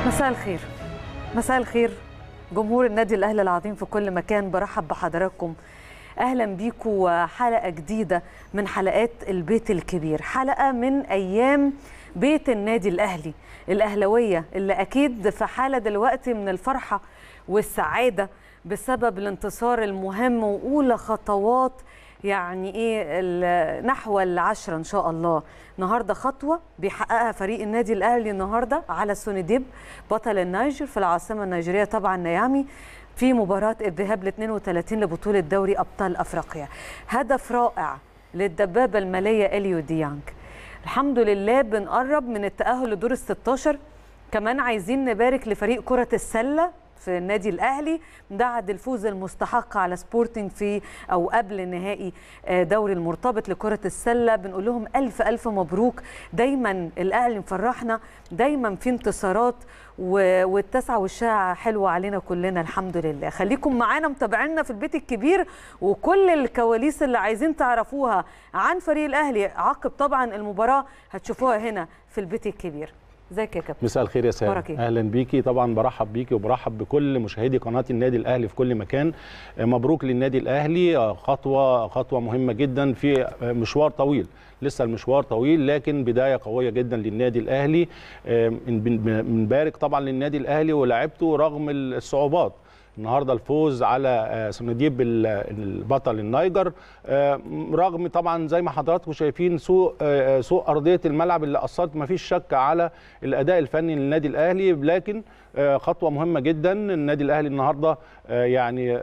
مساء الخير مساء الخير جمهور النادي الاهلي العظيم في كل مكان برحب بحضراتكم اهلا بيكم حلقه جديده من حلقات البيت الكبير حلقه من ايام بيت النادي الاهلي الاهلاويه اللي اكيد في حاله دلوقتي من الفرحه والسعاده بسبب الانتصار المهم واولى خطوات يعني ايه نحو العشرة ان شاء الله النهارده خطوه بيحققها فريق النادي الاهلي النهارده على سونيديب بطل النيجر في العاصمه النيجيريه طبعا نيامي في مباراه الذهاب ل 32 لبطوله دوري ابطال افريقيا هدف رائع للدبابه الماليه اليو ديانج الحمد لله بنقرب من التاهل لدور ال 16 كمان عايزين نبارك لفريق كره السله في النادي الاهلي بعد الفوز المستحق على سبورتنج في او قبل نهائي دوري المرتبط لكره السله بنقول لهم الف الف مبروك دايما الاهلي مفرحنا دايما في انتصارات والتسعه والشاعه حلوه علينا كلنا الحمد لله خليكم معانا متابعينا في البيت الكبير وكل الكواليس اللي عايزين تعرفوها عن فريق الاهلي عقب طبعا المباراه هتشوفوها هنا في البيت الكبير ازيك يا كابتن مساء الخير يا ساره اهلا بيكي طبعا برحب بيكي وبرحب بكل مشاهدي قناه النادي الاهلي في كل مكان مبروك للنادي الاهلي خطوه خطوه مهمه جدا في مشوار طويل لسه المشوار طويل لكن بدايه قويه جدا للنادي الاهلي بنبارك طبعا للنادي الاهلي ولاعبته رغم الصعوبات النهارده الفوز على سنديب البطل النيجر رغم طبعا زي ما حضراتكم شايفين سوء سوء ارضيه الملعب اللي اثرت ما فيش شك على الاداء الفني للنادي الاهلي لكن خطوه مهمه جدا النادي الاهلي النهارده يعني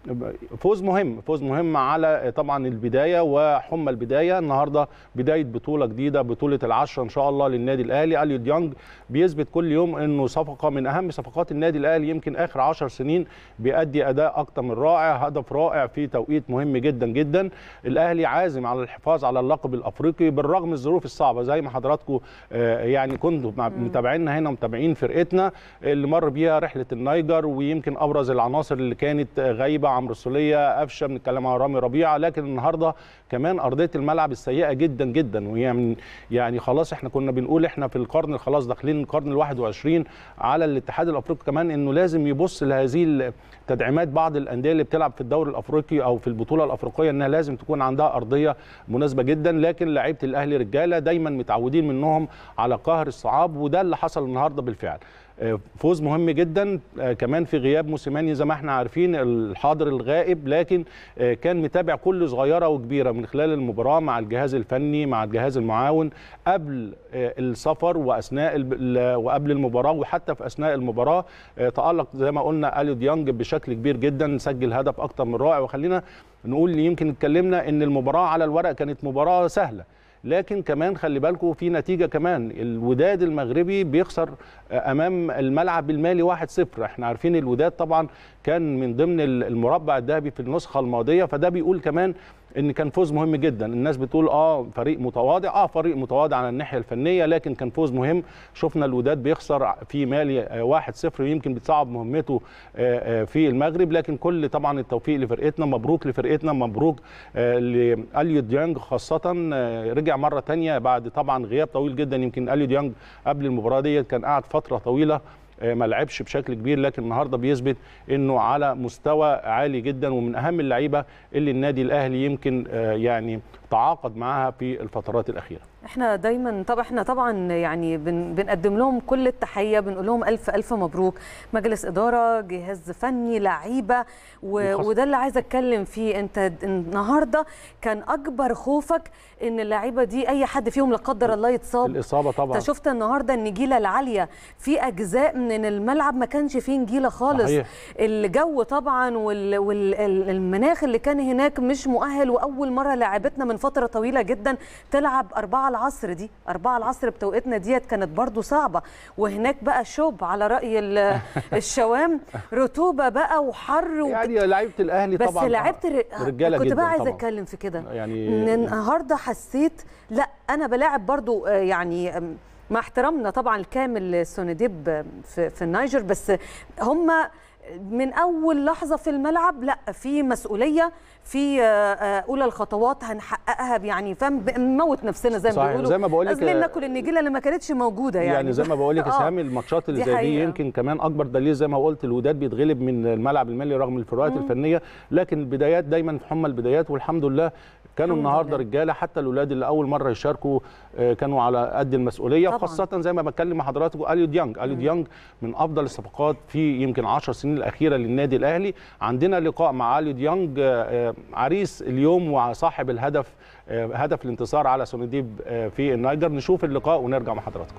فوز مهم فوز مهم على طبعا البدايه وحمى البدايه النهارده بدايه بطوله جديده بطوله العشره ان شاء الله للنادي الاهلي اليو ديانج بيثبت كل يوم انه صفقه من اهم صفقات النادي الاهلي يمكن اخر 10 سنين بيأدي اداء اكتر من رائع هدف رائع في توقيت مهم جدا جدا الاهلي عازم على الحفاظ على اللقب الافريقي بالرغم من الظروف الصعبه زي ما حضراتكم يعني كنتوا متابعينا هنا ومتابعين فرقتنا اللي مر بيها رحله النيجر ويمكن ابرز العناصر اللي كانت غايبه عمرو السوليه قفشه بنتكلم عن رامي ربيعه لكن النهارده كمان ارضيه الملعب السيئه جدا جدا ويعني يعني خلاص احنا كنا بنقول احنا في القرن خلاص داخلين القرن ال21 على الاتحاد الافريقي كمان انه لازم يبص لهذه تدعيمات بعض الانديه اللي بتلعب في الدوري الافريقي او في البطوله الافريقيه انها لازم تكون عندها ارضيه مناسبه جدا لكن لعيبه الاهلي رجاله دايما متعودين منهم على قهر الصعاب وده اللي حصل النهارده بالفعل فوز مهم جدا كمان في غياب موسيماني زي ما احنا عارفين الحاضر الغائب لكن كان متابع كل صغيره وكبيره من خلال المباراه مع الجهاز الفني مع الجهاز المعاون قبل السفر واثناء وقبل المباراه وحتى في اثناء المباراه تالق زي ما قلنا اليو ديانج بشكل كبير جدا سجل هدف اكتر من رائع وخلينا نقول يمكن اتكلمنا ان المباراه على الورق كانت مباراه سهله لكن كمان خلي بالكم في نتيجه كمان الوداد المغربي بيخسر امام الملعب المالي 1-0 احنا عارفين الوداد طبعا كان من ضمن المربع الذهبي في النسخه الماضيه فده بيقول كمان ان كان فوز مهم جدا الناس بتقول اه فريق متواضع اه فريق متواضع على الناحيه الفنيه لكن كان فوز مهم شفنا الوداد بيخسر في مالي 1-0 ويمكن بتصعب مهمته في المغرب لكن كل طبعا التوفيق لفرقتنا مبروك لفرقتنا مبروك لاليو ديانج خاصه رجع مره ثانيه بعد طبعا غياب طويل جدا يمكن اليو ديانج قبل المباراه ديت كان قاعد فتره طويله ما لعبش بشكل كبير لكن النهارده بيثبت انه على مستوى عالي جدا ومن اهم اللعيبه اللي النادي الاهلي يمكن يعني تعاقد معاها في الفترات الاخيره احنا دايما طب احنا طبعا يعني بن بنقدم لهم كل التحيه بنقول لهم الف الف مبروك مجلس اداره جهاز فني لعيبه وده اللي عايزه اتكلم فيه انت النهارده كان اكبر خوفك ان اللعيبه دي اي حد فيهم لا قدر الله يتصاب الاصابه طبعا انت شفت النهارده النجيله العاليه في اجزاء من الملعب ما كانش فيه نجيله خالص صحيح. الجو طبعا والمناخ اللي كان هناك مش مؤهل واول مره لاعبتنا من فتره طويله جدا تلعب أربعة العصر دي أربعة العصر بتوقيتنا ديت كانت برضو صعبة وهناك بقى شوب على رأي الشوام رطوبة بقى وحر وك... يعني لعيبة الأهلي بس طبعا بس لعيبة رجالة كنت جدا بقى عايزة طبعا. أتكلم في كده يعني النهاردة حسيت لا أنا بلاعب برضو يعني مع احترامنا طبعا الكامل سونيديب في, في النيجر بس هم من اول لحظه في الملعب لا في مسؤوليه في اولى الخطوات هنحققها يعني فاهم بنموت نفسنا زي ما بيقولوا زي ما بقول لك لازم ناكل النجيله اللي ما كانتش موجوده يعني يعني زي ما بقول لك اسهام الماتشات اللي زي دي يمكن كمان اكبر دليل زي ما قلت الوداد بيتغلب من الملعب المالي رغم الفروقات الفنيه لكن البدايات دايما في حمى البدايات والحمد لله كانوا النهارده رجاله حتى الاولاد اللي اول مره يشاركوا كانوا على قد المسؤوليه طبعا. خاصه زي ما بتكلم مع حضراتكم اليو ديانج اليو ديانج من افضل الصفقات في يمكن 10 سنين الاخيره للنادي الاهلي عندنا لقاء مع اليو ديانج عريس اليوم وصاحب الهدف هدف الانتصار على سونديب في النيجر نشوف اللقاء ونرجع مع حضراتكم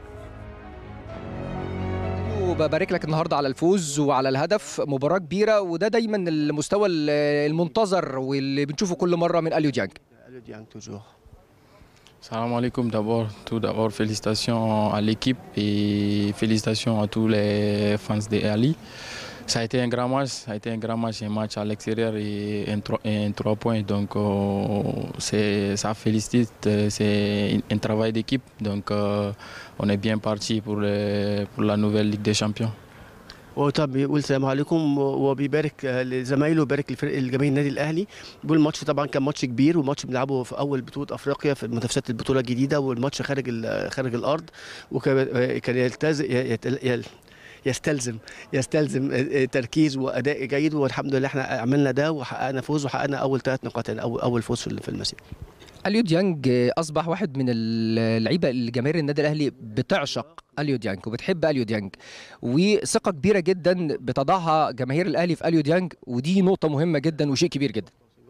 وببارك لك النهارده على الفوز وعلى الهدف مباراه كبيره وده دايما المستوى المنتظر واللي بنشوفه كل مره من اليو ديانج اليو ديانج توجور Salam alaikum d'abord. Tout d'abord, félicitations à l'équipe et félicitations à tous les fans de Ali. Ça a été un grand match, ça a été un grand match, un match à l'extérieur et un, un 3 points. Donc euh, ça félicite, c'est un travail d'équipe. Donc euh, on est bien parti pour, le, pour la nouvelle Ligue des Champions. وطب بيقول السلام عليكم وبيبارك لزمايله وبيبارك لفرق الجماهير النادي الاهلي بيقول الماتش طبعا كان ماتش كبير وماتش بنلعبه في اول بطوله افريقيا في منافسات البطوله الجديده والماتش خارج خارج الارض وكان يلتزم يستلزم يستلزم تركيز واداء جيد والحمد لله احنا عملنا ده وحققنا فوز وحققنا اول ثلاث نقاط اول اول فوز في المسيره اليو ديانج اصبح واحد من اللعيبه اللي جماهير النادي الاهلي بتعشق اليو ديانج وبتحب اليو ديانج وثقه كبيره جدا بتضعها جماهير الاهلي في اليو ديانج ودي نقطه مهمه جدا وشيء كبير جدا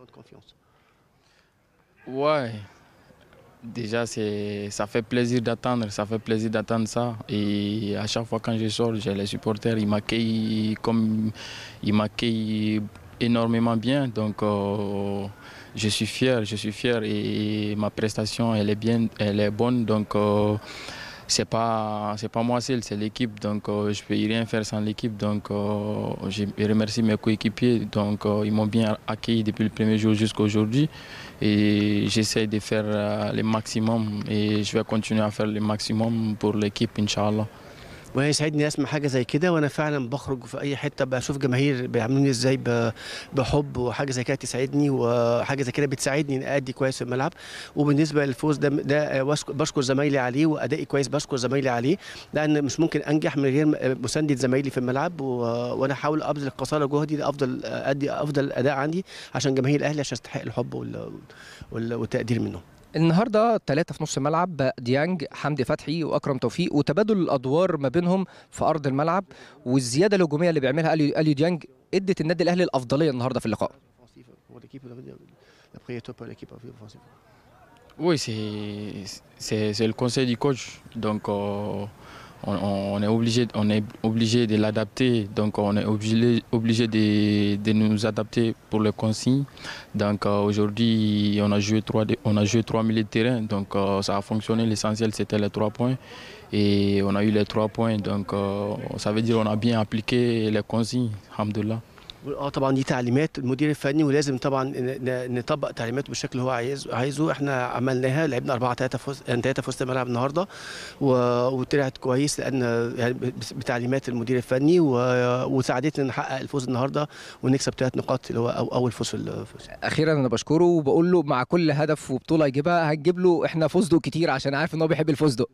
Ouais, déjà c'est ça fait plaisir d'attendre, ça fait plaisir d'attendre ça et à chaque fois quand je sors, j'ai les supporters, ils m'accueillent comme ils m'accueillent énormément bien donc euh, je suis fier, je suis fier et ma prestation elle est bien, elle est bonne donc euh, c'est pas c'est pas moi seul, c'est l'équipe donc euh, je peux y rien faire sans l'équipe donc euh, je remercie mes coéquipiers donc ils m'ont bien accueilli depuis le premier jour jusqu'à aujourd'hui et j'essaie de faire le maximum et je vais continuer à faire le maximum pour l'équipe inchallah ويسعدني اسمع حاجه زي كده وانا فعلا بخرج في اي حته بشوف جماهير بيعاملوني ازاي بحب وحاجه زي كده تسعدني وحاجه زي كده بتساعدني اني ادي كويس في الملعب وبالنسبه للفوز ده ده بشكر زمايلي عليه وادائي كويس بشكر زمايلي عليه لان مش ممكن انجح من غير مسانده زمايلي في الملعب وانا احاول ابذل قصارى جهدي لافضل ادي افضل اداء عندي عشان جماهير الاهلي عشان استحق الحب والتقدير منهم النهارده ثلاثة في نص الملعب ديانج حمدي فتحي واكرم توفيق وتبادل الادوار ما بينهم في ارض الملعب والزياده الهجوميه اللي بيعملها اليو ديانج ادت النادي الاهلي الافضليه النهارده في اللقاء. Oui, c'est le conseil du coach. Donc, euh, on, on, est obligé, on est obligé de l'adapter. Donc, on est obligé, obligé de, de nous adapter pour les consignes. Donc, euh, aujourd'hui, on a joué trois, on a joué trois milieux de terrain. Donc, euh, ça a fonctionné. L'essentiel, c'était les trois points. Et on a eu les trois points. Donc, ça veut dire qu'on a bien appliqué les consignes. Alhamdulillah. اه طبعا دي تعليمات المدير الفني ولازم طبعا نطبق تعليماته بالشكل اللي هو عايز عايزه احنا عملناها لعبنا 4 3 في يعني 3 في وسط الملعب النهارده وطلعت كويس لان يعني بتعليمات المدير الفني وساعدتنا نحقق الفوز النهارده ونكسب ثلاث نقاط اللي هو اول فوز في الفوز. اخيرا انا بشكره وبقول له مع كل هدف وبطوله يجيبها هنجيب له احنا فوزدو كتير عشان عارف ان هو بيحب الفوزدو.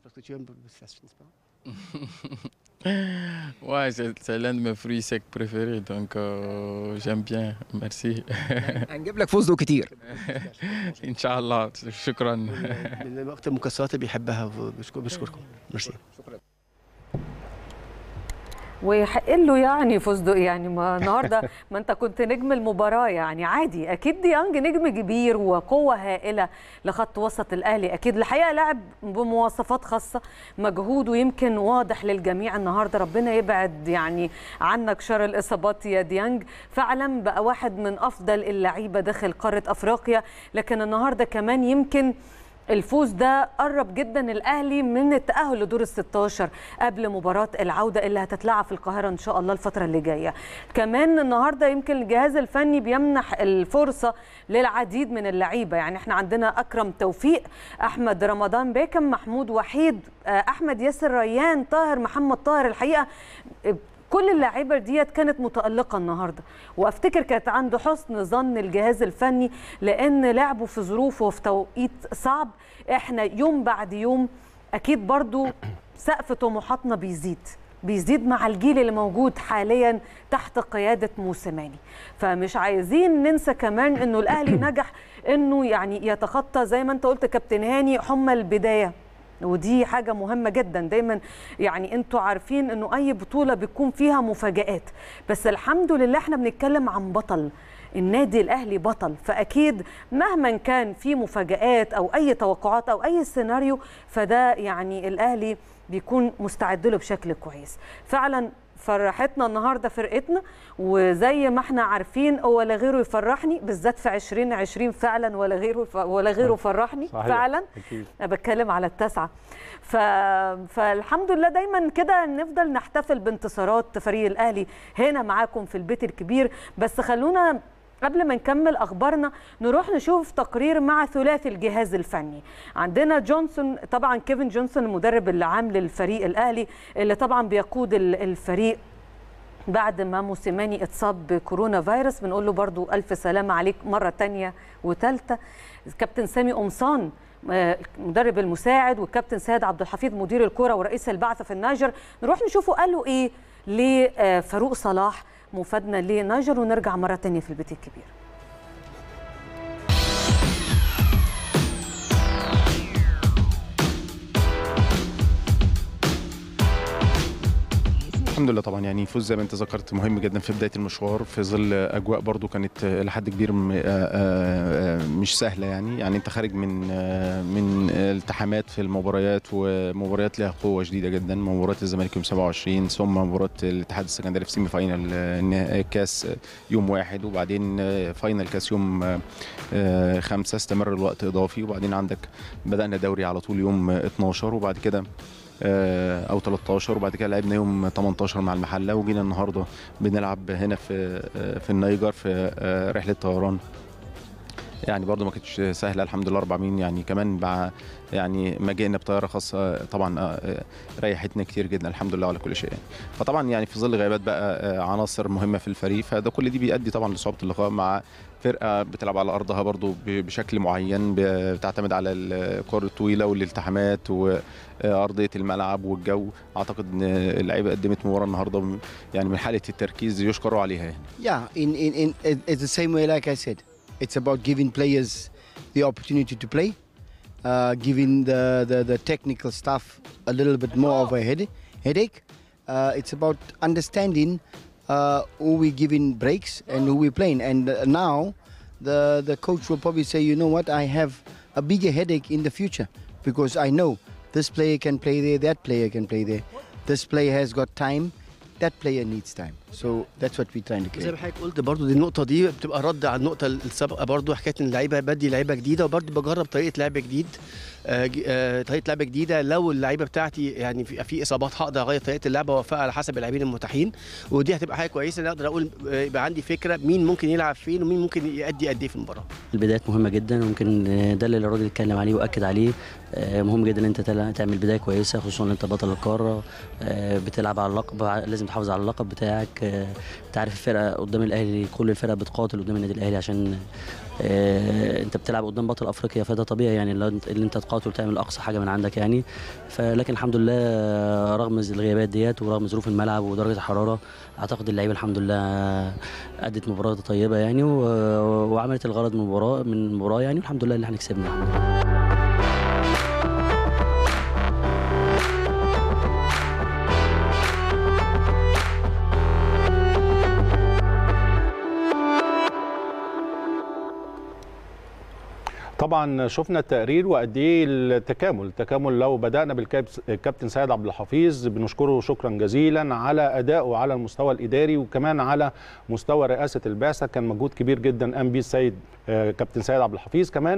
Ouais, c'est l'un de mes fruits secs préférés, donc euh, j'aime bien. Merci. هنجيب لك فوزدو كتير. ان شاء الله شكرا. من اكثر المكسرات اللي بيحبها بشكركم. ميرسي. شكرا. ويحق له يعني فوزدق يعني ما النهارده ما انت كنت نجم المباراه يعني عادي اكيد ديانج نجم كبير وقوه هائله لخط وسط الاهلي اكيد الحقيقه لاعب بمواصفات خاصه مجهوده يمكن واضح للجميع النهارده ربنا يبعد يعني عنك شر الاصابات يا ديانج فعلا بقى واحد من افضل اللعيبه داخل قاره افريقيا لكن النهارده كمان يمكن الفوز ده قرب جدا الاهلي من التاهل لدور ال 16 قبل مباراه العوده اللي هتتلعب في القاهره ان شاء الله الفتره اللي جايه كمان النهارده يمكن الجهاز الفني بيمنح الفرصه للعديد من اللعيبه يعني احنا عندنا اكرم توفيق احمد رمضان بيكم محمود وحيد احمد ياسر ريان طاهر محمد طاهر الحقيقه كل اللعيبه ديت كانت متالقه النهارده وافتكر كانت عنده حسن ظن الجهاز الفني لان لعبوا في ظروف وفي توقيت صعب احنا يوم بعد يوم اكيد برضو سقف طموحاتنا بيزيد بيزيد مع الجيل اللي موجود حاليا تحت قياده موسيماني فمش عايزين ننسى كمان انه الاهلي نجح انه يعني يتخطى زي ما انت قلت كابتن هاني حمى البدايه ودي حاجه مهمه جدا دايما يعني انتوا عارفين انه اي بطوله بيكون فيها مفاجات بس الحمد لله احنا بنتكلم عن بطل النادي الاهلي بطل فاكيد مهما كان في مفاجات او اي توقعات او اي سيناريو فده يعني الاهلي بيكون مستعد له بشكل كويس فعلا فرحتنا النهارده فرقتنا وزي ما احنا عارفين ولا غيره يفرحني بالذات في 2020 فعلا ولا غيره ولا غيره فرحني صحيح. فعلا أكيد. انا بتكلم على التاسعه ف... فالحمد لله دايما كده نفضل نحتفل بانتصارات فريق الاهلي هنا معاكم في البيت الكبير بس خلونا قبل ما نكمل اخبارنا نروح نشوف تقرير مع ثلاثي الجهاز الفني عندنا جونسون طبعا كيفن جونسون المدرب العام للفريق الاهلي اللي طبعا بيقود ال- الفريق بعد ما موسيماني اتصاب بكورونا فيروس بنقول له برضو ألف سلامة عليك مرة تانية وتالتة كابتن سامي قمصان آه، المدرب المساعد والكابتن سيد عبد الحفيظ مدير الكرة ورئيس البعثة في النيجر نروح نشوفه قالوا ايه لفاروق صلاح مفادنا لنيجر ونرجع مرة تانية في البيت الكبير الحمد لله طبعا يعني فوز زي ما انت ذكرت مهم جدا في بدايه المشوار في ظل اجواء برضو كانت لحد كبير م- آه، آه، آه، مش سهله يعني يعني انت خارج من آه، من التحامات في المباريات ومباريات لها قوه شديده جدا مباراه الزمالك يوم 27 ثم مباراه الاتحاد السكندري في سيمي فاينال آه، النها- كاس يوم واحد وبعدين آه، فاينال كاس يوم آه، آه، خمسة استمر الوقت اضافي وبعدين عندك بدانا دوري على طول يوم آه، 12 وبعد كده آه، او 13 وبعد كده لعبنا يوم 18 مع المحله وجينا النهارده بنلعب هنا في آه، في النيجر في آه، رحله طيران يعني برضو ما كانتش سهله الحمد لله 4 يعني كمان مع يعني ما جينا بطياره خاصه طبعا آه، آه، ريحتنا كتير جدا الحمد لله على كل شيء يعني. فطبعا يعني في ظل غيابات بقى آه، عناصر مهمه في الفريق فده كل دي بيؤدي طبعا لصعوبه اللقاء مع فرقه بتلعب على ارضها برضو ب- بشكل معين ب- بتعتمد على الكره الطويله والالتحامات وارضيه الملعب والجو اعتقد ان اللعيبه قدمت مباراه النهارده م- يعني من حاله التركيز يشكروا عليها يعني. Yeah, in, in, in it- it's the same way like I said. It's about giving players the opportunity to play, uh, giving the, the, the technical staff a little bit more of a headache. headache. Uh, it's about understanding uh, who we giving breaks and who we playing. And uh, now the, the coach will probably say, you know what, I have a bigger headache in the future because I know this player can play there, that player can play there. This player has got time, that player needs time. So that's what we're trying to زي create. ما حضرتك قلت برضو دي النقطه دي بتبقى رد على النقطه السابقه برضو حكايه ان اللعيبه بدي لعيبه جديده وبرضو بجرب طريقه لعب جديد آه، ج- آه، طريقه لعب جديده لو اللعيبه بتاعتي يعني في, في اصابات هقدر اغير طريقه اللعب واوفقها على حسب اللاعبين المتاحين ودي هتبقى حاجه كويسه ان اقدر اقول آه، يبقى عندي فكره مين ممكن يلعب فين ومين ممكن يأدي قد ايه في المباراه البدايات مهمه جدا ويمكن ده اللي الراجل اتكلم عليه واكد عليه آه، مهم جدا ان انت تلا- تعمل بدايه كويسه خصوصا ان انت بطل القاره آه، بتلعب على اللقب لازم تحافظ على اللقب بتاعك آه، انت عارف الفرقه قدام الاهلي كل الفرقه بتقاتل قدام النادي الاهلي عشان آه، انت بتلعب قدام بطل افريقيا فده طبيعي يعني اللي انت- اللي انت تقاتل وتعمل اقصى حاجه من عندك يعني فلكن الحمد لله آه، رغم الغيابات ديت ورغم ظروف الملعب ودرجه الحراره اعتقد اللعيبه الحمد لله ادت مباراه طيبه يعني و- وعملت الغرض من المباراه من المباراه يعني والحمد لله اللي احنا كسبنا الحمد لله طبعا شفنا التقرير وقد ايه التكامل التكامل لو بدانا بالكابتن سيد عبد الحفيظ بنشكره شكرا جزيلا على ادائه على المستوى الاداري وكمان على مستوى رئاسه البعثه كان مجهود كبير جدا قام بيه السيد آه، كابتن سيد عبد الحفيظ كمان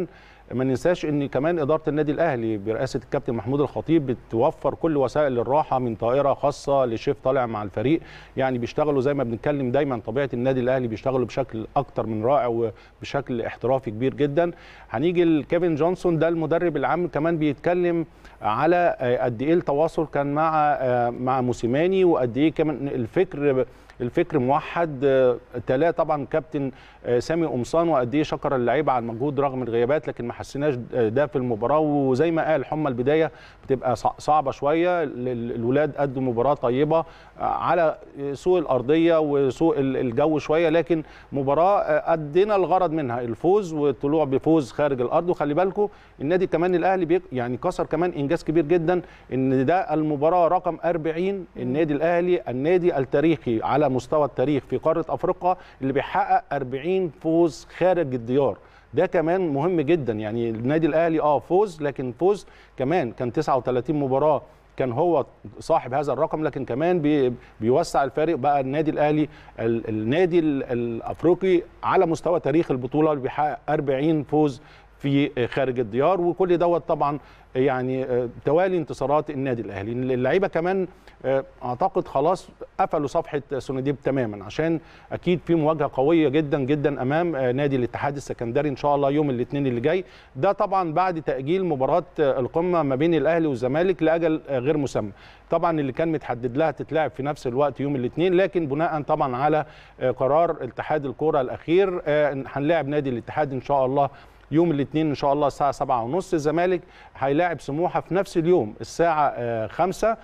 ما ننساش ان كمان اداره النادي الاهلي برئاسه الكابتن محمود الخطيب بتوفر كل وسائل الراحه من طائره خاصه لشيف طالع مع الفريق يعني بيشتغلوا زي ما بنتكلم دايما طبيعه النادي الاهلي بيشتغلوا بشكل اكتر من رائع وبشكل احترافي كبير جدا هنيجي لكيفن جونسون ده المدرب العام كمان بيتكلم على آه، قد ايه التواصل كان مع آه، مع موسيماني وقد ايه كمان الفكر الفكر موحد آه، تلاه طبعا كابتن آه، سامي قمصان وقد ايه شكر اللعيبه على المجهود رغم الغيابات لكن ما حسيناش ده في المباراه وزي ما قال حمى البدايه بتبقى صع- صعبه شويه ال- ال- الولاد قدوا مباراه طيبه آه، على سوء الارضيه وسوء ال- الجو شويه لكن مباراه آه، ادينا الغرض منها الفوز والطلوع بفوز خارج الارض وخلي بالكم النادي كمان الاهلي بيك يعني كسر كمان انجاز كبير جدا ان ده المباراه رقم 40 النادي الاهلي النادي التاريخي على مستوى التاريخ في قاره افريقيا اللي بيحقق 40 فوز خارج الديار ده كمان مهم جدا يعني النادي الاهلي اه فوز لكن فوز كمان كان 39 مباراه كان هو صاحب هذا الرقم لكن كمان بي بيوسع الفارق بقى النادي الاهلي ال- النادي ال- الافريقي على مستوى تاريخ البطوله اللي بيحقق 40 فوز في خارج الديار وكل دوت طبعا يعني آه، توالي انتصارات النادي الاهلي اللعيبه كمان آه، اعتقد خلاص قفلوا صفحه سونيديب تماما عشان اكيد في مواجهه قويه جدا جدا امام آه، نادي الاتحاد السكندري ان شاء الله يوم الاثنين اللي جاي ده طبعا بعد تاجيل مباراه آه، القمه ما بين الاهلي والزمالك لاجل آه، غير مسمى طبعا اللي كان متحدد لها تتلعب في نفس الوقت يوم الاثنين لكن بناء طبعا على آه، قرار اتحاد الكره الاخير آه، هنلاعب نادي الاتحاد ان شاء الله يوم الاثنين ان شاء الله الساعه 7 ونص الزمالك هيلاعب سموحه في نفس اليوم الساعه آه، 5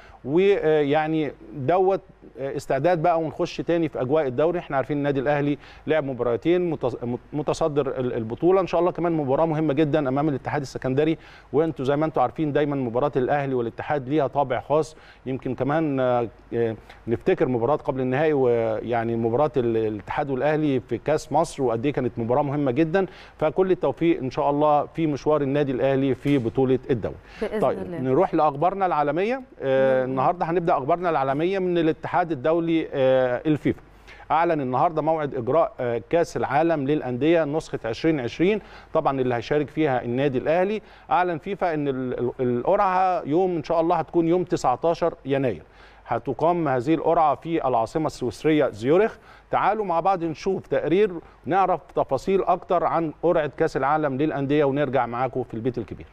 ويعني دوت آه، استعداد بقى ونخش تاني في اجواء الدوري احنا عارفين النادي الاهلي لعب مباراتين متص- متصدر ال- البطوله ان شاء الله كمان مباراه مهمه جدا امام الاتحاد السكندري وانتم زي ما انتم عارفين دايما مباراه الاهلي والاتحاد ليها طابع خاص يمكن كمان آه، آه، نفتكر مباراه قبل النهائي ويعني مباراه ال- الاتحاد والاهلي في كاس مصر وقد ايه كانت مباراه مهمه جدا فكل التوفيق ان شاء الله في مشوار النادي الاهلي في بطوله الدوري بإذن طيب الله. نروح لاخبارنا العالميه آه النهارده هنبدا اخبارنا العالميه من الاتحاد الدولي آه الفيفا اعلن النهارده موعد اجراء آه، كاس العالم للانديه نسخه 2020 طبعا اللي هيشارك فيها النادي الاهلي اعلن فيفا ان ال- ال- القرعه يوم ان شاء الله هتكون يوم 19 يناير هتقام هذه القرعه في العاصمه السويسريه زيورخ تعالوا مع بعض نشوف تقرير نعرف تفاصيل اكتر عن قرعه كاس العالم للانديه ونرجع معاكم في البيت الكبير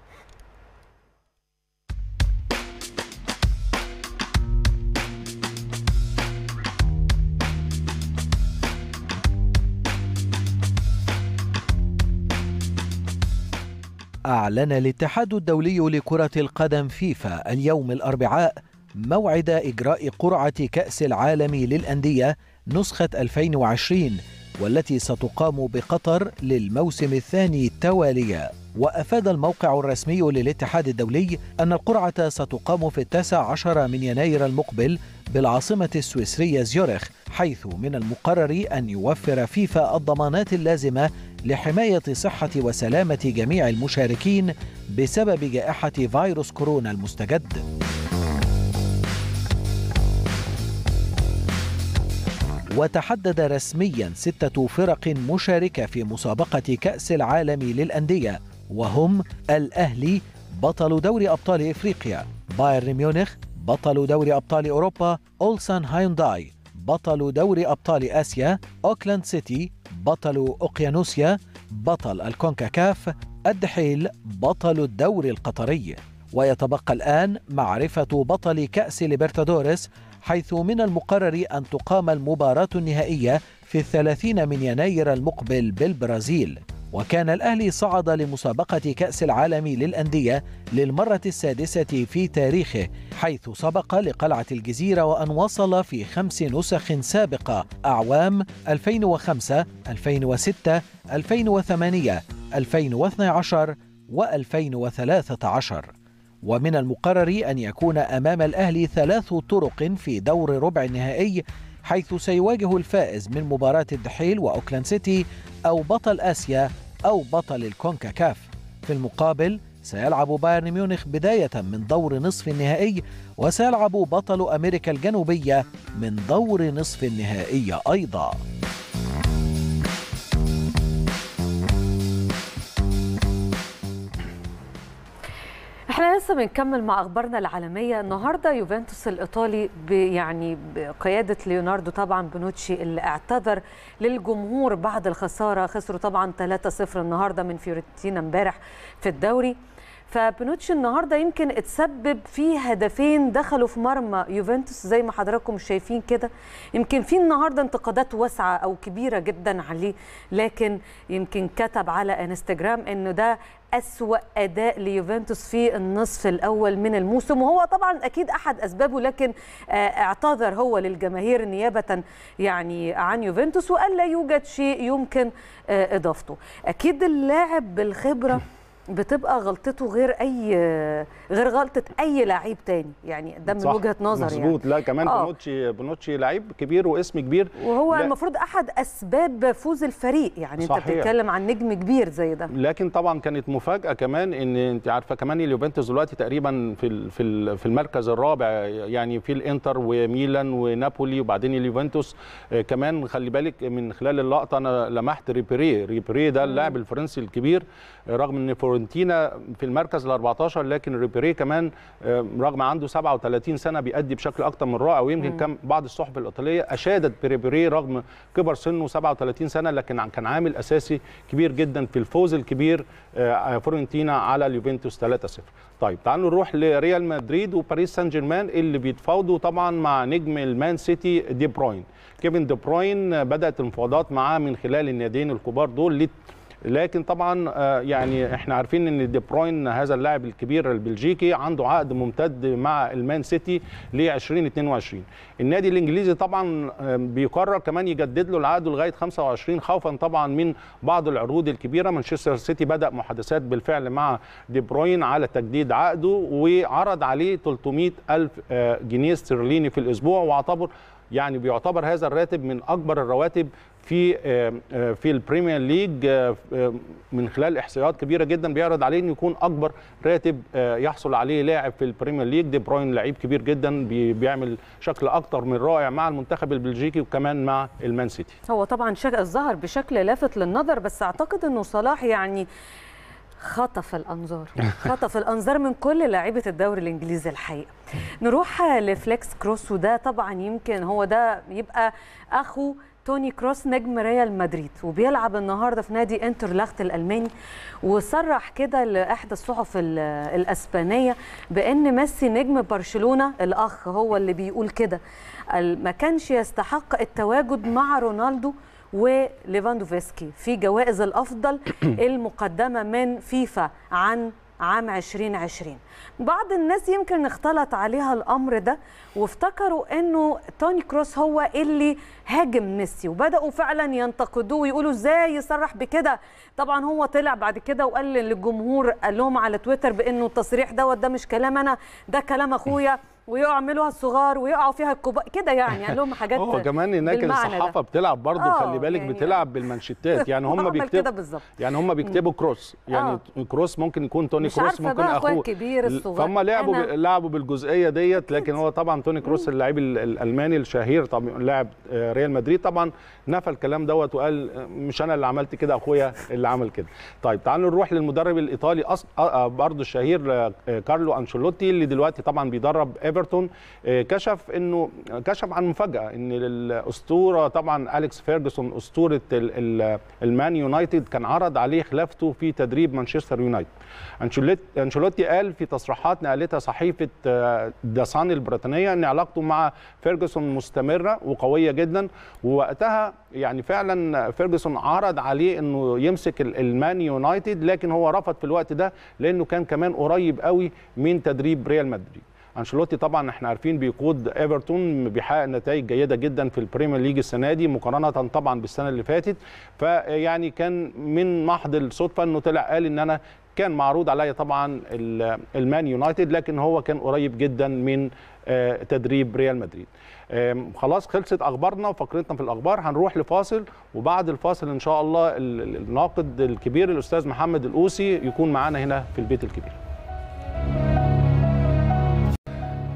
أعلن الاتحاد الدولي لكرة القدم فيفا اليوم الأربعاء موعد إجراء قرعة كأس العالم للأندية نسخة 2020 والتي ستقام بقطر للموسم الثاني تواليا وأفاد الموقع الرسمي للاتحاد الدولي أن القرعة ستقام في التاسع عشر من يناير المقبل بالعاصمة السويسرية زيورخ حيث من المقرر أن يوفر فيفا الضمانات اللازمة لحماية صحة وسلامة جميع المشاركين بسبب جائحة فيروس كورونا المستجد. وتحدد رسميا ستة فرق مشاركة في مسابقة كأس العالم للأندية وهم الأهلي بطل دوري أبطال إفريقيا بايرن ميونخ بطل دوري أبطال أوروبا أولسان هايونداي بطل دوري أبطال آسيا أوكلاند سيتي بطل أوقيانوسيا بطل الكونكاكاف الدحيل بطل الدوري القطري ويتبقى الآن معرفة بطل كأس ليبرتادوريس حيث من المقرر أن تقام المباراة النهائية في الثلاثين من يناير المقبل بالبرازيل وكان الأهلي صعد لمسابقة كأس العالم للأندية للمرة السادسة في تاريخه حيث سبق لقلعة الجزيرة وأن وصل في خمس نسخ سابقة أعوام 2005 2006 2008 2012 و2013 ومن المقرر أن يكون أمام الأهلي ثلاث طرق في دور ربع النهائي حيث سيواجه الفائز من مباراة الدحيل وأوكلاند سيتي أو بطل آسيا أو بطل الكونكاكاف في المقابل سيلعب بايرن ميونخ بداية من دور نصف النهائي وسيلعب بطل أمريكا الجنوبية من دور نصف النهائي أيضاً ولسه بنكمل مع اخبارنا العالميه النهارده يوفنتوس الايطالي ب- يعني بقياده ليوناردو طبعا بونوتشي اللي اعتذر للجمهور بعد الخساره خسروا طبعا 3-0 النهارده من فيورنتينا امبارح في الدوري فبنوتشي النهارده يمكن اتسبب في هدفين دخلوا في مرمى يوفنتوس زي ما حضراتكم شايفين كده يمكن في النهارده انتقادات واسعه او كبيره جدا عليه لكن يمكن كتب على انستجرام انه ده أسوأ أداء ليوفنتوس في النصف الأول من الموسم وهو طبعا أكيد أحد أسبابه لكن آه، اعتذر هو للجماهير نيابة يعني عن يوفنتوس وقال لا يوجد شيء يمكن آه، إضافته أكيد اللاعب بالخبرة بتبقى غلطته غير اي غير غلطه اي لعيب تاني يعني ده من صح، وجهه نظري يعني مظبوط لا كمان آه. بونوتشي بونوتشي لعيب كبير واسم كبير وهو لا. المفروض احد اسباب فوز الفريق يعني انت صحيح. بتتكلم عن نجم كبير زي ده لكن طبعا كانت مفاجاه كمان ان انت عارفه كمان اليوفنتوس دلوقتي تقريبا في ال- في ال- في المركز الرابع يعني في الانتر وميلان ونابولي وبعدين اليوفنتوس آه، كمان خلي بالك من خلال اللقطه انا لمحت ريبيري ريبيري ده اللاعب الفرنسي الكبير آه، رغم ان فورنتينا في المركز ال 14 لكن ريبيري كمان آه، رغم عنده 37 سنه بيأدي بشكل اكتر من رائع ويمكن كان بعض الصحف الايطاليه اشادت بريبيري رغم كبر سنه 37 سنه لكن عن- كان عامل اساسي كبير جدا في الفوز الكبير آه، فورنتينا على اليوفنتوس 3-0 طيب تعالوا نروح لريال مدريد وباريس سان جيرمان اللي بيتفاوضوا طبعا مع نجم المان سيتي دي بروين كيفن دي بروين آه، بدات المفاوضات معاه من خلال الناديين الكبار دول لت- لكن طبعا آه، يعني احنا عارفين ان دي بروين هذا اللاعب الكبير البلجيكي عنده عقد ممتد مع المان سيتي ل 2022 النادي الانجليزي طبعا آه، بيقرر كمان يجدد له العقد لغايه 25 خوفا طبعا من بعض العروض الكبيره مانشستر سيتي بدا محادثات بالفعل مع دي بروين على تجديد عقده وعرض عليه 300 الف آه، جنيه استرليني في الاسبوع واعتبر يعني بيعتبر هذا الراتب من اكبر الرواتب في آه، آه، في البريمير ليج آه، آه، من خلال احصائيات كبيره جدا بيعرض عليه انه يكون اكبر راتب آه، يحصل عليه لاعب في البريمير ليج دي بروين لعيب كبير جدا بي- بيعمل شكل اكتر من رائع مع المنتخب البلجيكي وكمان مع المان سيتي هو طبعا شك... ظهر بشكل لافت للنظر بس اعتقد انه صلاح يعني خطف الانظار خطف الانظار من كل لاعيبه الدوري الانجليزي الحقيقه نروح لفليكس كروس وده طبعا يمكن هو ده يبقى اخو توني كروس نجم ريال مدريد وبيلعب النهارده في نادي انترلاخت الالماني وصرح كده لاحدى الصحف ال- الاسبانيه بان ميسي نجم برشلونه الاخ هو اللي بيقول كده ال- ما كانش يستحق التواجد مع رونالدو وليفاندوفسكي في جوائز الافضل المقدمه من فيفا عن عام 2020 بعض الناس يمكن اختلط عليها الامر ده وافتكروا انه توني كروس هو اللي هاجم ميسي وبداوا فعلا ينتقدوه ويقولوا ازاي يصرح بكده طبعا هو طلع بعد كده وقال للجمهور قال لهم على تويتر بانه التصريح دوت ده مش كلام انا ده كلام اخويا ويعملوها الصغار ويقعوا فيها الكبار كده يعني قال لهم حاجات هو كمان هناك بالمعنى ده. الصحافه بتلعب برضه آه، خلي بالك يعني- بتلعب بالمانشيتات يعني هم عمل كده بيكتبوا بالظبط يعني هم بيكتبوا كروس يعني كروس ممكن يكون توني مش كروس عارفة ممكن بقى أخويا اخوه الكبير الصغير. فهم لعبوا أنا- ب... لعبوا بالجزئيه ديت لكن هو طبعا توني كروس اللاعب ال- الالماني الشهير طبعا لاعب آه، ريال مدريد طبعا نفى الكلام دوت وقال آه، مش انا اللي عملت كده اخويا اللي عمل كده طيب تعالوا نروح للمدرب الايطالي أص... آه، آه، برضه الشهير آه، آه، كارلو انشيلوتي اللي دلوقتي طبعا بيدرب ايفرتون آه، كشف انه كشف عن مفاجاه ان الاسطوره طبعا اليكس فيرجسون اسطوره ال- ال- المان يونايتد كان عرض عليه خلافته في تدريب مانشستر يونايتد أنشيلوت- انشيلوتي قال في تصريحات نقلتها صحيفه آه، داسان البريطانيه ان علاقته مع فيرجسون مستمره وقويه جدا ووقتها يعني فعلا فيرجسون عرض عليه انه يمسك ال- المان يونايتد لكن هو رفض في الوقت ده لانه كان كمان قريب قوي من تدريب ريال مدريد انشيلوتي طبعا احنا عارفين بيقود ايفرتون بيحقق نتائج جيده جدا في البريمير ليج السنه دي مقارنه طبعا بالسنه اللي فاتت فيعني كان من محض الصدفه انه طلع قال ان انا كان معروض عليا طبعا ال- المان يونايتد لكن هو كان قريب جدا من آه، تدريب ريال مدريد آم، خلاص خلصت اخبارنا وفقرتنا في الاخبار هنروح لفاصل وبعد الفاصل ان شاء الله ال- ال- الناقد الكبير الاستاذ محمد الاوسي يكون معانا هنا في البيت الكبير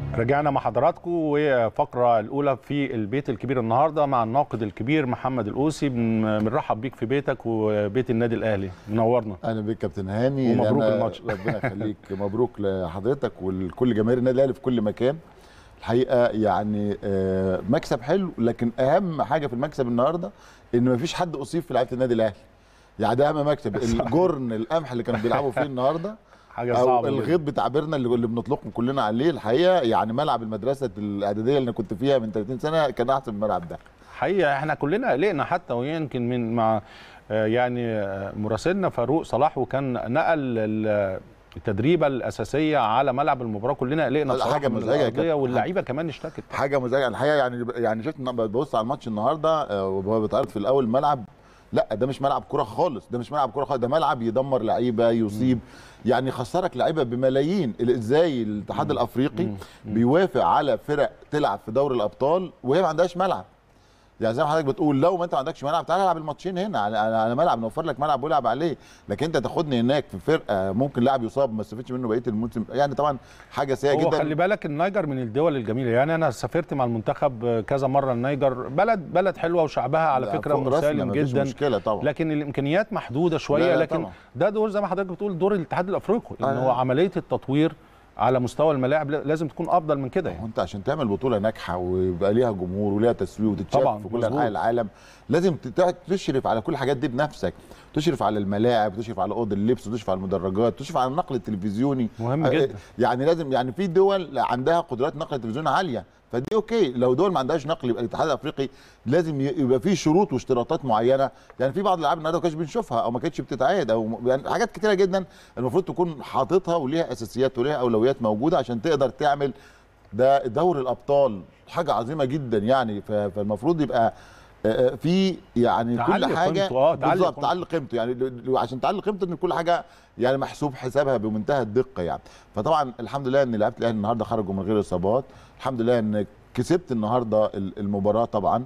رجعنا مع حضراتكم وفقرة الأولى في البيت الكبير النهاردة مع الناقد الكبير محمد الأوسي بن- بنرحب بيك في بيتك وبيت النادي الأهلي منورنا اهلا بك كابتن هاني ومبروك أنا- الماتش. ربنا يخليك مبروك لحضرتك ولكل جماهير النادي الاهلي في كل مكان الحقيقه يعني آه، مكسب حلو لكن اهم حاجه في المكسب النهارده ان مفيش حد اصيب في لعيبه النادي الاهلي يعني ده اهم مكسب الجرن القمح اللي كانوا بيلعبوا فيه النهارده حاجة او صعبة الغيط بتاع بيرنا اللي اللي بنطلقهم كلنا عليه الحقيقه يعني ملعب المدرسه الاعداديه اللي انا كنت فيها من 30 سنه كان احسن من الملعب ده حقيقة احنا كلنا قلقنا حتى ويمكن من مع آه، يعني آه، مراسلنا فاروق صلاح وكان نقل ال- التدريبة الأساسية على ملعب المباراة كلنا قلقنا لا، بصراحة حاجة من مزعجة الأرضية كانت. واللعيبة كمان اشتكت حاجه مزعجه الحقيقه يعني يعني شفت إن ببص على الماتش النهارده آه، وهو بيتعرض في الاول ملعب لا ده مش ملعب كوره خالص ده مش ملعب كوره خالص ده ملعب يدمر لعيبه يصيب يعني يخسرك لعيبه بملايين ال- ازاي الاتحاد الافريقي بيوافق على فرق تلعب في دوري الابطال وهي ما عندهاش ملعب يعني زي ما حضرتك بتقول لو ما انت ما عندكش ملعب تعالى العب الماتشين هنا على على على ملعب نوفر لك ملعب ويلعب عليه لكن انت تاخدني هناك في فرقه ممكن لاعب يصاب ما استفدش منه بقيه الموسم يعني طبعا حاجه سيئه هو جدا خلي بالك النيجر من الدول الجميله يعني انا سافرت مع المنتخب كذا مره النيجر بلد بلد حلوه وشعبها على لا، فكره فوق راسنا، مسالم مفيش جدا مشكله طبعا لكن الامكانيات محدوده شويه لا، لا، لكن طبعا. ده دور زي ما حضرتك بتقول دور الاتحاد الافريقي ان آه. هو عمليه التطوير على مستوى الملاعب لازم تكون افضل من كده يعني وانت عشان تعمل بطوله ناجحه ويبقى ليها جمهور وليها تسويق وتتشاف طبعاً، في كل مظبوط. انحاء العالم لازم تت- تشرف على كل الحاجات دي بنفسك تشرف على الملاعب تشرف على اوض اللبس وتشرف على المدرجات تشرف على النقل التلفزيوني مهم آه، جدا. يعني لازم يعني في دول عندها قدرات نقل تلفزيوني عاليه فدي اوكي لو دول ما عندهاش نقل يبقى الاتحاد الافريقي لازم ي- يبقى في شروط واشتراطات معينه يعني في بعض الالعاب النهارده ما كانش بنشوفها او ما كانتش بتتعاد او م- يعني حاجات كتيره جدا المفروض تكون حاططها وليها اساسيات وليها اولويات موجوده عشان تقدر تعمل ده دوري الابطال حاجه عظيمه جدا يعني ف- فالمفروض يبقى آه، آه، في يعني كل تعلي حاجه قيمته، آه، تعلي بالظبط قيمته. تعلي قيمته يعني ل- ل- عشان تعلي قيمته ان كل حاجه يعني محسوب حسابها بمنتهى الدقه يعني فطبعا الحمد لله ان لعيبه الاهلي النهارده خرجوا من غير اصابات الحمد لله ان كسبت النهارده ال- المباراه طبعا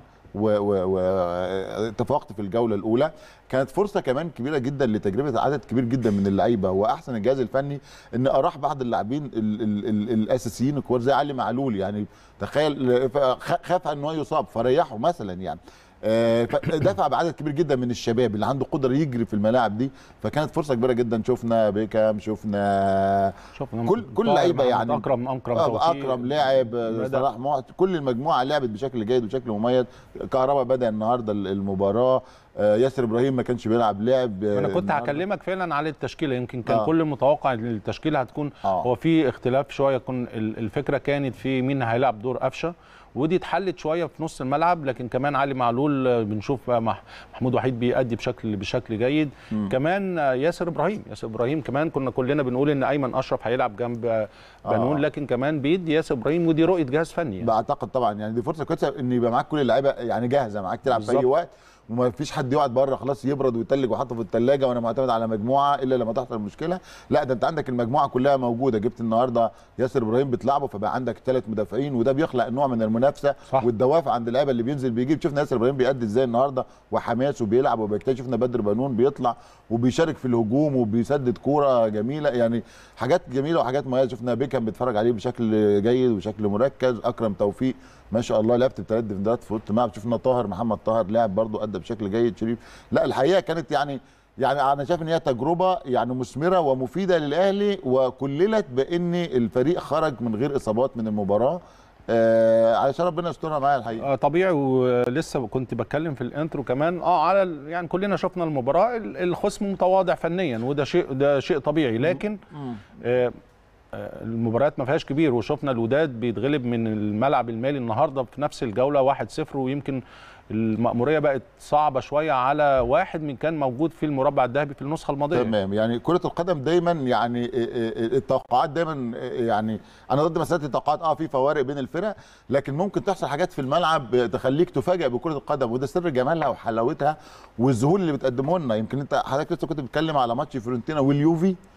وتفوقت في الجوله الاولى كانت فرصه كمان كبيره جدا لتجربه عدد كبير جدا من اللعيبه واحسن الجهاز الفني ان اراح بعض اللاعبين ال ال ال الاساسيين الكبار زي علي معلول يعني تخيل خ- خاف ان هو يصاب فريحه مثلا يعني آه، فدفع بعدد كبير جدا من الشباب اللي عنده قدره يجري في الملاعب دي فكانت فرصه كبيره جدا شفنا بيكام شفنا شوفنا كل كل طاهر لعيبه محمد يعني اكرم اكرم آه، توفيق اكرم لاعب آه، بدأ. صلاح معت كل المجموعه لعبت بشكل جيد وبشكل مميز كهربا بدا النهارده المباراه آه، ياسر ابراهيم ما كانش بيلعب لعب آه، انا كنت النهاردة. هكلمك فعلا على التشكيله يمكن كان آه. كل متوقع ان التشكيله هتكون آه. هو في اختلاف شويه يكون ال- الفكره كانت في مين هيلعب دور قفشه ودي اتحلت شويه في نص الملعب لكن كمان علي معلول آه، بنشوف بقى مح- محمود وحيد بيأدي بشكل بشكل جيد مم. كمان آه، ياسر ابراهيم ياسر ابراهيم كمان كنا كلنا بنقول ان ايمن اشرف هيلعب جنب آه، بنون آه. لكن كمان بيدي ياسر ابراهيم ودي رؤيه جهاز فني يعني. بعتقد طبعا يعني دي فرصه كويسه ان يبقى معاك كل اللعيبه يعني جاهزه معاك تلعب في اي بالظبط. وقت وما فيش حد يقعد بره خلاص يبرد ويتلج وحاطه في الثلاجه وانا معتمد على مجموعه الا لما تحصل مشكله لا ده انت عندك المجموعه كلها موجوده جبت النهارده ياسر ابراهيم بتلعبه فبقى عندك ثلاث مدافعين وده بيخلق نوع من المنافسه صح. والدوافع عند اللعيبه اللي بينزل بيجيب شفنا ياسر ابراهيم بيأدي ازاي النهارده وحماس وبيلعب وبيجتهد شفنا بدر بنون بيطلع وبيشارك في الهجوم وبيسدد كوره جميله يعني حاجات جميله وحاجات مميزه شفنا بيكام بيتفرج عليه بشكل جيد وشكل مركز اكرم توفيق ما شاء الله لعبت بثلاث ديفندات في وسط الملعب شفنا طاهر محمد طاهر لاعب برضو ادى بشكل جيد شريف لا الحقيقه كانت يعني يعني انا شايف ان هي تجربه يعني مثمره ومفيده للاهلي وكللت بان الفريق خرج من غير اصابات من المباراه آه علشان ربنا يسترها معايا الحقيقه آه، طبيعي ولسه كنت بتكلم في الانترو كمان اه على ال- يعني كلنا شفنا المباراه ال- الخصم متواضع فنيا وده شيء ده شيء طبيعي لكن آه آه، المباريات ما فيهاش كبير وشفنا الوداد بيتغلب من الملعب المالي النهارده في نفس الجوله 1-0 ويمكن المأمورية بقت صعبة شوية على واحد من كان موجود في المربع الذهبي في النسخة الماضية تمام يعني كرة القدم دايما يعني التوقعات دايما يعني انا ضد مسألة التوقعات اه في فوارق بين الفرق لكن ممكن تحصل حاجات في الملعب تخليك تفاجئ بكرة القدم وده سر جمالها وحلاوتها والذهول اللي بتقدمه لنا يمكن انت حضرتك لسه كنت بتتكلم على ماتش فيورنتينا واليوفي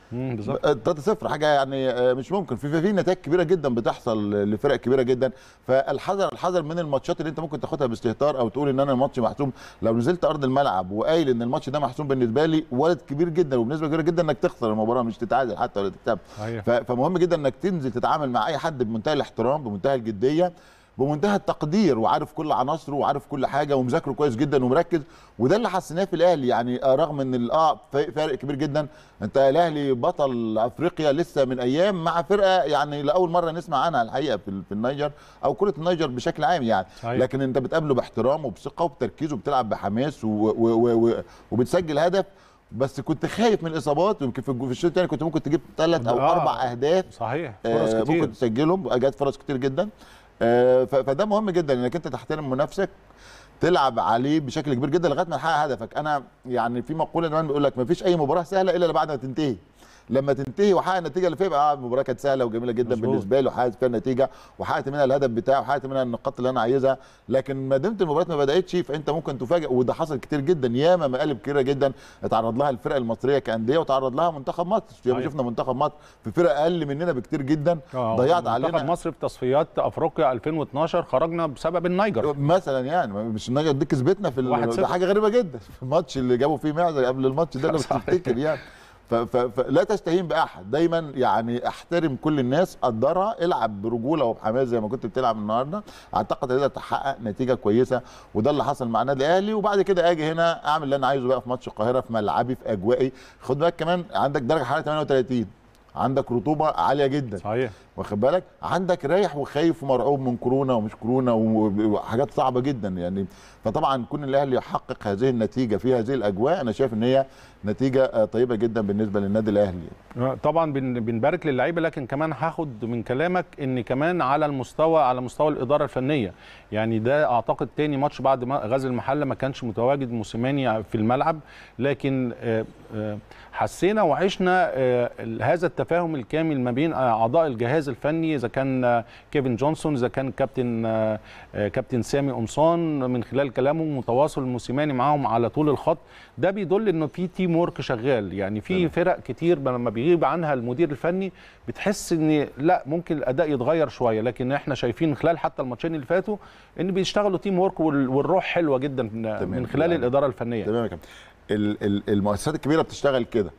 مم، بالظبط 3 0 حاجه يعني آه، مش ممكن في في, في نتائج كبيره جدا بتحصل لفرق كبيره جدا فالحذر الحذر من الماتشات اللي انت ممكن تاخدها باستهتار او تقول ان انا الماتش محسوم لو نزلت ارض الملعب وقايل ان الماتش ده محسوم بالنسبه لي ولد كبير جدا وبنسبه كبيره جدا انك تخسر المباراه مش تتعادل حتى ولا تكسب صحيح. ف- فمهم جدا انك تنزل تتعامل مع اي حد بمنتهى الاحترام بمنتهى الجديه بمنتهى التقدير وعارف كل عناصره وعارف كل حاجه ومذاكره كويس جدا ومركز وده اللي حسيناه في الاهلي يعني آه، رغم ان ال- اه في- فارق كبير جدا انت الاهلي بطل افريقيا لسه من ايام مع فرقه يعني لاول مره نسمع عنها الحقيقه في ال- في النيجر او كره النيجر بشكل عام يعني صحيح. لكن انت بتقابله باحترام وبثقه وبتركيز وبتلعب بحماس و و و و وبتسجل هدف بس كنت خايف من الاصابات يمكن في الجو- في الشوط الثاني كنت ممكن تجيب ثلاث او آه. اربع اهداف صحيح فرص آه، كتير ممكن تسجلهم جات فرص كتير جدا آه، ف- فده مهم جدا انك انت تحترم منافسك تلعب عليه بشكل كبير جدا لغايه ما تحقق هدفك انا يعني في مقوله دايما بيقول لك ما فيش اي مباراه سهله الا بعد ما تنتهي لما تنتهي وحقق النتيجه اللي فيها يبقى اه المباراه كانت سهله وجميله جدا مظبوط. بالنسبه لي وحققت فيها النتيجه وحققت منها الهدف بتاعي وحققت منها النقاط اللي انا عايزها لكن ما دمت المباراه ما بداتش فانت ممكن تفاجئ وده حصل كتير جدا ياما مقالب كتيره جدا اتعرض لها الفرق المصريه كانديه وتعرض لها منتخب مصر ياما صحيح. شفنا منتخب مصر في فرق اقل مننا بكتير جدا آه، ضيعت منتخب علينا مصر في تصفيات افريقيا 2012 خرجنا بسبب النيجر مثلا يعني مش النيجر دي كسبتنا في ال- 1-0. ده حاجه غريبه جدا في الماتش اللي جابوا فيه معزه قبل الماتش ده لو صحيح. تفتكر يعني ف- ف- فلا تستهين باحد دايما يعني احترم كل الناس قدرها العب برجوله وبحماس زي ما كنت بتلعب النهارده اعتقد تقدر تحقق نتيجه كويسه وده اللي حصل مع النادي الاهلي وبعد كده اجي هنا اعمل اللي انا عايزه بقى في ماتش القاهره في ملعبي في اجوائي خد بالك كمان عندك درجه حراره 38 عندك رطوبه عاليه جدا صحيح واخد بالك عندك رايح وخايف ومرعوب من كورونا ومش كورونا و- وحاجات صعبه جدا يعني فطبعا كون الاهلي يحقق هذه النتيجه في هذه الاجواء انا شايف ان هي نتيجه آه، طيبه جدا بالنسبه للنادي الاهلي طبعا بن- بنبارك للعيبه لكن كمان هاخد من كلامك ان كمان على المستوى على مستوى الاداره الفنيه يعني ده اعتقد تاني ماتش بعد ما غزل المحله ما كانش متواجد موسيماني في الملعب لكن آه، آه، حسينا وعشنا آه، هذا التفاهم الكامل ما بين آه، اعضاء الجهاز الفني اذا كان آه، كيفن جونسون اذا كان كابتن آه، آه، كابتن سامي قمصان من خلال كلامه متواصل موسيماني معاهم على طول الخط ده بيدل انه في تيم وورك شغال يعني في فرق كتير لما بيغيب عنها المدير الفني بتحس ان لا ممكن الاداء يتغير شويه لكن احنا شايفين خلال حتى الماتشين اللي فاتوا ان بيشتغلوا تيم وورك وال- والروح حلوه جدا من خلال يعني الاداره الفنيه تمام يا كابتن ال- ال- المؤسسات الكبيره بتشتغل كده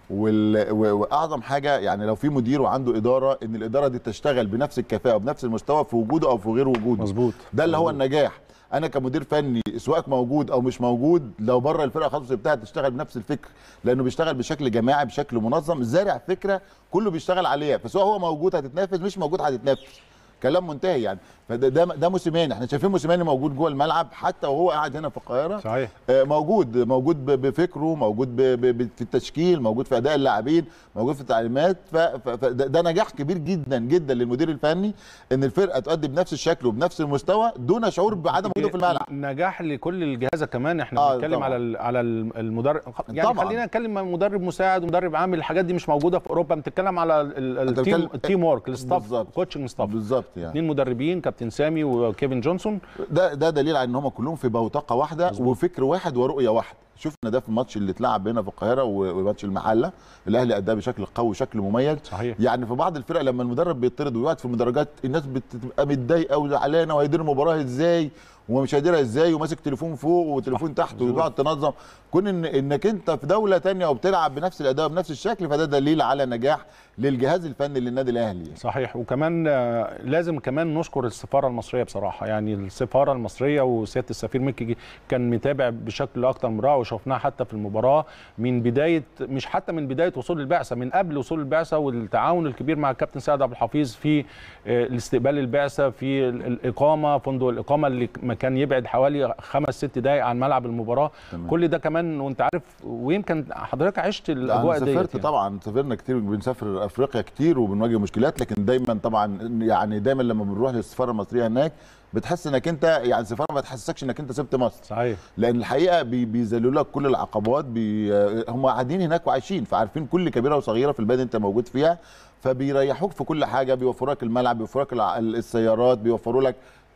وال- و- واعظم حاجه يعني لو في مدير وعنده اداره ان الاداره دي تشتغل بنفس الكفاءه وبنفس المستوى في وجوده او في غير وجوده مظبوط ده اللي هو النجاح انا كمدير فني سواء موجود او مش موجود لو بره الفرقه خلاص سبتها تشتغل بنفس الفكر لانه بيشتغل بشكل جماعي بشكل منظم زارع فكره كله بيشتغل عليها فسواء هو موجود هتتنافس مش موجود هتتنافس كلام منتهي يعني فده ده, ده موسيماني احنا شايفين موسيماني موجود جوه الملعب حتى وهو قاعد هنا في القاهره صحيح آه، موجود موجود ب- بفكره موجود ب- ب- ب- في التشكيل موجود في اداء اللاعبين موجود في التعليمات ف- ف- فده ده نجاح كبير جدا جدا للمدير الفني ان الفرقه تؤدي بنفس الشكل وبنفس المستوى دون شعور بعدم وجوده في الملعب نجاح لكل الجهاز كمان احنا آه، بنتكلم طبعاً. على ال- على ال- المدرب يعني طبعاً. خلينا نتكلم عن مدرب مساعد ومدرب عامل الحاجات دي مش موجوده في اوروبا بنتكلم على ال- ال- أنت التيم بتتكلم- التيم وورك الستاف بالظبط. كوتشنج ستاف بالظبط يعني اثنين مدربين كابتن سامي وكيفن جونسون ده ده دليل على ان هم كلهم في بوتقه واحده وفكر واحد ورؤيه واحده شفنا ده في الماتش اللي اتلعب هنا في القاهره و- وماتش المحله الاهلي اداه بشكل قوي وشكل مميز صحيح يعني في بعض الفرق لما المدرب بيطرد ويقعد في المدرجات الناس بتبقى متضايقه وزعلانه وهيدير المباراه ازاي ومش هيديرها ازاي وماسك تليفون فوق وتليفون تحت وتقعد تنظم كون إن انك انت في دوله تانية وبتلعب بنفس الاداء وبنفس الشكل فده دليل على نجاح للجهاز الفني للنادي الاهلي صحيح وكمان آه، لازم كمان نشكر السفاره المصريه بصراحه يعني السفاره المصريه وسياده السفير مكي كان متابع بشكل اكتر من رائع وشفناه حتى في المباراه من بدايه مش حتى من بدايه وصول البعثه من قبل وصول البعثه والتعاون الكبير مع الكابتن سعد عبد الحفيظ في آه، الاستقبال البعثه في ال- الاقامه فندق الاقامه اللي ما كان يبعد حوالي خمس ست دقائق عن ملعب المباراه تمام. كل ده كمان وانت عارف ويمكن حضرتك عشت انا الاجواء ديت سافرت يعني. طبعا سافرنا كتير بنسافر افريقيا كتير وبنواجه مشكلات لكن دايما طبعا يعني دايما لما بنروح للسفاره المصريه هناك بتحس انك انت يعني السفاره ما تحسسكش انك انت سبت مصر صحيح لان الحقيقه بي بيذللوا لك كل العقبات بي هم قاعدين هناك وعايشين فعارفين كل كبيره وصغيره في البلد انت موجود فيها فبيريحوك في كل حاجه بيوفروا لك الملعب بيوفروا لك الع- السيارات بيوفروا لك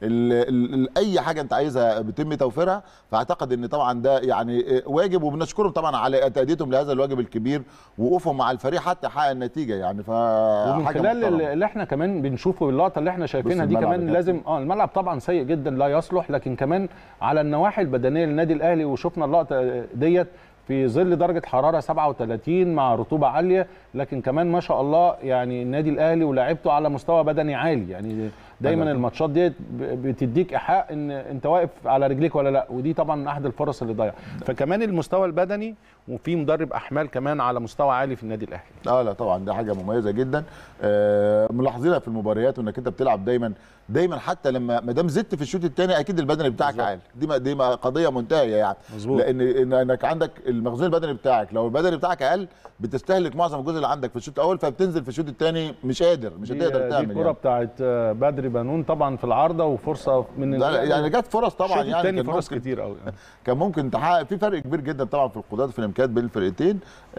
ال ال ال اي حاجه انت عايزها بيتم توفيرها فاعتقد ان طبعا ده يعني واجب وبنشكرهم طبعا على تاديتهم لهذا الواجب الكبير وقوفهم مع الفريق حتى يحقق النتيجه يعني ف ومن حاجة خلال محترمة. اللي احنا كمان بنشوفه اللقطه اللي احنا شايفينها بص دي الملعب كمان يا لازم اه الملعب طبعا سيء جدا لا يصلح لكن كمان على النواحي البدنيه للنادي الاهلي وشفنا اللقطه ديت في ظل درجه حراره 37 مع رطوبه عاليه لكن كمان ما شاء الله يعني النادي الاهلي ولاعيبته على مستوى بدني عالي يعني دايما أيوة. الماتشات ديت ب- بتديك ايحاء ان انت واقف على رجليك ولا لا ودي طبعا من احد الفرص اللي ضايعه فكمان المستوى البدني وفي مدرب احمال كمان على مستوى عالي في النادي الاهلي اه لا طبعا ده حاجه مميزه جدا آه ملاحظينها في المباريات وانك انت بتلعب دايما دايما حتى لما ما دام زدت في الشوط الثاني اكيد البدني بتاعك عالي دي ما دي ما قضيه منتهيه يعني مظبوط. لان إن انك عندك المخزون البدني بتاعك لو البدني بتاعك اقل بتستهلك معظم الجزء اللي عندك في الشوط الاول فبتنزل في الشوط الثاني مش قادر مش دي- هتقدر دي تعمل الكره يعني. بتاعت آه، بدري بنون طبعا في العارضه وفرصه من لا، لا، يعني جت فرص طبعا الشوط يعني التاني كان فرص ممكن- كتير قوي كان ممكن تحقق في فرق كبير جدا طبعا في القدرات في الامكانيات بين الفرقتين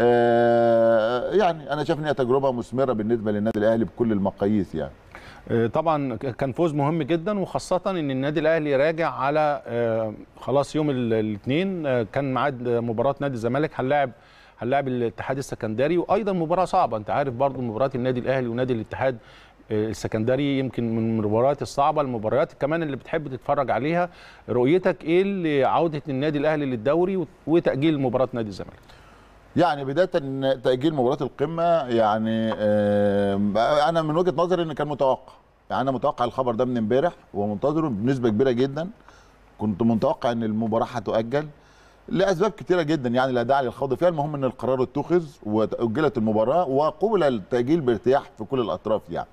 آه يعني انا شايف ان هي تجربه مثمره بالنسبه للنادي الاهلي بكل المقاييس يعني آه، طبعا ك- كان فوز مهم جدا وخاصة ان النادي الاهلي راجع على آه، خلاص يوم الاثنين كان ميعاد مباراة نادي الزمالك هنلاعب هنلاعب الاتحاد السكندري وايضا مباراة صعبة انت عارف برضو مباريات النادي الاهلي ونادي الاتحاد آه، السكندري يمكن من المباريات الصعبة المباريات كمان اللي بتحب تتفرج عليها رؤيتك ايه لعودة النادي الاهلي للدوري وت- وتأجيل مباراة نادي الزمالك يعني بدايه تاجيل مباراه القمه يعني آه، انا من وجهه نظري ان كان متوقع يعني انا متوقع الخبر ده من امبارح ومنتظره بنسبه كبيره جدا كنت متوقع ان المباراه هتؤجل لاسباب كتيره جدا يعني لا داعي للخوض فيها المهم ان القرار اتخذ واجلت المباراه وقبل التاجيل بارتياح في كل الاطراف يعني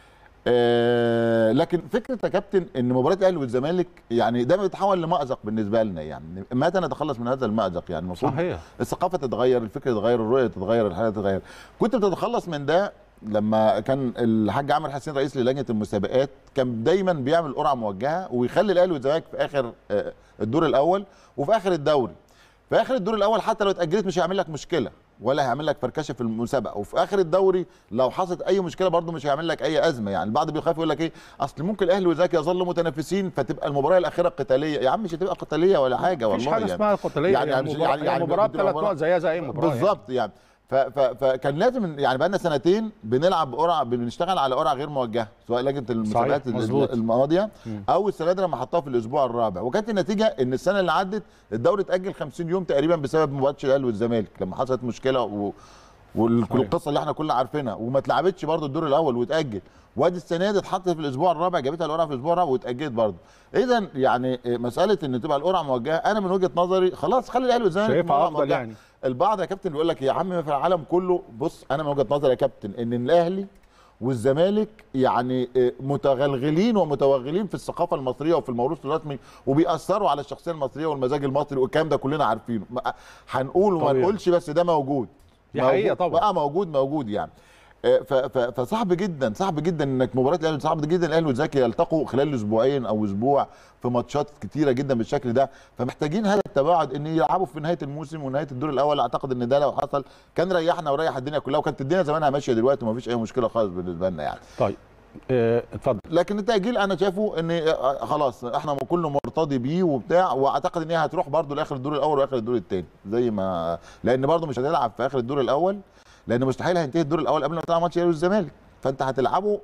آه لكن فكره يا كابتن ان مباراه الاهلي والزمالك يعني ده بيتحول لمأزق بالنسبه لنا يعني متى نتخلص من هذا المأزق يعني المفروض صحيح الثقافه تتغير الفكر يتغير الرؤيه تتغير الحياه تتغير كنت بتتخلص من ده لما كان الحاج عامر حسين رئيس للجنه المسابقات كان دايما بيعمل قرعه موجهه ويخلي الاهلي والزمالك في اخر آه، الدور الاول وفي اخر الدوري في اخر الدور الاول حتى لو اتاجلت مش هيعمل لك مشكله ولا هيعمل لك فركشه في المسابقه وفي اخر الدوري لو حصلت اي مشكله برده مش هيعمل لك اي ازمه يعني البعض بيخاف يقول لك ايه اصل ممكن الاهلي والزمالك يظلوا متنافسين فتبقى المباراه الاخيره قتاليه يا عم مش هتبقى قتاليه ولا حاجه والله مفيش حاجة يعني. اسمها قتالية يعني يعني, مش- مباراة يعني- يعني مباراة بتبقى ثلاث مباراة- نقط زيها زي اي مباراة يعني. بالظبط يعني ف- ف- فكان لازم يعني بقى لنا سنتين بنلعب بقرعه بنشتغل على قرعه غير موجهه سواء لجنه المسابقات ال- مظبوط. الماضيه مم. او السنه دي لما حطوها في الاسبوع الرابع وكانت النتيجه ان السنه اللي عدت الدوري اتاجل 50 يوم تقريبا بسبب مباراه الاهلي والزمالك لما حصلت مشكله و... والقصه اللي احنا كلنا عارفينها وما اتلعبتش برضو الدور الاول واتاجل وادي السنه دي اتحطت في الاسبوع الرابع جابتها القرعه في الاسبوع الرابع واتاجلت برضو اذا يعني مساله ان تبقى القرعه موجهه انا من وجهه نظري خلاص خلي الاهلي والزمالك شايفها القرعة افضل موجهة. يعني البعض يا كابتن بيقول لك يا عم ما في العالم كله بص انا من وجهه نظري يا كابتن ان الاهلي والزمالك يعني آه، متغلغلين ومتوغلين في الثقافه المصريه وفي الموروث الرسمي وبيأثروا على الشخصيه المصريه والمزاج المصري والكلام ده كلنا عارفينه ما- هنقول وما طبيعي. نقولش بس ده موجود دي موجود. حقيقة طبعا. بقى موجود موجود يعني آه، ف- ف- فصعب جدا صعب جدا انك مباراه الاهلي صعب جدا الاهلي والزمالك يلتقوا خلال اسبوعين او اسبوع في ماتشات كتيره جدا بالشكل ده فمحتاجين هذا التباعد ان يلعبوا في نهايه الموسم ونهايه الدور الاول اعتقد ان ده لو حصل كان ريحنا وريح الدنيا كلها وكانت الدنيا زمانها ماشيه دلوقتي ومفيش اي مشكله خالص بالنسبه لنا يعني طيب آه، اتفضل لكن التاجيل انا شايفه ان آه، خلاص احنا كله مرتضي بيه وبتاع واعتقد ان هي هتروح برده لاخر الدور الاول واخر الدور الثاني زي ما لان برده مش هتلعب في اخر الدور الاول لان مستحيل هينتهي الدور الاول قبل ما تلعب ماتش الاهلي والزمالك فانت هتلعبه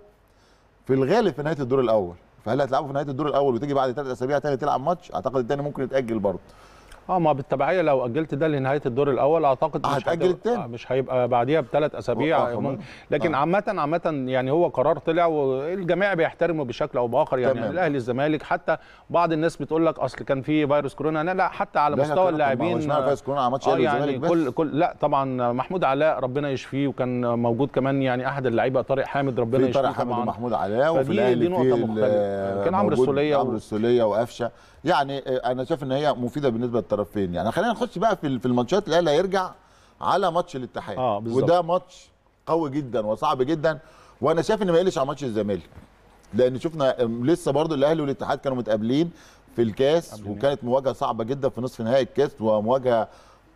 في الغالب في نهايه الدور الاول فهل هتلعبه في نهايه الدور الاول وتيجي بعد ثلاث اسابيع تاني تلعب ماتش اعتقد الثاني ممكن يتاجل برضه اه ما بالتبعيه لو اجلت ده لنهايه الدور الاول اعتقد مش هتأجل هتبقى- التاني. آه، مش هيبقى بعديها بثلاث اسابيع آه، ممكن لكن آه. عامه عامه يعني هو قرار طلع والجميع بيحترمه بشكل او باخر يعني تمام. الاهلي الزمالك حتى بعض الناس بتقول لك اصل كان في فيروس كورونا لا, لا حتى على لا، لا، مستوى كان- ما هو اللاعبين اشمعنى فايز كورونا على ماتش اه الاهلي يعني والزمالك بس كل كل لا طبعا محمود علاء ربنا يشفيه وكان موجود كمان يعني احد اللعيبه طارق حامد ربنا في يشفيه طارق حامد طبعا ومحمود علاء وفي فدي- الاهلي دي نقطة في مختلفة. ال- كان عمرو موجود السولية و- عمرو السوليه وقفشه يعني آه، انا شايف ان هي مفيده بالنسبه للطرفين يعني خلينا نخش بقى في في الماتشات الاهلي هيرجع على ماتش الاتحاد آه، بالظبط. وده ماتش قوي جدا وصعب جدا وانا شايف ان ما يقلش على ماتش الزمالك لان شفنا آم، لسه برضو الاهلي والاتحاد كانوا متقابلين في الكاس وكانت مواجهه صعبه جدا في نصف نهائي الكاس ومواجهه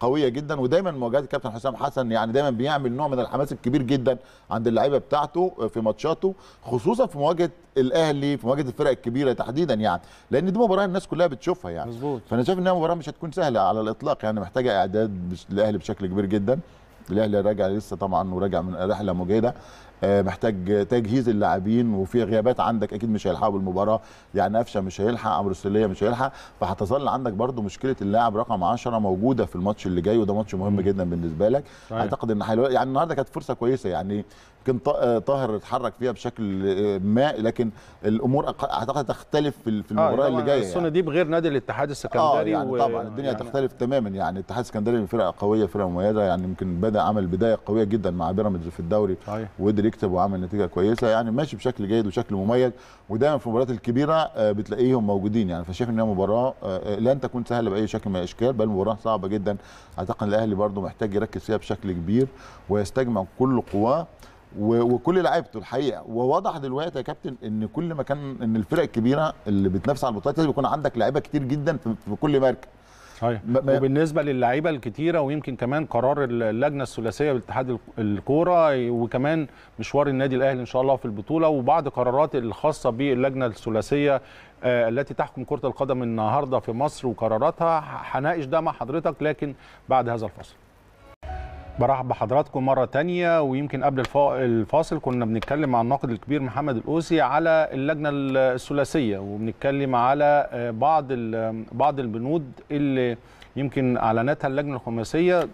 قويه جدا ودايما مواجهات الكابتن حسام حسن يعني دايما بيعمل نوع من الحماس الكبير جدا عند اللعيبه بتاعته في ماتشاته خصوصا في مواجهه الاهلي في مواجهه الفرق الكبيره تحديدا يعني لان دي مباراه الناس كلها بتشوفها يعني مظبوط فانا شايف انها مباراه مش هتكون سهله على الاطلاق يعني محتاجه اعداد بش- للاهلي بشكل كبير جدا الاهلي راجع لسه طبعا وراجع من رحله مجهده آه، محتاج تجهيز اللاعبين وفي غيابات عندك اكيد مش هيلحقوا بالمباراه يعني قفشه مش هيلحق عمرو السوليه مش هيلحق فهتظل عندك برضو مشكله اللاعب رقم 10 موجوده في الماتش اللي جاي وده ماتش مهم جدا بالنسبه لك صحيح. اعتقد ان حلو يعني النهارده كانت فرصه كويسه يعني يمكن ط- آه، طاهر اتحرك فيها بشكل آه، ما لكن الامور أق- اعتقد تختلف في في المباراه اللي جايه السنه دي بغير نادي الاتحاد السكندري اه يعني و- طبعا الدنيا يعني تختلف تماما يعني الاتحاد السكندري فرقه قويه فرقه مميزه يعني يمكن بدا عمل بدايه قويه جدا مع بيراميدز في الدوري صحيح. وقدر يكسب وعمل نتيجه كويسه يعني ماشي بشكل جيد وشكل مميز ودايما في المباريات الكبيره آه، بتلاقيهم موجودين يعني فشايف انها مباراه آه، لن تكون سهله باي شكل من الاشكال بل مباراه صعبه جدا اعتقد الاهلي برضو محتاج يركز فيها بشكل كبير ويستجمع كل قواه و- وكل لعيبته الحقيقه وواضح دلوقتي يا كابتن ان كل ما كان ان الفرق الكبيره اللي بتنافس على البطولات لازم يكون عندك لعيبه كتير جدا في في كل مركز صحيح ما- ما- وبالنسبه للعيبه الكتيره ويمكن كمان قرار اللجنه الثلاثيه بالاتحاد ال- الكوره وكمان مشوار النادي الاهلي ان شاء الله في البطوله وبعض قرارات الخاصه باللجنه الثلاثيه آه، التي تحكم كره القدم النهارده في مصر وقراراتها ح- هناقش ده مع حضرتك لكن بعد هذا الفصل برحب بحضراتكم مرة تانية ويمكن قبل الفا- الفاصل كنا بنتكلم مع الناقد الكبير محمد الأوسي على اللجنة الثلاثية وبنتكلم على آه، بعض ال- بعض البنود اللي يمكن أعلنتها اللجنة الخماسية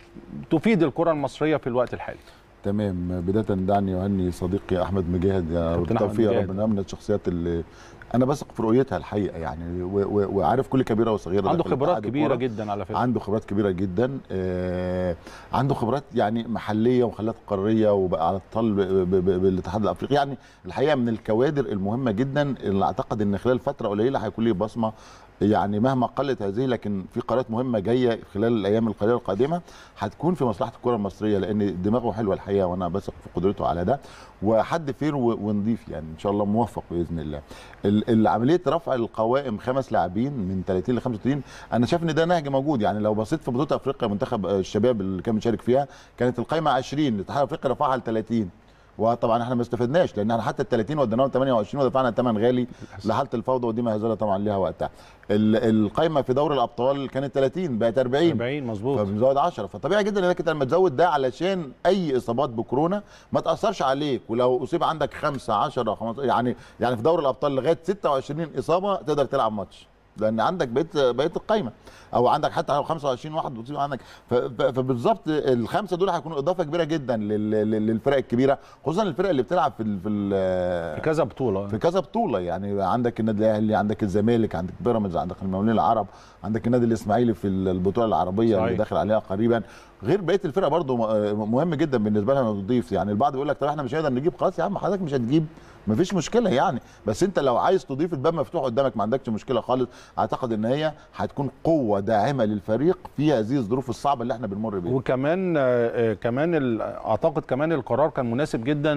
تفيد الكرة المصرية في الوقت الحالي تمام بدايه دعني اهني صديقي احمد مجاهد يا رب كابتن أحمد التوفيق يا مجاهد. رب إنها من الشخصيات اللي انا بثق في رؤيتها الحقيقه يعني و- و- وعارف كل كبيره وصغيره عنده داخل خبرات اتحاد كبيرة الكرة. جدا على فكرة عنده خبرات كبيره جدا آه عنده خبرات يعني محليه ومخلات قاريه وبقى على اتصال ب- ب- ب- بالاتحاد الافريقي يعني الحقيقه من الكوادر المهمه جدا اللي اعتقد ان خلال فتره قليله هيكون ليه بصمه يعني مهما قلت هذه لكن في قرارات مهمه جايه خلال الايام القليله القادمه هتكون في مصلحه الكره المصريه لان دماغه حلوه الحقيقه وانا بثق في قدرته على ده وحد فير و- ونضيف يعني ان شاء الله موفق باذن الله ال- ال- عمليه رفع القوائم خمس لاعبين من 30 ل 35 انا شايف ان ده نهج موجود يعني لو بصيت في بطوله افريقيا منتخب آه، الشباب اللي كان بيشارك فيها كانت القائمه 20 الاتحاد الافريقي رفعها ل 30 وطبعا احنا ما استفدناش لان احنا حتى ال 30 وديناهم 28 ودفعنا ثمن غالي لحاله الفوضى ودي مهزله طبعا ليها وقتها ال- القائمه في دوري الابطال كانت 30 بقت 40 40 مظبوط فبنزود 10 فطبيعي جدا انك انت لما تزود ده علشان اي اصابات بكورونا ما تاثرش عليك ولو اصيب عندك 5 10 15 يعني يعني في دوري الابطال لغايه 26 اصابه تقدر تلعب ماتش لان عندك بقيت بقيت القايمه او عندك حتى لو 25 واحد بتصيب عندك ف- ف- فبالظبط الخمسه دول هيكونوا اضافه كبيره جدا لل- لل- للفرق الكبيره خصوصا الفرق اللي بتلعب في ال- في ال- في كذا بطولة في كذا بطوله يعني عندك النادي الاهلي عندك الزمالك عندك بيراميدز عندك المقاولين العرب عندك النادي الاسماعيلي في البطوله العربيه صحيح. اللي داخل عليها قريبا غير بقيه الفرق برضو م- مهم جدا بالنسبه لها انها تضيف يعني البعض بيقول لك طب احنا مش هنقدر نجيب خلاص يا عم حضرتك مش هتجيب مفيش مشكله يعني بس انت لو عايز تضيف الباب مفتوح قدامك ما عندكش مشكله خالص اعتقد ان هي هتكون قوه داعمه للفريق في هذه الظروف الصعبه اللي احنا بنمر بيها وكمان آه، آه، كمان ال- اعتقد كمان القرار كان مناسب جدا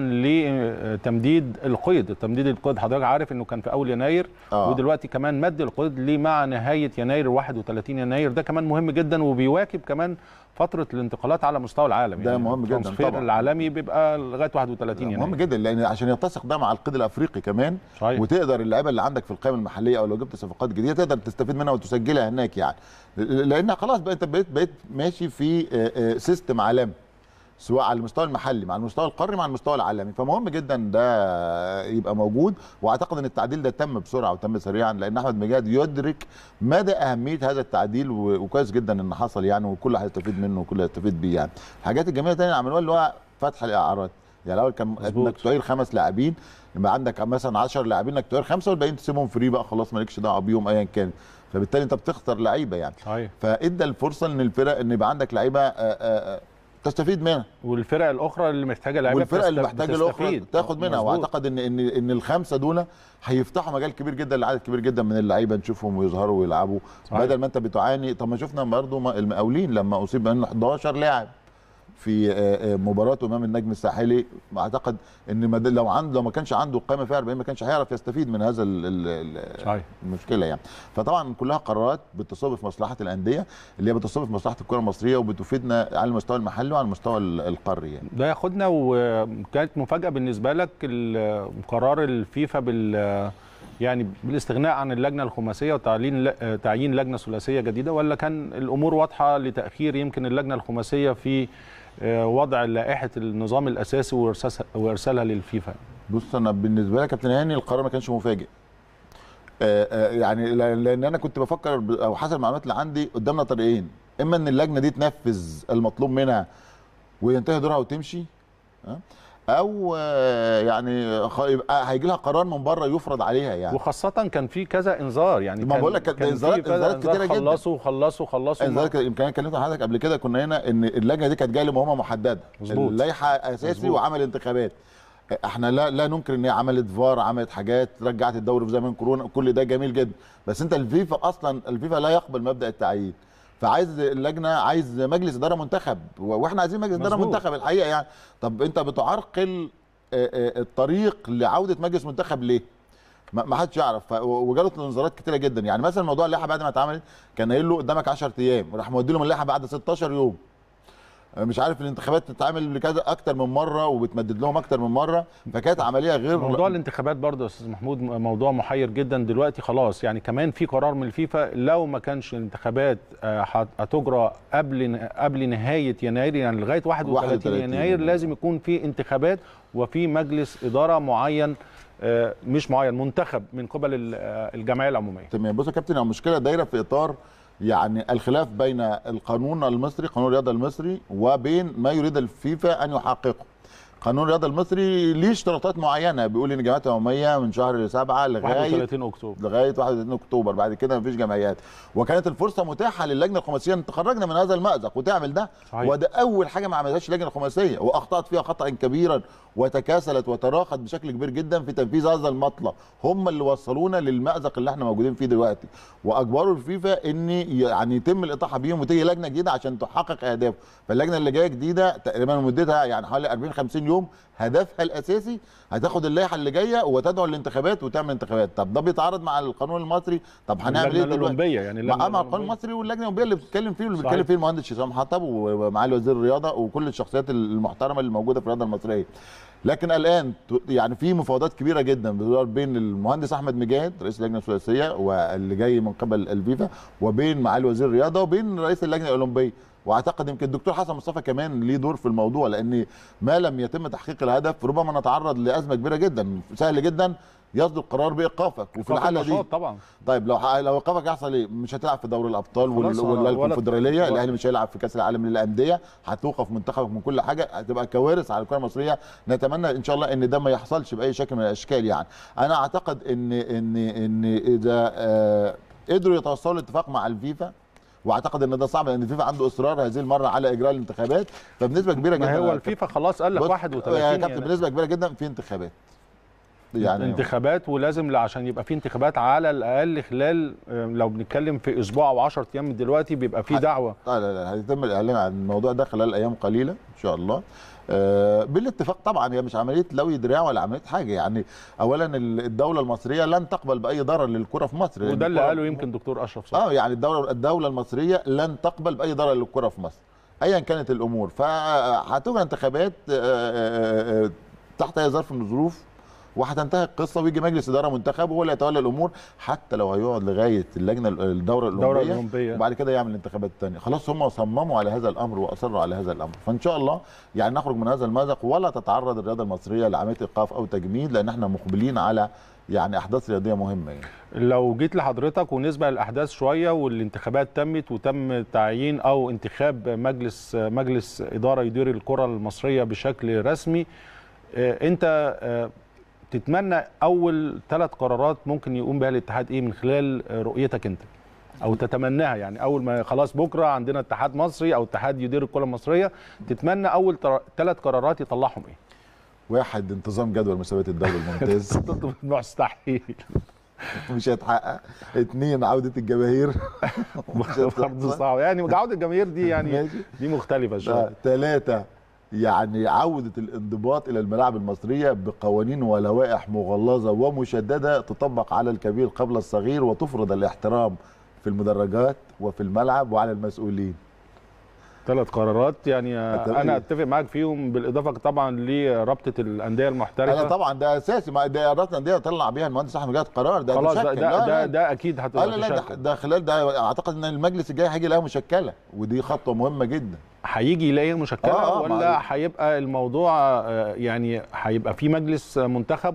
لتمديد القيد تمديد القيد حضرتك عارف انه كان في اول يناير آه. ودلوقتي كمان مد القيد ليه مع نهايه يناير 31 يناير ده كمان مهم جدا وبيواكب كمان فتره الانتقالات على مستوى العالم ده مهم جداً الترانسفير طبعاً. العالمي بيبقى لغايه 31 يناير مهم جدا لان عشان يتسق ده مع القيد الافريقي كمان صحيح. وتقدر اللعيبه اللي عندك في القائمه المحليه او لو جبت صفقات جديده تقدر تستفيد منها وتسجلها هناك يعني لان خلاص بقى انت بقيت بقيت ماشي في آه، آه، سيستم عالمي سواء على المستوى المحلي مع المستوى القاري مع المستوى العالمي فمهم جدا ده يبقى موجود واعتقد ان التعديل ده تم بسرعه وتم سريعا لان احمد مجاد يدرك مدى اهميه هذا التعديل و- وكويس جدا ان حصل يعني والكل هيستفيد منه والكل هيستفيد بيه يعني الحاجات الجميله الثانيه اللي عملوها اللي هو فتح الاعارات يعني الاول كان مظبوط. انك تعير خمس لاعبين يبقى عندك مثلا 10 لاعبين انك تعير خمسه والباقيين تسيبهم فري بقى خلاص مالكش دعوه بيهم ايا كان فبالتالي انت بتختار لعيبه يعني صحيح فادى الفرصه ان الفرق ان يبقى عندك لعيبه آه، آه، آه، تستفيد منها والفرق الاخرى اللي محتاجه لعيبه والفرق اللي بتست- محتاجه الاخرى بتستفيد. تاخد منها مظبوط. واعتقد ان ان ان الخمسه دول هيفتحوا مجال كبير جدا لعدد كبير جدا من اللعيبه نشوفهم ويظهروا ويلعبوا صحيح. بدل ما انت بتعاني طب ما شفنا برضه ما- المقاولين لما اصيب منه 11 لاعب في آه، آه، مباراته امام النجم الساحلي اعتقد ان ما- لو عنده لو ما كانش عنده القائمه فيها 40 ما كانش هيعرف يستفيد من هذا ال- ال- ال- صحيح. المشكله يعني فطبعا كلها قرارات بتصب في مصلحه الانديه اللي هي بتصب في مصلحه الكره المصريه وبتفيدنا على المستوى المحلي وعلى المستوى ال- القاري يعني ده ياخدنا وكانت مفاجاه بالنسبه لك ال- قرار الفيفا بال يعني بالاستغناء عن اللجنه الخماسيه وتعيين تعيين لجنه ثلاثيه جديده ولا كان الامور واضحه لتاخير يمكن اللجنه الخماسيه في آه، وضع لائحه النظام الاساسي وإرساسها- وارسالها للفيفا بص انا بالنسبه لي يا كابتن هاني القرار ما كانش مفاجئ آه، آه، يعني ل- لان انا كنت بفكر ب- او حسب المعلومات اللي عندي قدامنا طريقين اما ان اللجنه دي تنفذ المطلوب منها وينتهي دورها وتمشي ها؟ او آه، يعني خ- يبقى هيجي لها قرار من بره يفرض عليها يعني وخاصه كان في كذا انذار يعني ما كان- بقول لك كانت كان في إنذارات- كذا إنذارات إنذار كتيرة جدا. خلصوا خلصوا خلصوا انذار كده- يمكن انا كلمت حضرتك قبل كده كنا هنا ان اللجنه دي كانت جايه لمهمه محدده مظبوط. اللائحه اساسي مظبوط. وعمل انتخابات احنا لا لا ننكر ان هي عملت فار عملت حاجات رجعت الدوري في زمن كورونا كل ده جميل جدا بس انت الفيفا اصلا الفيفا لا يقبل مبدا التعيين فعايز اللجنه عايز مجلس اداره منتخب و- واحنا عايزين مجلس اداره مظبوط. منتخب الحقيقه يعني طب انت بتعرقل آه، آه، الطريق لعوده مجلس منتخب ليه؟ ما ما حدش يعرف ف- وجالت انذارات كتيره جدا يعني مثلا موضوع اللائحه بعد ما اتعملت كان قايل له قدامك 10 ايام راح مودي لهم اللائحه بعد 16 يوم مش عارف الانتخابات تتعمل لكذا اكتر من مره وبتمدد لهم اكتر من مره فكانت عمليه غير موضوع الانتخابات برضه يا استاذ محمود موضوع محير جدا دلوقتي خلاص يعني كمان في قرار من الفيفا لو ما كانش الانتخابات آه، هت- هتجرى قبل قبل نهايه يناير يعني لغايه 31 31 يناير لازم يكون في انتخابات وفي مجلس اداره معين آه، مش معين منتخب من قبل ال- آه، الجمعيه العموميه تمام بص يا كابتن المشكله دايره في اطار يعني الخلاف بين القانون المصري قانون الرياضه المصري وبين ما يريد الفيفا ان يحققه قانون الرياضه المصري ليه اشتراطات معينه بيقول ان الجمعيات العموميه من شهر 7 لغايه 31 اكتوبر لغايه 31 اكتوبر بعد كده مفيش جمعيات وكانت الفرصه متاحه للجنه الخماسيه ان تخرجنا من هذا المازق وتعمل ده صحيح. وده اول حاجه ما عملتهاش اللجنه الخماسيه واخطات فيها خطا كبيرا وتكاسلت وتراخت بشكل كبير جدا في تنفيذ هذا المطلب هم اللي وصلونا للمازق اللي احنا موجودين فيه دلوقتي واجبروا الفيفا ان يعني يتم الاطاحه بيهم وتيجي لجنه جديده عشان تحقق اهدافه فاللجنه اللي جايه جديده تقريبا مدتها يعني حوالي 40 50 يوم هدفها الاساسي هتاخد اللائحه اللي جايه وتدعو الانتخابات وتعمل انتخابات طب ده بيتعارض مع القانون المصري طب هنعمل ايه اللجنه دلوقتي الاولمبيه يعني مع اللجنة مع القانون الأولمبية. المصري واللجنه الاولمبيه اللي بتتكلم فيه واللي صحيح. بيتكلم فيه المهندس هشام حطب ومعالي وزير الرياضه وكل الشخصيات المحترمه اللي موجوده في الرياضه المصريه لكن الان ت- يعني في مفاوضات كبيره جدا بتدور بين المهندس احمد مجاهد رئيس اللجنه الثلاثيه واللي جاي من قبل الفيفا وبين معالي وزير الرياضه وبين رئيس اللجنه الاولمبيه واعتقد يمكن الدكتور حسن مصطفى كمان ليه دور في الموضوع لان ما لم يتم تحقيق الهدف ربما نتعرض لازمه كبيره جدا سهل جدا يصدر قرار بايقافك وفي إيقاف الحاله دي النشاط طبعا طيب لو ح- لو ايقافك يحصل ايه؟ مش هتلعب في دوري الابطال وال- خلاص، ولا ولا- الكونفدراليه ولا- الاهلي مش هيلعب في كاس العالم للانديه هتوقف منتخبك من كل حاجه هتبقى كوارث على الكره المصريه نتمنى ان شاء الله ان ده ما يحصلش باي شكل من الاشكال يعني انا اعتقد ان ان ان اذا آه قدروا يتوصلوا لاتفاق مع الفيفا واعتقد ان ده صعب لان الفيفا عنده اصرار هذه المره على اجراء الانتخابات فبنسبه كبيره جدا ما هو يا الفيفا خلاص قال لك بص، 31 يا كابتن يناير. بنسبه كبيره جدا في انتخابات يعني انتخابات ولازم عشان يبقى في انتخابات على الاقل خلال آه، لو بنتكلم في اسبوع او 10 ايام من دلوقتي بيبقى في دعوه لا لا لا هيتم الاعلان عن الموضوع ده خلال ايام قليله ان شاء الله آه، بالاتفاق طبعا هي مش عمليه لوي دراع ولا عمليه حاجه يعني اولا ال- الدوله المصريه لن تقبل باي ضرر للكره في مصر وده اللي الكرة- قاله يمكن دكتور اشرف صبحي اه يعني الدوله الدوله المصريه لن تقبل باي ضرر للكره في مصر ايا كانت الامور فهتجرى انتخابات آه، آه، آه، تحت اي ظرف من الظروف وهتنتهي القصه ويجي مجلس اداره منتخب وهو اللي يتولى الامور حتى لو هيقعد لغايه اللجنه الدوره الدوره الاولمبيه الاولمبيه وبعد كده يعمل انتخابات تانية خلاص هم صمموا على هذا الامر واصروا على هذا الامر فان شاء الله يعني نخرج من هذا المازق ولا تتعرض الرياضه المصريه لعمليه ايقاف او تجميد لان احنا مقبلين على يعني احداث رياضيه مهمه يعني. لو جيت لحضرتك ونسبة للأحداث شوية والانتخابات تمت وتم تعيين أو انتخاب مجلس مجلس إدارة يدير الكرة المصرية بشكل رسمي آه، أنت آه، تتمنى أول ثلاث قرارات ممكن يقوم بها الاتحاد إيه من خلال آه، رؤيتك أنت أو تتمناها يعني أول ما خلاص بكرة عندنا اتحاد مصري أو اتحاد يدير الكرة المصرية تتمنى أول ثلاث قرارات يطلعهم إيه؟ واحد انتظام جدول مسابقه الدوري الممتاز مستحيل مش هيتحقق اتنين عوده الجماهير مش برضه هتحصل. صعب يعني عوده الجماهير دي يعني ماشي. دي مختلفه شويه ثلاثة يعني عودة الانضباط إلى الملاعب المصرية بقوانين ولوائح مغلظة ومشددة تطبق على الكبير قبل الصغير وتفرض الاحترام في المدرجات وفي الملعب وعلى المسؤولين ثلاث قرارات يعني أتفق. انا اتفق معاك فيهم بالاضافه طبعا لرابطه الانديه المحترفه أنا طبعا ده أساسي ما ده إدارة الأندية طلع بيها المهندس أحمد جاد قرار ده خلاص ده مشكل. ده, لا، ده, لا. ده اكيد آه هتبقى لا لا ده, تشكل. ده خلال ده اعتقد ان المجلس الجاي هيجي يلاقيها مشكله ودي خطوه مهمه جدا هيجي يلاقي مشكله آه، آه، ولا مع- هيبقى الموضوع آه، يعني هيبقى في مجلس منتخب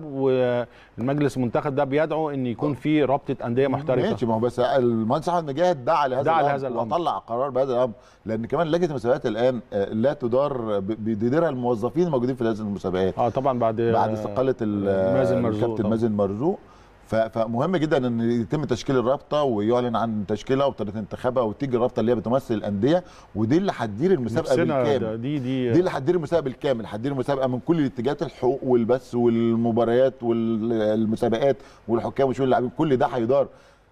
والمجلس المنتخب ده بيدعو ان يكون في رابطه انديه محترفه ماشي ما هو بس المهندس احمد مجاهد دعا لهذا دعا الأمر لهذا الأمر. وطلع قرار بهذا الامر لان كمان لجنه المسابقات الان آه، لا تدار ب- بيديرها الموظفين الموجودين في هذه المسابقات اه طبعا بعد بعد استقاله ال- مازن مرزوق الكابتن طبعاً. مازن مرزوق ف- فمهم جدا ان يتم تشكيل الرابطه ويعلن عن تشكيلها وطريقه انتخابها وتيجي الرابطه اللي هي بتمثل الانديه ودي اللي هتدير المسابقه نفسنا بالكامل ده- دي دي دي اللي هتدير المسابقه بالكامل هتدير المسابقه من كل الاتجاهات الحقوق والبث والمباريات والمسابقات والحكام وشؤون اللاعبين كل ده هيدار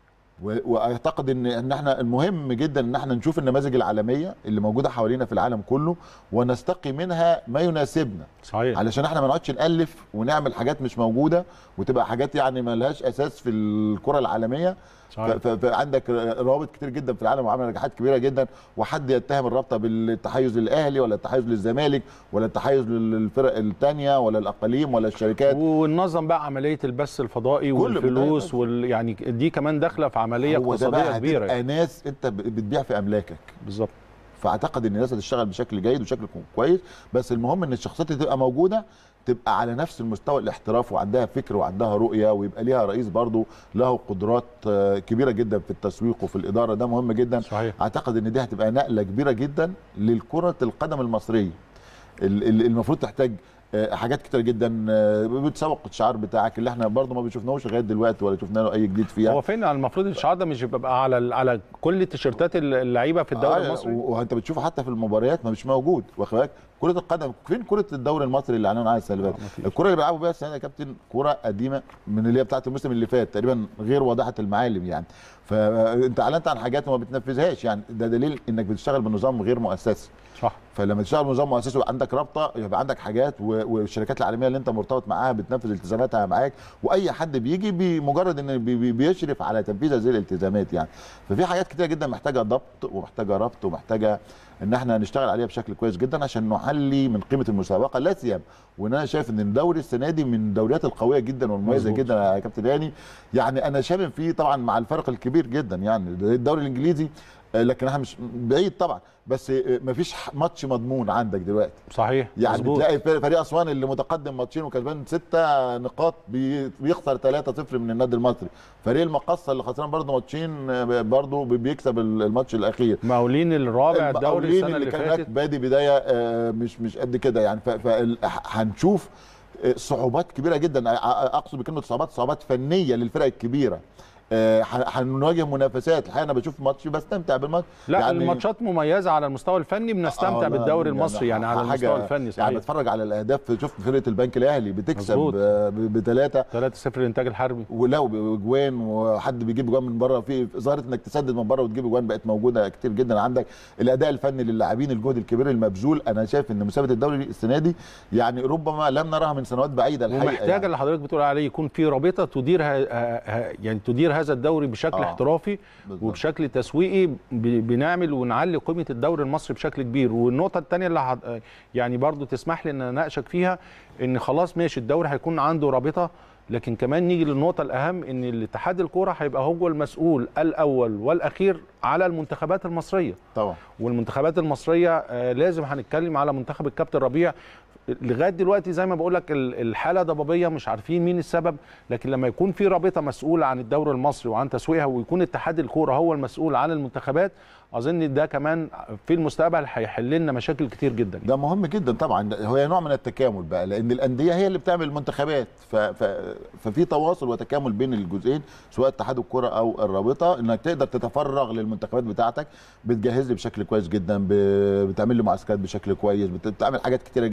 و- واعتقد ان ان احنا المهم جدا ان احنا نشوف النماذج العالميه اللي موجوده حوالينا في العالم كله ونستقي منها ما يناسبنا صحيح علشان احنا ما نقعدش نالف ونعمل حاجات مش موجوده وتبقى حاجات يعني ما لهاش اساس في الكره العالميه صحيح. ف- ف- فعندك روابط كتير جدا في العالم وعمل نجاحات كبيره جدا وحد يتهم الرابطه بالتحيز للاهلي ولا التحيز للزمالك ولا التحيز للفرق الثانيه ولا الاقاليم ولا الشركات وننظم بقى عمليه البث الفضائي كله والفلوس بالله. وال يعني دي كمان داخله في عمليه هو ده اقتصاديه بقى كبيره هتبقى ناس انت ب- بتبيع في املاكك بالظبط فاعتقد ان الناس هتشتغل بشكل جيد وشكل كويس بس المهم ان الشخصيات اللي تبقى موجوده تبقى على نفس المستوى الاحتراف وعندها فكر وعندها رؤيه ويبقى ليها رئيس برضه له قدرات آه، كبيره جدا في التسويق وفي الاداره ده مهم جدا صحيح اعتقد ان دي هتبقى نقله كبيره جدا للكره القدم المصريه ال- ال- المفروض تحتاج آه، حاجات كتير جدا آه، بتسوق الشعار بتاعك اللي احنا برضه ما بنشوفناهوش لغايه دلوقتي ولا شفنا له اي جديد فيها هو فين المفروض الشعار ده مش بيبقى على على كل تيشيرتات اللعيبه في الدوري آه، المصري و- وانت بتشوفه حتى في المباريات ما مش موجود واخد بالك كره القدم فين كره الدوري المصري اللي اعلنوا عنها السنه اللي آه، فاتت مفيش. الكره اللي بيلعبوا بيها السنه دي يا كابتن كره قديمه من اللي هي بتاعه الموسم اللي فات تقريبا غير واضحه المعالم يعني فانت اعلنت عن حاجات وما بتنفذهاش يعني ده دليل انك بتشتغل بنظام غير مؤسسي صح فلما تشتغل بنظام مؤسسي وعندك رابطه يبقى عندك حاجات و- والشركات العالميه اللي انت مرتبط معاها بتنفذ التزاماتها معاك واي حد بيجي بمجرد ان بي- بي- بيشرف على تنفيذ هذه الالتزامات يعني ففي حاجات كتير جدا محتاجه ضبط ومحتاجه ربط ومحتاجه ان احنا نشتغل عليها بشكل كويس جدا عشان نحلي من قيمه المسابقه لا سيما وان انا شايف ان الدوري السنه دي من الدوريات القويه جدا والمميزه مظبوط. جدا يا كابتن هاني يعني انا شامم فيه طبعا مع الفرق الكبير جدا يعني الدوري الانجليزي آه، لكن احنا مش بعيد طبعا بس آه، مفيش ماتش مضمون عندك دلوقتي صحيح يعني مظبوط. تلاقي فريق فريق اسوان اللي متقدم ماتشين وكسبان ستة نقاط بي- بيخسر 3-0 من النادي المصري فريق المقصه اللي خسران برضه ماتشين آه، برضه بي- بيكسب الماتش الاخير مقاولين الرابع الدوري المقاولين السنه اللي اللي كان فاتت بادي بدايه آه، مش مش قد كده يعني فهنشوف صعوبات كبيره جدا آه، آه، اقصد بكلمه صعوبات صعوبات فنيه للفرق الكبيره آه، ح- هنواجه منافسات الحقيقه انا بشوف ماتش بستمتع بالماتش لا يعني- يعني الماتشات مميزه على المستوى الفني بنستمتع آه، لا، بالدوري يعني المصري يعني على حاجة- المستوى الفني يعني صحيح بتفرج على الاهداف شفت فرقه البنك الاهلي بتكسب مظبوط. بثلاثه 3-0 الانتاج الحربي ولو اجوان وحد بيجيب اجوان من بره في ظاهره انك تسدد من بره وتجيب اجوان بقت موجوده كتير جدا عندك الاداء الفني للاعبين الجهد الكبير المبذول انا شايف ان مسابقه الدوري السنه دي يعني ربما لم نراها من سنوات بعيده الحقيقه ومحتاجه يعني. اللي حضرتك بتقول عليه يكون في رابطه تدير ه... ه... يعني تدير هذا الدوري بشكل آه، آه. احترافي بالظبط. وبشكل تسويقي ب... بنعمل ونعلي قيمه الدوري المصري بشكل كبير والنقطه الثانيه اللي حض... يعني برضو تسمح لي ان اناقشك فيها ان خلاص ماشي الدوري هيكون عنده رابطه لكن كمان نيجي للنقطة الأهم إن الاتحاد الكورة هيبقى هو المسؤول الأول والأخير على المنتخبات المصرية طبعا والمنتخبات المصريه آه، لازم هنتكلم على منتخب الكابتن ربيع لغايه دلوقتي زي ما بقول لك ال- الحاله ضبابيه مش عارفين مين السبب لكن لما يكون في رابطه مسؤوله عن الدوري المصري وعن تسويقها ويكون اتحاد الكوره هو المسؤول عن المنتخبات اظن ده كمان في المستقبل هيحل لنا مشاكل كتير جدا ده مهم جدا طبعا ده- هو نوع من التكامل بقى لان الانديه هي اللي بتعمل المنتخبات ف... ف... ففي تواصل وتكامل بين الجزئين سواء اتحاد الكره او الرابطه انك تقدر تتفرغ للمنتخبات بتاعتك بتجهز لي بشكل كويس جدا ب... بتعمل لي معسكرات بشكل كويس بت... بتعمل حاجات كتيره جدا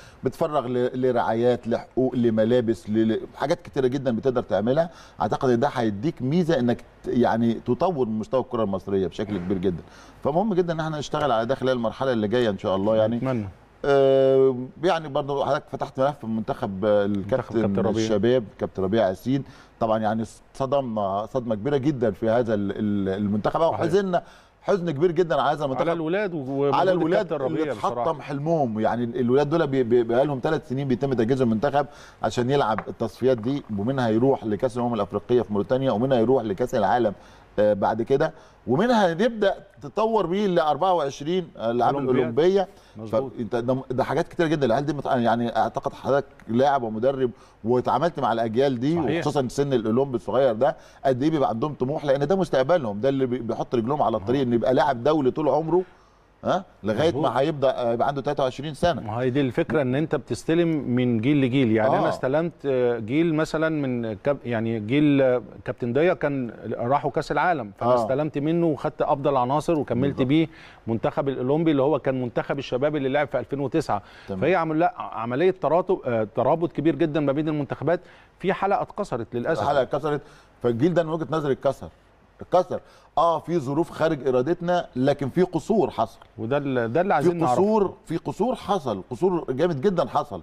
بتفرغ ل- لرعايات لحقوق لملابس ل- لحاجات كتيره جدا بتقدر تعملها اعتقد ان ده هيديك ميزه انك ت- يعني تطور من مستوى الكره المصريه بشكل كبير جدا فمهم جدا ان احنا نشتغل على ده خلال المرحله اللي جايه ان شاء الله يعني اتمنى آه، يعني برضه حضرتك فتحت ملف منتخب آه، الكابتن كابتن ربيع. الشباب كابتن ربيع ياسين طبعا يعني صدمنا صدمه كبيره جدا في هذا ال- ال- المنتخب وحزننا حزن كبير جدا على هذا المنتخب على الولاد ووجود على الولاد الكابتن اللي ربيع بصراحة. اتحطم حلمهم يعني الولاد دول بي- بي- بقى لهم ثلاث سنين بيتم تجهيز المنتخب عشان يلعب التصفيات دي ومنها يروح لكاس الامم الافريقيه في موريتانيا ومنها يروح لكاس العالم آه، بعد كده ومنها نبدا تطور بيه ل 24 الالعاب أولمبياد. الاولمبيه مظبوط. فانت ده, ده حاجات كتير جدا العيال دي مت- يعني اعتقد حضرتك لاعب ومدرب واتعاملت مع الاجيال دي صحيح. وخصوصا سن الاولمبي الصغير ده قد ايه بيبقى عندهم طموح لان ده مستقبلهم ده اللي بي- بيحط رجلهم على الطريق ان يبقى لاعب دولي طول عمره ها لغايه مظبوط. ما هيبدا آه، يبقى عنده 23 سنه ما هي دي الفكره ان انت بتستلم من جيل لجيل يعني آه. انا استلمت آه، جيل مثلا من كاب يعني جيل آه، كابتن ضيا كان راحوا كاس العالم فانا آه. استلمت منه وخدت افضل عناصر وكملت بالظبط. بيه منتخب الاولمبي اللي هو كان منتخب الشباب اللي لعب في 2009 تمام. فهي عمل لا عمليه تراتب آه، ترابط كبير جدا ما بين المنتخبات في حلقه اتكسرت للاسف الحلقه اتكسرت فالجيل ده من وجهه نظري اتكسر اتكسر اه في ظروف خارج ارادتنا لكن في قصور حصل وده اللي- ده اللي عايزين في نعرفه قصور في قصور حصل قصور جامد جدا حصل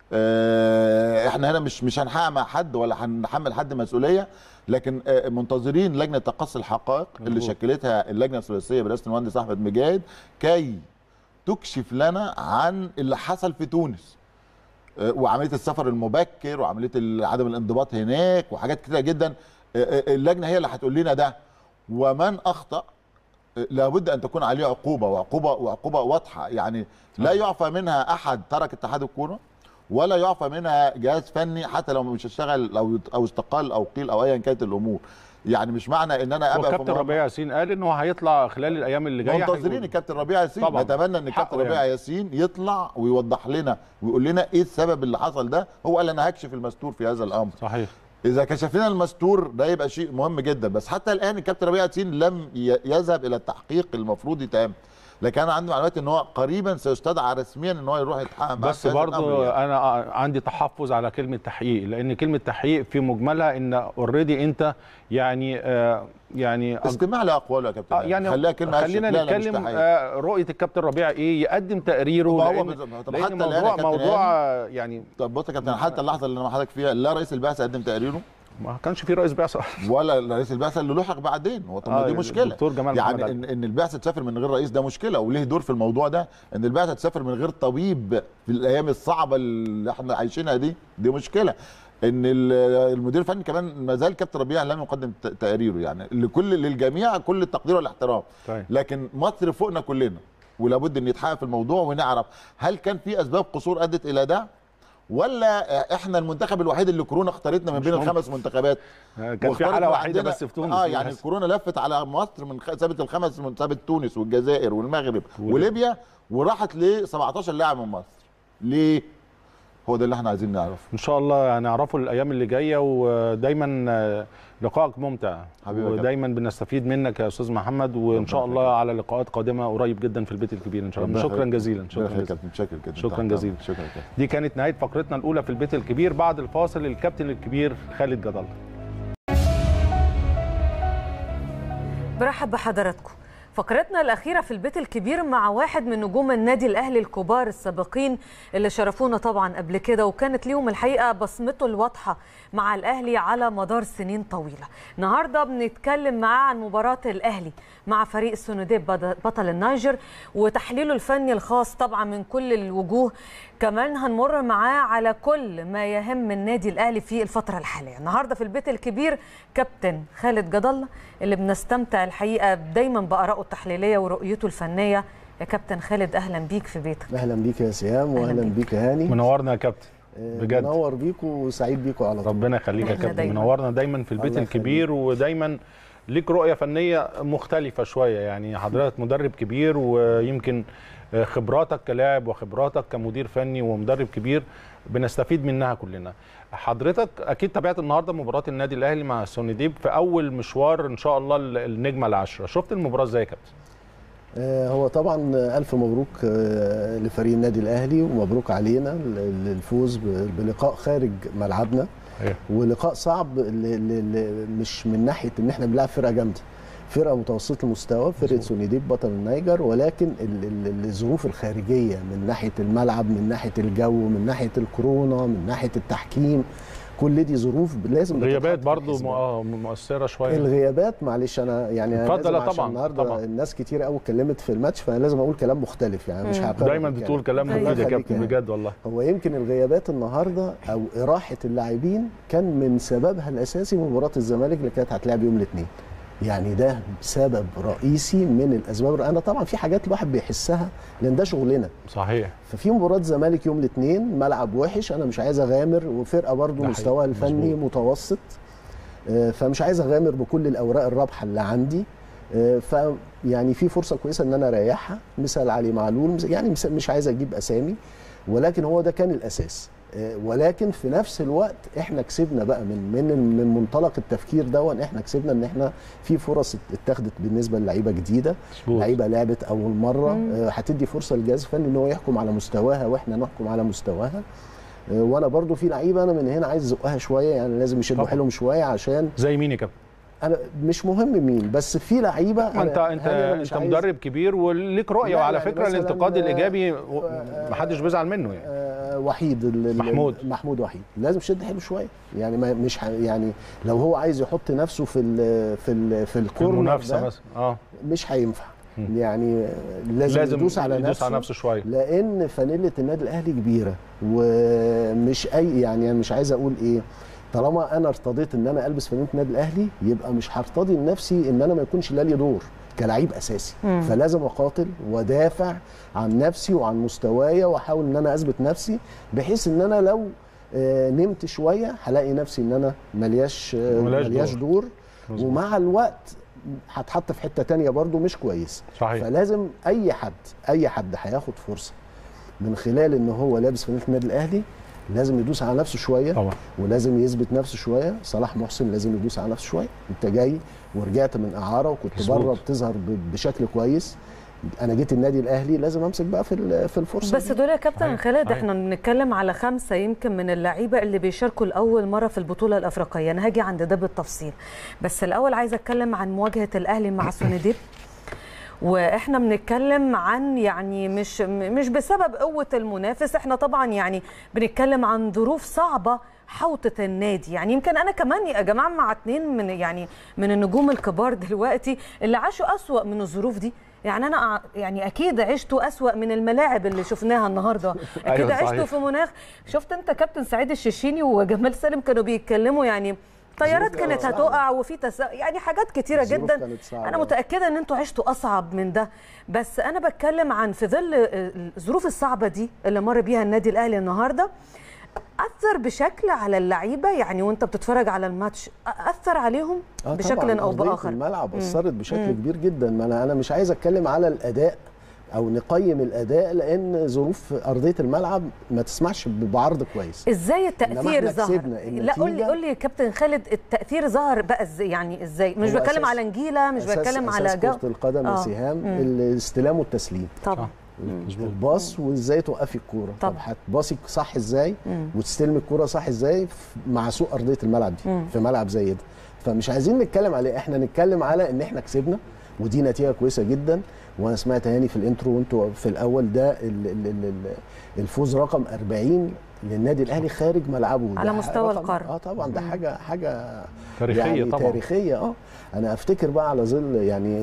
آه، احنا هنا مش مش هنحقق مع حد ولا هنحمل حد مسؤوليه لكن آه، منتظرين لجنه تقصي الحقائق اللي مظبوط. شكلتها اللجنه الثلاثيه برئاسه المهندس احمد مجاهد كي تكشف لنا عن اللي حصل في تونس آه، وعمليه السفر المبكر وعمليه ال- عدم الانضباط هناك وحاجات كتيره جدا آه، آه، اللجنه هي اللي هتقول لنا ده ومن اخطا آه، لابد ان تكون عليه عقوبه وعقوبه وعقوبه واضحه يعني لا يعفى منها احد ترك اتحاد الكوره ولا يعفى منها جهاز فني حتى لو مش هيشتغل او او استقال او قيل او ايا كانت الامور يعني مش معنى ان انا ابقى في وكابتن موقع- ربيع ياسين قال ان هو هيطلع خلال الايام اللي جايه منتظرين هيقول. الكابتن ربيع ياسين طبعاً. نتمنى ان الكابتن حقه ربيع يعني. ياسين يطلع ويوضح لنا ويقول لنا ايه السبب اللي حصل ده هو قال انا هكشف المستور في هذا الامر صحيح اذا كشف لنا المستور ده يبقى شيء مهم جدا بس حتى الان الكابتن ربيع ياسين لم ي- يذهب الى التحقيق المفروض يتعمل لكن انا عندي معلومات ان هو قريبا سيستدعى رسميا ان هو يروح يتحقق معاه بس في هذا برضو الأمر يعني. انا عندي تحفظ على كلمه تحقيق لان كلمه تحقيق في مجملها ان اوريدي انت يعني آه يعني استماع لاقواله يا كابتن آه يعني خليها كلمه خلينا هشة. لا، لا، مش نتكلم تحقيق. آه رؤيه الكابتن ربيع ايه يقدم تقريره ما هو لان, بالظبط. طب لأن حتى الآن يا موضوع كابتن موضوع آه، يعني طب بص يا كابتن حتى اللحظه اللي انا مع حضرتك فيها لا رئيس البعثه قدم تقريره ما كانش في رئيس بعثه ولا رئيس البعثه اللي لحق بعدين هو طب ما آه، دي مشكله الدكتور جمال محمد يعني علي. ان ان البعثه تسافر من غير رئيس ده مشكله وليه دور في الموضوع ده ان البعثه تسافر من غير طبيب في الايام الصعبه اللي احنا عايشينها دي دي مشكله ان ال- المدير الفني كمان ما زال كابتن ربيع لم يقدم ت- تقريره يعني لكل للجميع كل التقدير والاحترام طيب. لكن مصر فوقنا كلنا ولابد ان يتحقق في الموضوع ونعرف هل كان في اسباب قصور ادت الى ده ولا احنا المنتخب الوحيد اللي كورونا اختارتنا من مش بين ممكن. الخمس منتخبات آه، كان في واختارت حاله من واحده عندنا- بس في تونس اه يعني للأسف. الكورونا لفت على مصر من خ- سابت الخمس من سابت تونس والجزائر والمغرب وليبيا. وليبيا وراحت ل 17 لاعب من مصر ليه هو ده اللي احنا عايزين نعرفه ان شاء الله هنعرفه الايام اللي جايه ودايما آه، لقائك ممتع حبيبي يا كابتن. ودايما بنستفيد منك يا استاذ محمد وان شاء الله على لقاءات قادمه قريب جدا في البيت الكبير ان شاء الله ربنا شكرا يخليك. جزيلا ربنا شكرا يخليك يا جزيلا كابتن شكرا جدا شكراً تحت جزيلا. أمرك. شكرا يا كابتن دي كانت نهايه فقرتنا الاولى في البيت الكبير بعد الفاصل الكابتن الكبير خالد جد الله برحب بحضراتكم فقرتنا الأخيرة في البيت الكبير مع واحد من نجوم النادي الأهلي الكبار السابقين اللي شرفونا طبعا قبل كده وكانت ليهم الحقيقة بصمته الواضحة مع الأهلي على مدار سنين طويلة النهاردة بنتكلم معاه عن مباراة الأهلي مع فريق السنديب بد- بطل النيجر وتحليله الفني الخاص طبعا من كل الوجوه كمان هنمر معاه على كل ما يهم النادي الأهلي في الفترة الحالية النهاردة في البيت الكبير كابتن خالد جد الله اللي بنستمتع الحقيقة دايما بآرائه التحليلية ورؤيته الفنية يا كابتن خالد أهلا بيك في بيتك اهلا بيك يا سيام أهلاً واهلا بيك. بيك يا هاني منورنا يا كابتن آه، بجد. منور بيكم وسعيد بيكم على طول ربنا يخليك يا إحنا كابتن دايماً. منورنا دايما في البيت الله الكبير ودايما ليك رؤيه فنيه مختلفه شويه يعني حضرتك مدرب كبير ويمكن خبراتك كلاعب وخبراتك كمدير فني ومدرب كبير بنستفيد منها كلنا حضرتك اكيد تابعت النهارده مباراه النادي الاهلي مع سوني ديب في اول مشوار ان شاء الله النجمه العشره شفت المباراه ازاي يا كابتن آه، هو طبعا الف مبروك آه، لفريق النادي الاهلي ومبروك علينا ال- الفوز ب- بلقاء خارج ملعبنا أيوة. ولقاء صعب ل- ل- ل- مش من ناحيه ان احنا بنلعب فرقه جامده فرقه متوسطه المستوى فرقه سونيديب بطل النيجر ولكن ال- ال- الظروف الخارجيه من ناحيه الملعب من ناحيه الجو من ناحيه الكورونا من ناحيه التحكيم كل دي ظروف لازم غيابات بتتحط في برضو الحسبان. آه، مؤثره شويه الغيابات معلش انا يعني أنا اتفضل، لازم لا عشان طبعاً، النهارده طبعاً. الناس كتير قوي اتكلمت في الماتش فانا لازم اقول كلام مختلف يعني مش مم. هكرر دايما الكلام. بتقول كلام الله مفيد يا يخليك كابتن يعني. بجد والله هو يمكن الغيابات النهارده او راحه اللاعبين كان من سببها الاساسي مباراه الزمالك اللي كانت هتلعب يوم الاثنين يعني ده سبب رئيسي من الاسباب انا طبعا في حاجات الواحد بيحسها لان ده شغلنا صحيح ففي مباراه زمالك يوم الاثنين ملعب وحش انا مش عايز اغامر وفرقه برضو ده مستواها حقيقي، الفني مظبوط. متوسط آه، فمش عايز اغامر بكل الاوراق الرابحه اللي عندي آه، ف يعني في فرصه كويسه ان انا اريحها مثال علي معلول مس- يعني مس- مش عايز اجيب اسامي ولكن هو ده كان الاساس آه، ولكن في نفس الوقت احنا كسبنا بقى من من من منطلق التفكير ده احنا كسبنا ان احنا في فرص اتخذت بالنسبه للعيبه جديده مظبوط. لعيبه لعبت اول مره آه، هتدي فرصه للجهاز الفني ان هو يحكم على مستواها واحنا نحكم على مستواها آه، وانا برضو في لعيبه انا من هنا عايز ازقها شويه يعني لازم يشدوا طبعاً. حيلهم شويه عشان زي مين يا كابتن انا مش مهم مين بس في لعيبه ما انت أنا- انت هل أنا مش انت عايز- مدرب كبير وليك رؤيه لا، وعلى يعني فكره مثلاً، الانتقاد آه، الايجابي محدش بيزعل منه يعني آه، وحيد ال- ال- محمود. محمود وحيد لازم يشد حيله شويه يعني ما مش ح- يعني لو هو عايز يحط نفسه في ال في ال في في الكورنر المنافسه ده مثلا اه مش هينفع مم. يعني لازم, لازم يدوس على يدوس نفسه على نفسه شويه لان فانيله النادي الاهلي كبيره ومش اي يعني أنا مش عايز اقول ايه طالما انا ارتضيت ان انا البس فانيله النادي الاهلي يبقى مش هرتضي لنفسي ان انا ما يكونش لي دور كلاعب اساسي مم. فلازم اقاتل وادافع عن نفسي وعن مستوايا واحاول ان انا اثبت نفسي بحيث ان انا لو آه، نمت شويه هلاقي نفسي ان انا ملياش آه، ملياش ملياش دور. دور مظبوط. ومع الوقت هتحط في حته تانية برضو مش كويس صحيح فلازم اي حد اي حد هياخد فرصه من خلال ان هو لابس فانيله النادي الاهلي لازم يدوس على نفسه شويه طبعا ولازم يثبت نفسه شويه صلاح محسن لازم يدوس على نفسه شويه انت جاي ورجعت من اعاره وكنت مظبوط. بره بتظهر ب- بشكل كويس انا جيت النادي الاهلي لازم امسك بقى في ال- في الفرصه بس دي. دول يا كابتن صحيح، خالد صحيح. احنا بنتكلم على خمسه يمكن من اللعيبه اللي بيشاركوا لاول مره في البطوله الافريقيه انا هاجي عند ده بالتفصيل بس الاول عايزه اتكلم عن مواجهه الاهلي مع سونديب واحنا بنتكلم عن يعني مش مش بسبب قوه المنافس احنا طبعا يعني بنتكلم عن ظروف صعبه حوطة النادي يعني يمكن انا كمان يا جماعه مع اتنين من يعني من النجوم الكبار دلوقتي اللي عاشوا اسوا من الظروف دي يعني انا أع- يعني اكيد عشتوا اسوا من الملاعب اللي شفناها النهارده اكيد أيوة، عشتوا صحيح. في مناخ شفت انت كابتن سعيد الششيني وجمال سالم كانوا بيتكلموا يعني طيارات ظروف كانت صعبة. هتقع وفي تس... يعني حاجات كتيره الظروف جدا كانت صعبة. انا متاكده ان انتوا عشتوا اصعب من ده بس انا بتكلم عن في ظل الظروف الصعبه دي اللي مر بيها النادي الاهلي النهارده اثر بشكل على اللعيبه يعني وانت بتتفرج على الماتش اثر عليهم آه بشكل طبعاً، او أرضية باخر الملعب مم. اثرت بشكل مم. كبير جدا ما انا انا مش عايز اتكلم على الاداء او نقيم الاداء لان ظروف ارضيه الملعب ما تسمحش بعرض كويس ازاي إنما التاثير إحنا ظهر كسبنا لا قول لي النتيجة- قول لي يا كابتن خالد التاثير ظهر بقى ازاي يعني ازاي مش هو بتكلم أساس- على نجيله مش أساس بتكلم أساس على جو كره القدم يا آه. سهام مم. الاستلام والتسليم طبعا الباص وازاي توقفي الكوره طب طبعا. هتباصي صح ازاي مم. وتستلمي الكوره صح ازاي ف- مع سوء ارضيه الملعب دي مم. في ملعب زي ده فمش عايزين نتكلم عليه احنا نتكلم على ان احنا كسبنا ودي نتيجه كويسه جدا وانا سمعت هاني في الانترو وانتوا في الاول ده ال- ال- ال- ال- الفوز رقم 40 للنادي الاهلي خارج ملعبه على ده مستوى رقم- القارة. اه طبعا ده حاجه حاجه تاريخيه يعني طبعا تاريخيه اه انا افتكر بقى على ظل يعني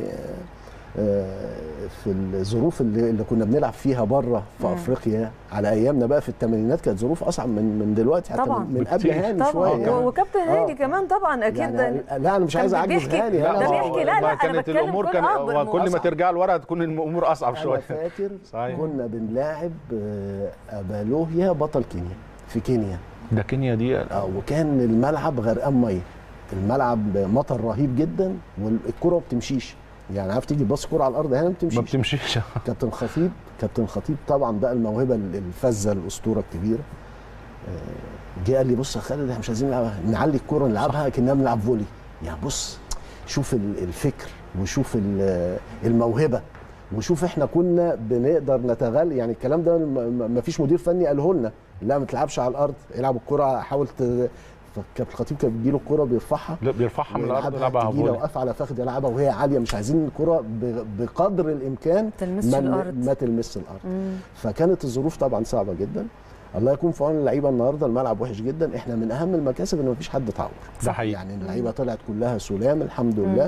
آه، في الظروف اللي, اللي كنا بنلعب فيها بره في مم. افريقيا على ايامنا بقى في الثمانينات كانت ظروف اصعب من من دلوقتي حتى طبعاً. من, من قبل بكتير. هاني طبعا شويه و- وكابتن آه. هاني كمان طبعا اكيد يعني ده- لا انا مش كان عايز اعجز بيحكي- هاني ده أنا بيحكي- لا، لا، ما أنا كانت بتكلم الامور كل كان أب إنه وكل ما أصعب. ترجع لورا تكون الامور اصعب انا شويه فاكر صحيح. كنا بنلاعب آه، ابالوهيا بطل كينيا في كينيا ده كينيا دي اه وكان الملعب غرقان ميه الملعب مطر رهيب جدا والكره ما بتمشيش يعني عارف تيجي تبص كوره على الارض هنا ما ما بتمشيش بتمشيش كابتن خطيب كابتن خطيب طبعا بقى الموهبه الفذه الاسطوره الكبيره آه، جه قال لي بص يا خالد احنا مش عايزين نلعبها نعلي الكوره نلعبها كاننا بنلعب فولي يعني بص شوف ال- الفكر وشوف ال- الموهبه وشوف احنا كنا بنقدر نتغل يعني الكلام ده ما فيش مدير فني قاله لنا لا ما تلعبش على الارض العب الكره حاول ت... فكابتن الخطيب كان بيجيله الكره بيرفعها لا بيرفعها من الارض ويلعبها يلعبها تجيله فولي واقف على فخذ يلعبها وهي عاليه مش عايزين الكره ب- بقدر الامكان تلمسش ما الأرض. ما تلمس الارض مم. فكانت الظروف طبعا صعبه جدا الله يكون في عون اللعيبه النهارده الملعب وحش جدا احنا من اهم المكاسب ان مفيش حد اتعور ده حقيقي يعني اللعيبه طلعت كلها سلام الحمد لله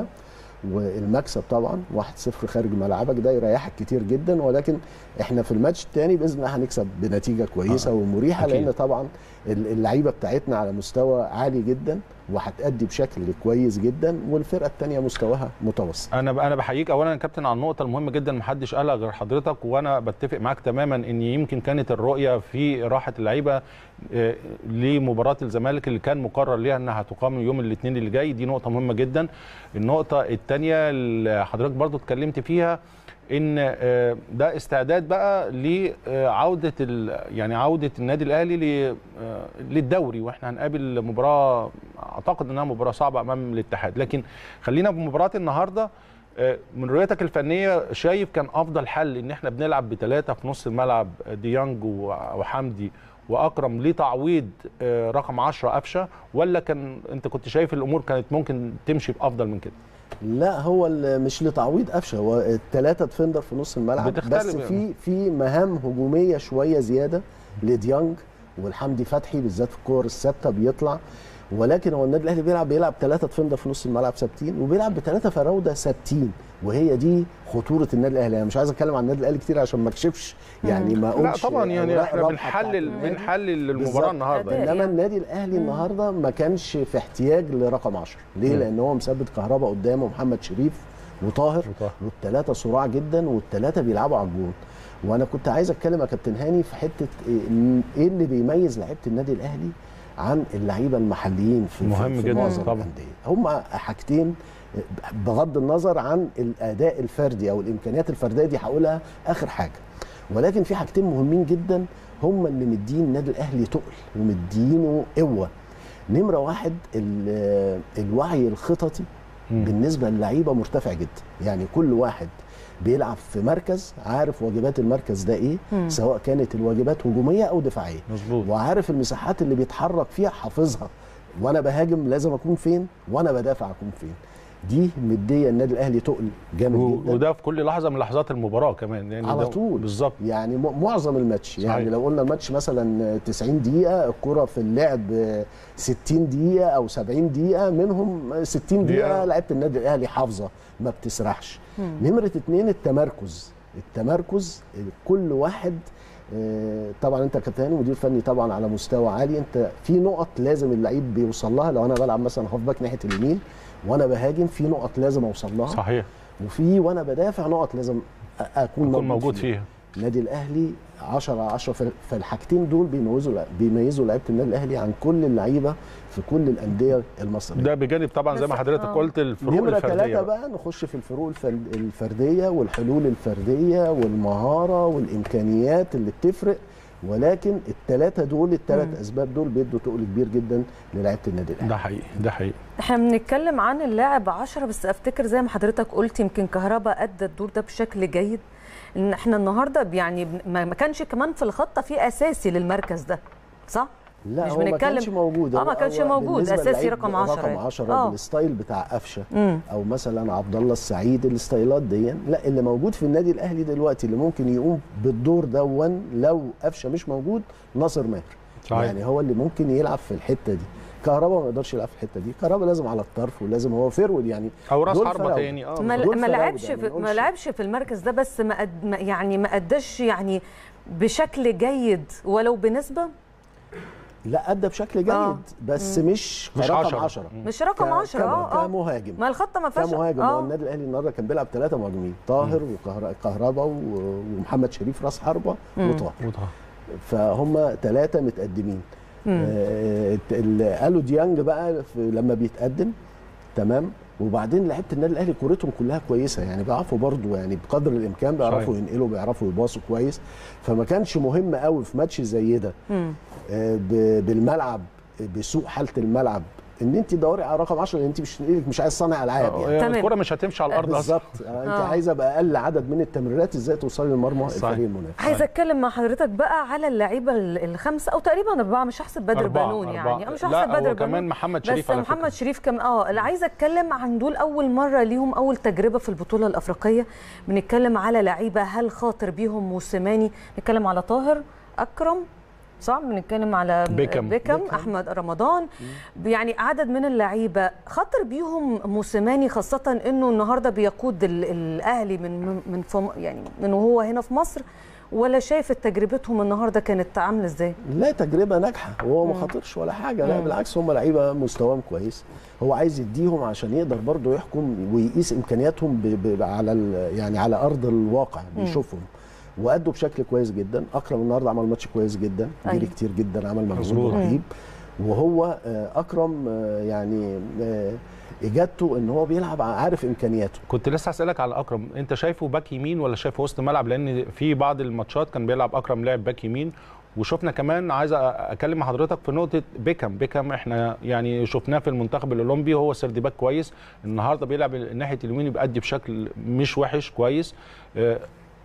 والمكسب طبعا 1-0 خارج ملعبك ده يريحك كتير جدا ولكن احنا في الماتش الثاني باذن الله هنكسب بنتيجه كويسه آه. ومريحه أكيد. لان طبعا ال- اللعيبه بتاعتنا على مستوى عالي جدا وهتأدي بشكل كويس جدا والفرقه الثانيه مستواها متوسط انا انا بحييك اولا يا كابتن على النقطه المهمه جدا محدش قالها غير حضرتك وانا بتفق معاك تماما ان يمكن كانت الرؤيه في راحه اللعيبه آه، لمباراه الزمالك اللي كان مقرر ليها انها هتقام يوم الاثنين اللي جاي دي نقطه مهمه جدا النقطه الثانيه اللي حضرتك برضو اتكلمت فيها ان آه، ده استعداد بقى لعوده ال- يعني عوده النادي الاهلي ل- آه، للدوري واحنا هنقابل مباراه اعتقد انها مباراه صعبه امام الاتحاد لكن خلينا بمباراه النهارده آه، من رؤيتك الفنيه شايف كان افضل حل ان احنا بنلعب بثلاثه في نص الملعب ديانج و- وحمدي واكرم لتعويض آه، رقم 10 قفشه ولا كان انت كنت شايف الامور كانت ممكن تمشي بافضل من كده لا هو ال- مش لتعويض قفشه هو الثلاثه ديفندر في نص الملعب بتختلف بس يعني. في في مهام هجوميه شويه زياده لديانج والحمدي فتحي بالذات في الكور الثابته بيطلع ولكن هو النادي الاهلي بيلعب بيلعب ثلاثه ديفندر في نص الملعب ثابتين وبيلعب بثلاثه فراوده ثابتين وهي دي خطوره النادي الاهلي انا مش عايز اتكلم عن النادي الاهلي كتير عشان ما اكشفش يعني ما لا اقولش طبعا يعني أوراق احنا رابحة بنحلل بتاعت النادي. بنحلل المباراه بالظبط. النهارده أداء. انما النادي الاهلي النهارده ما كانش في احتياج لرقم 10 ليه مم. لان هو مثبت كهربا قدامه محمد شريف وطاهر وطاهر. والثلاثه صراع جدا والثلاثه بيلعبوا على الجون وانا كنت عايز اتكلم يا كابتن هاني في حته ايه إن- إيه اللي بيميز لعيبه النادي الاهلي عن اللعيبه المحليين في مهم في جدا معظم طبعا. الانديه هم حاجتين بغض النظر عن الاداء الفردي او الامكانيات الفرديه دي هقولها اخر حاجه ولكن في حاجتين مهمين جدا هم اللي مدين النادي الاهلي تقل ومدينه قوه نمره واحد ال- الوعي الخططي مم. بالنسبه للعيبه مرتفع جدا يعني كل واحد بيلعب في مركز عارف واجبات المركز ده ايه مم. سواء كانت الواجبات هجوميه او دفاعيه مظبوط وعارف المساحات اللي بيتحرك فيها حافظها وانا بهاجم لازم اكون فين وانا بدافع اكون فين دي مديه النادي الاهلي تقل جامد و- جدا وده في كل لحظه من لحظات المباراه كمان يعني على ده- طول. بالظبط يعني م- معظم الماتش يعني صحيح. لو قلنا الماتش مثلا 90 دقيقه الكره في اللعب 60 دقيقه او 70 دقيقه منهم 60 دقيقة. دقيقه لعيبه النادي الاهلي حافظه ما بتسرحش نمره اتنين التمركز التمركز كل واحد آه، طبعا انت كابتن مدير فني طبعا على مستوى عالي انت في نقط لازم اللعيب بيوصل لها لو انا بلعب مثلا هاف باك ناحيه اليمين وانا بهاجم في نقط لازم اوصل لها صحيح وفي وانا بدافع نقط لازم أ- اكون يكون موجود فيها النادي الاهلي 10 على 10 ف- فالحاجتين دول بيميزوا بيميزوا لعيبه النادي الاهلي عن كل اللعيبه في كل الانديه المصريه ده بجانب طبعا زي ما بس- حضرتك آه. قلت الفروق نمرة الفرديه ثلاثة بقى. بقى نخش في الفروق الفر- الفردية والحلول الفردية والمهارة والإمكانيات اللي بتفرق ولكن الثلاثة دول الثلاث أسباب دول بيدوا تقل كبير جدا للعيبة النادي الأهلي ده حقيقي ده حقيقي احنا بنتكلم عن اللاعب 10 بس افتكر زي ما حضرتك قلت يمكن كهربا ادى الدور ده بشكل جيد ان احنا النهارده يعني بن- ما ما كانش كمان في الخطه في اساسي للمركز ده صح؟ لا مش هو ما بنتكلم- كانش موجود آه، هو- ما كانش هو موجود، بالنسبة أساسي للعيب رقم 10 رقم يعني. 10 آه. بالستايل بتاع قفشه امم او مثلا عبد الله السعيد الستايلات دي لا اللي موجود في النادي الاهلي دلوقتي اللي ممكن يقوم بالدور دون لو قفشه مش موجود ناصر ماهر صحيح. يعني هو اللي ممكن يلعب في الحته دي كهربا ما يقدرش يلعب في الحته دي كهربا لازم على الطرف ولازم هو فيرود يعني او راس دول حربه فراودة. تاني اه ما, دول ما فراودة، لعبش ما في ما نقولش. لعبش في المركز ده بس ما أد ما- يعني ما اداش يعني بشكل جيد ولو بنسبه لا ادى بشكل جيد آه. بس مش مش رقم 10. 10 مش رقم 10 اه اه كمهاجم ما الخطه ما فيهاش كمهاجم هو اه النادي الاهلي النهارده كان بيلعب ثلاثه مهاجمين طاهر وكهربا ومحمد شريف راس حربه مم. وطاهر وطه. فهم ثلاثه متقدمين مم. آه، ال- قالوا ديانج بقى في- لما بيتقدم تمام وبعدين لعيبه النادي الاهلي كورتهم كلها كويسه يعني بيعرفوا برضو يعني بقدر الامكان بيعرفوا صحيح. ينقلوا بيعرفوا يباصوا كويس فما كانش مهم قوي في ماتش زي ده مم. آه، ب- بالملعب بسوء حاله الملعب ان انت تدوري على رقم 10 لان انت مش مش عايز صانع العاب يعني يعني تمام. الكره مش هتمشي على الارض اصلا بالظبط آه، انت آه. عايزه باقل عدد من التمريرات ازاي توصلي للمرمى صحيح. الفريق المنافس عايزه اتكلم مع حضرتك بقى على اللعيبه ال- الخمسه او تقريبا اربعه مش هحسب بدر أربعة، بنون أربعة. يعني أنا مش لا، هحسب هو بدر كمان بنون محمد شريف بس على محمد فكرة. شريف كم اه اللي عايزه اتكلم عن دول اول مره ليهم اول تجربه في البطوله الافريقيه بنتكلم على لعيبه هل خاطر بيهم موسيماني نتكلم على طاهر اكرم صح بنتكلم على بيكم. بيكم احمد رمضان يعني عدد من اللعيبه خاطر بيهم موسيماني خاصه انه النهارده بيقود ال- الاهلي من من فم يعني من وهو هنا في مصر ولا شايف تجربتهم النهارده كانت عامله ازاي لا تجربه ناجحه وهو ما خاطرش ولا حاجه لا مم. بالعكس هم لعيبه مستواهم كويس هو عايز يديهم عشان يقدر برضه يحكم ويقيس امكانياتهم ب ب على ال- يعني على ارض الواقع بيشوفهم وادوا بشكل كويس جدا اكرم النهارده عمل ماتش كويس جدا أيوة. جري كتير جدا عمل مجهود مظبوط. رهيب وهو آه، اكرم آه، يعني آه، اجابته ان هو بيلعب عارف امكانياته كنت لسه هسألك على اكرم انت شايفه باك يمين ولا شايفه وسط ملعب لان في بعض الماتشات كان بيلعب اكرم لاعب باك يمين وشفنا كمان عايز اكلم مع حضرتك في نقطه بيكم بيكم احنا يعني شفناه في المنتخب الاولمبي هو سيرد باك كويس النهارده بيلعب ناحيه اليمين بيأدي بشكل مش وحش كويس آه،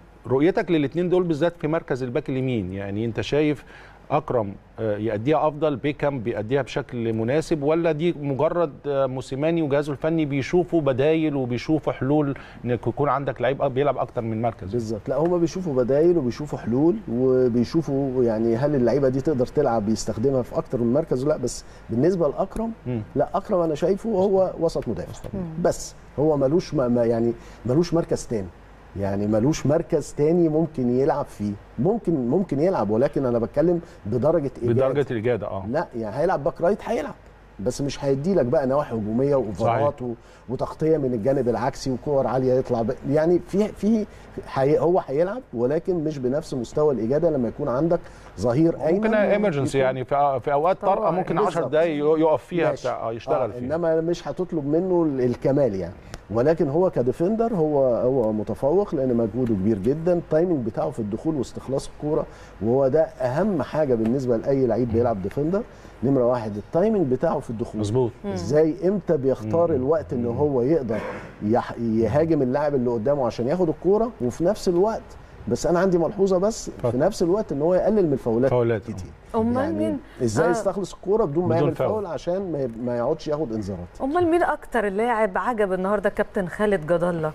رؤيتك للاثنين دول بالذات في مركز الباك اليمين يعني انت شايف اكرم آه، يأديها افضل بيكم بيأديها بشكل مناسب ولا دي مجرد آه، موسيماني وجهازه الفني بيشوفوا بدايل وبيشوفوا حلول انك يكون عندك لعيب بيلعب اكتر من مركز بالظبط لا هم بيشوفوا بدايل وبيشوفوا حلول وبيشوفوا يعني هل اللعيبه دي تقدر تلعب بيستخدمها في اكتر من مركز ولا لا بس بالنسبه لاكرم مم. لا اكرم انا شايفه هو وسط مدافع بس هو ملوش ما ما- يعني ملوش مركز تاني يعني ملوش مركز تاني ممكن يلعب فيه ممكن ممكن يلعب ولكن انا بتكلم بدرجه إيجاد. بدرجه الاجاده اه لا يعني هيلعب باك رايت هيلعب بس مش هيدي لك بقى نواحي هجوميه واوفرات و- وتغطيه من الجانب العكسي وكور عاليه يطلع ب... يعني في في حي... هو هيلعب ولكن مش بنفس مستوى الاجاده لما يكون عندك ظهير ايمن ممكن ايمرجنسي يكون- يعني في في اوقات طارئه طبعاً. ممكن 10 بالظبط. دقائق يقف فيها ماشي. بتاع آه، يشتغل آه فيها انما مش هتطلب منه ال- الكمال يعني ولكن هو كديفندر هو هو متفوق لان مجهوده كبير جدا التايمنج بتاعه في الدخول واستخلاص الكوره وهو ده اهم حاجه بالنسبه لاي لعيب بيلعب ديفندر نمره واحد التايمنج بتاعه في الدخول مظبوط ازاي امتى بيختار الوقت ان هو يقدر يح- يهاجم اللاعب اللي قدامه عشان ياخد الكوره وفي نفس الوقت بس انا عندي ملحوظه بس في اتفضل. نفس الوقت ان هو يقلل من الفاولات فاولات كتير امال يعني مين ازاي آه. يستخلص الكوره بدون ما بدون يعمل فاول. فاول عشان ما- ما يقعدش ياخد انذارات امال مين اكتر لاعب عجب النهارده كابتن خالد جد الله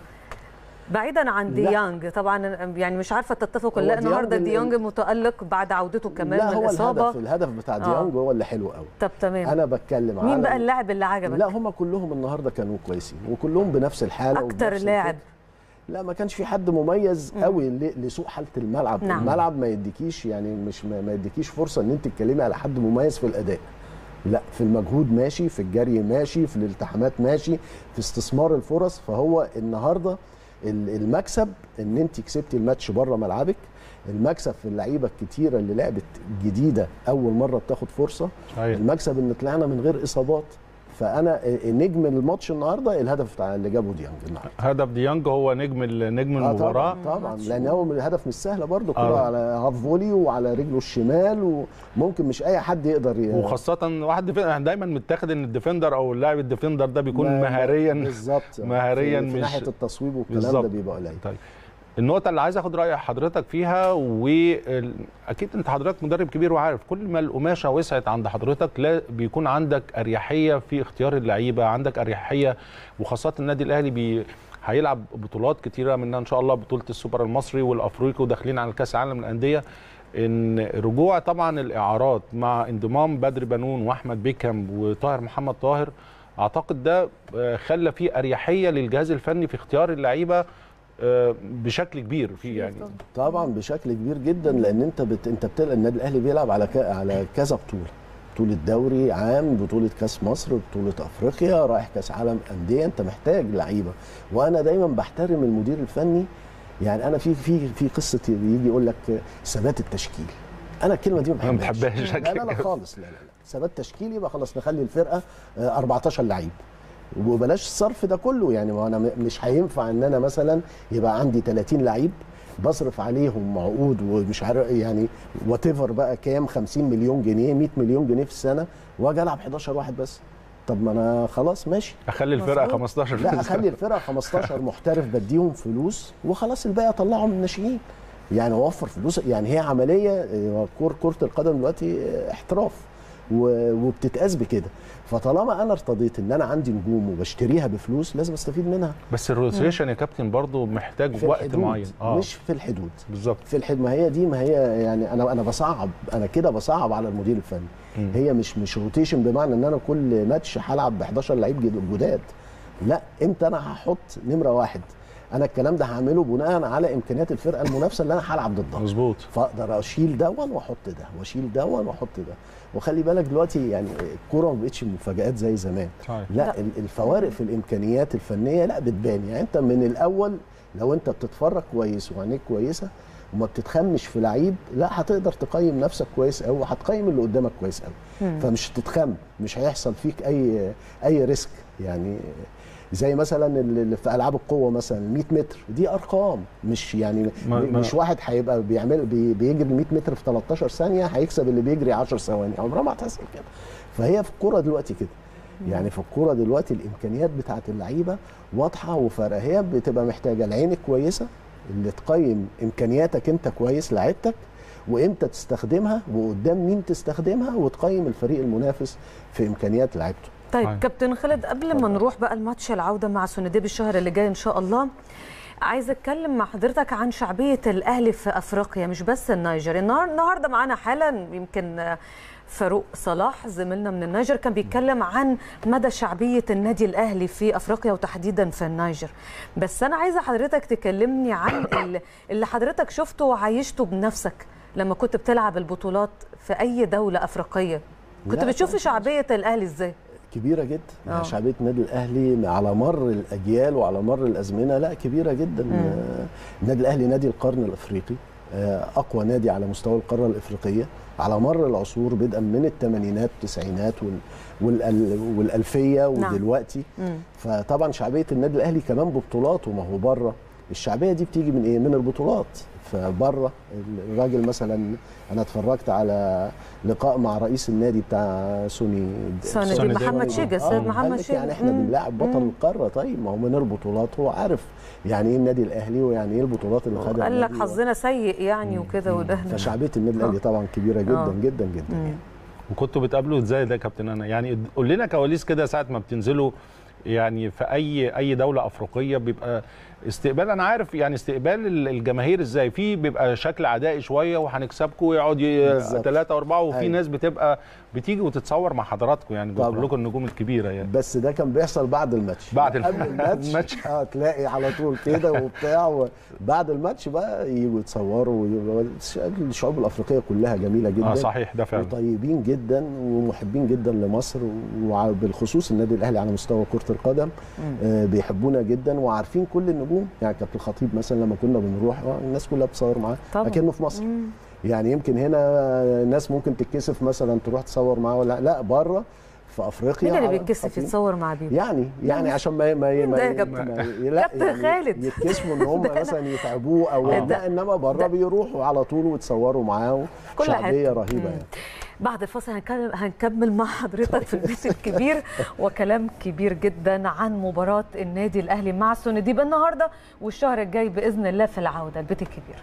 بعيدا عن لا. ديانج طبعا يعني مش عارفه تتفقوا هو لا النهارده ديانج ديانج متالق بعد عودته كمان لا من هو الاصابه الهدف الهدف بتاع آه. ديانج هو اللي حلو قوي طب تمام انا بتكلم مين على بقى اللاعب اللي عجبك لا هم كلهم النهارده كانوا كويسين وكلهم بنفس الحاله اكتر وبنفس لاعب الفكر. لا ما كانش في حد مميز مم. قوي ل- لسوء حاله الملعب نعم. الملعب ما يديكيش يعني مش ما ما يديكيش فرصه ان انت تتكلمي على حد مميز في الاداء لا في المجهود ماشي في الجري ماشي في الالتحامات ماشي في استثمار الفرص فهو النهارده ال- المكسب ان انت كسبتي الماتش بره ملعبك المكسب في اللعيبه الكتيره اللي لعبت جديده اول مره بتاخد فرصه صحيح المكسب ان طلعنا من غير اصابات فانا نجم الماتش النهارده الهدف بتاع اللي جابه ديانج النهارده هدف ديانج هو نجم ال- نجم آه المباراه طبعا طبعا لان هو الهدف مش سهله برضه كره آه. على هاف فولي وعلى رجله الشمال وممكن مش اي حد يقدر ي- وخاصه واحد ديفن- يعني دايما متاخد ان الديفندر او اللاعب الديفندر ده بيكون ما- مهاريا بالظبط مهاريا في, في مش- ناحيه التصويب والكلام بالظبط. ده بيبقى قليل طيب النقطة اللي عايز اخد رأي حضرتك فيها واكيد انت حضرتك مدرب كبير وعارف كل ما القماشة وسعت عند حضرتك لا بيكون عندك اريحية في اختيار اللعيبة عندك اريحية وخاصة النادي الاهلي بي هيلعب بطولات كتيرة منها ان شاء الله بطولة السوبر المصري والافريقي وداخلين على كاس العالم للأندية ان رجوع طبعا الاعارات مع انضمام بدر بنون واحمد بيكم وطاهر محمد طاهر اعتقد ده آه، خلى فيه اريحيه للجهاز الفني في اختيار اللعيبه آه، بشكل كبير في يعني طبعا بشكل كبير جدا لان انت بت... انت بتلقى النادي الاهلي بيلعب على ك... على كذا بطوله بطوله دوري عام بطوله كاس مصر بطوله افريقيا رايح كاس عالم انديه انت محتاج لعيبه وانا دايما بحترم المدير الفني يعني انا في في في قصه يجي يقول لك ثبات التشكيل انا الكلمه دي ما ما بحبهاش بتحبهاش لا لا لا خالص لا لا لا ثبات تشكيل يبقى خلاص نخلي الفرقه آه، 14 لعيب وبلاش الصرف ده كله يعني ما انا م- مش هينفع ان انا مثلا يبقى عندي 30 لعيب بصرف عليهم عقود ومش عارف يعني وات بقى كام 50 مليون جنيه 100 مليون جنيه في السنه واجي العب 11 واحد بس طب ما انا خلاص ماشي اخلي الفرقه مظبوط. 15 لا اخلي الفرقه 15 محترف بديهم فلوس وخلاص الباقي اطلعهم من الناشئين يعني اوفر فلوس يعني هي عمليه آه، كره كره القدم دلوقتي آه، احتراف و- وبتتقاس بكده فطالما انا ارتضيت ان انا عندي نجوم وبشتريها بفلوس لازم استفيد منها بس الروتيشن يا كابتن برضو محتاج في وقت الحدود معين مش في الحدود بالظبط في الحدود ما هي دي ما هي يعني انا انا بصعب انا كده بصعب على المدير الفني مم. هي مش مش روتيشن بمعنى ان انا كل ماتش هلعب ب 11 لعيب جد- جداد لا امتى انا هحط نمره واحد انا الكلام ده هعمله بناء على امكانيات الفرقه المنافسه اللي انا هلعب ضدها مظبوط فاقدر اشيل دون واحط ده واشيل دون واحط ده وخلي بالك دلوقتي يعني الكوره ما بقتش مفاجات زي زمان صحيح. لا ال- الفوارق في الامكانيات الفنيه لا بتبان يعني انت من الاول لو انت بتتفرج كويس وعينيك كويسه وما بتتخمش في لعيب لا هتقدر تقيم نفسك كويس قوي وهتقيم اللي قدامك كويس قوي مم. فمش هتتخم مش هيحصل فيك اي اي ريسك يعني زي مثلا اللي في العاب القوه مثلا 100 متر دي ارقام مش يعني ما- ما- مش واحد هيبقى بيعمل بي بيجري 100 متر في 13 ثانيه هيكسب اللي بيجري 10 ثواني عمرها ما هتحصل كده فهي في الكوره دلوقتي كده يعني في الكوره دلوقتي الامكانيات بتاعت اللعيبه واضحه وفارقه هي بتبقى محتاجه العين الكويسه اللي تقيم امكانياتك انت كويس لعيبتك وامتى تستخدمها وقدام مين تستخدمها وتقيم الفريق المنافس في امكانيات لعيبته طيب طيب. كابتن خالد قبل ما نروح بقى الماتش العوده مع سونديب الشهر اللي جاي ان شاء الله عايزه اتكلم مع حضرتك عن شعبيه الاهلي في افريقيا مش بس النيجر النهار- النهارده معانا حالا يمكن آه، فاروق صلاح زميلنا من النيجر كان بيتكلم عن مدى شعبيه النادي الاهلي في افريقيا وتحديدا في النيجر بس انا عايزه حضرتك تكلمني عن ال- اللي حضرتك شفته وعايشته بنفسك لما كنت بتلعب البطولات في اي دوله افريقيه كنت لا بتشوف طبعاً. شعبيه الاهلي ازاي كبيره جدا آه. يعني شعبيه النادي الاهلي على مر الاجيال وعلى مر الازمنه لا كبيره جدا آه، النادي الاهلي نادي القرن الافريقي آه، اقوى نادي على مستوى القاره الافريقيه على مر العصور بدءا من الثمانينات والتسعينات وال- والأل- والالفيه نعم. ودلوقتي مم. فطبعا شعبيه النادي الاهلي كمان ببطولاته ما هو بره الشعبيه دي بتيجي من ايه من البطولات فبره الراجل مثلا انا اتفرجت على لقاء مع رئيس النادي بتاع سوني سوني دي محمد شيجا، السيد قال محمد لك شيجا. يعني احنا مم. بنلاعب بطل مم. القاره طيب ما هو من البطولات هو عارف يعني ايه النادي الاهلي ويعني ايه البطولات اللي خدها قال لك النادي. حظنا سيء يعني وكده وده فشعبيه النادي الاهلي طبعا كبيره جدا آه. جدا جدا مم. يعني. وكنتوا بتقابلوا ازاي ده يا كابتن انا يعني قول لنا كواليس كده ساعه ما بتنزلوا يعني في اي اي دوله افريقيه بيبقى استقبال انا عارف يعني استقبال ال- الجماهير ازاي في بيبقى شكل عدائي شويه وهنكسبكم ويقعد بالظبط. ثلاثه واربعه وفي أيوة. ناس بتبقى بتيجي وتتصور مع حضراتكم يعني طبعاً. كلكم النجوم الكبيره يعني بس ده كان بيحصل بعد الماتش بعد قبل الماتش, الماتش. اه تلاقي على طول كده وبتاع و... بعد الماتش بقى يجوا يتصوروا ويبقى الشعوب الافريقيه كلها جميله جدا اه صحيح ده فعلا وطيبين جدا ومحبين جدا لمصر وبالخصوص النادي الاهلي على مستوى كره القدم آه بيحبونا جدا وعارفين كل النجوم يعني كابتن الخطيب مثلا لما كنا بنروح آه، الناس كلها بتصور معاه طبعاً. اكنه في مصر مم. يعني يمكن هنا ناس ممكن تتكسف مثلا تروح تصور معاه ولا لا بره في افريقيا مين اللي على- بيتكسف خطيب. يتصور مع بيبي يعني يعني عشان ما ما مين ما ده يا كابتن؟ ما- لا كابتن يعني خالد. يتكسفوا ان هم ده أنا- مثلا يتعبوه او ده- لا انما بره ده- بيروحوا على طول ويتصوروا معاه كل شعبيه حتة. رهيبه مم. يعني بعد الفاصل هنكمل هنكمل مع حضرتك في البيت الكبير وكلام كبير جدا عن مباراة النادي الأهلي مع سونديب النهاردة والشهر الجاي بإذن الله في العودة البيت الكبير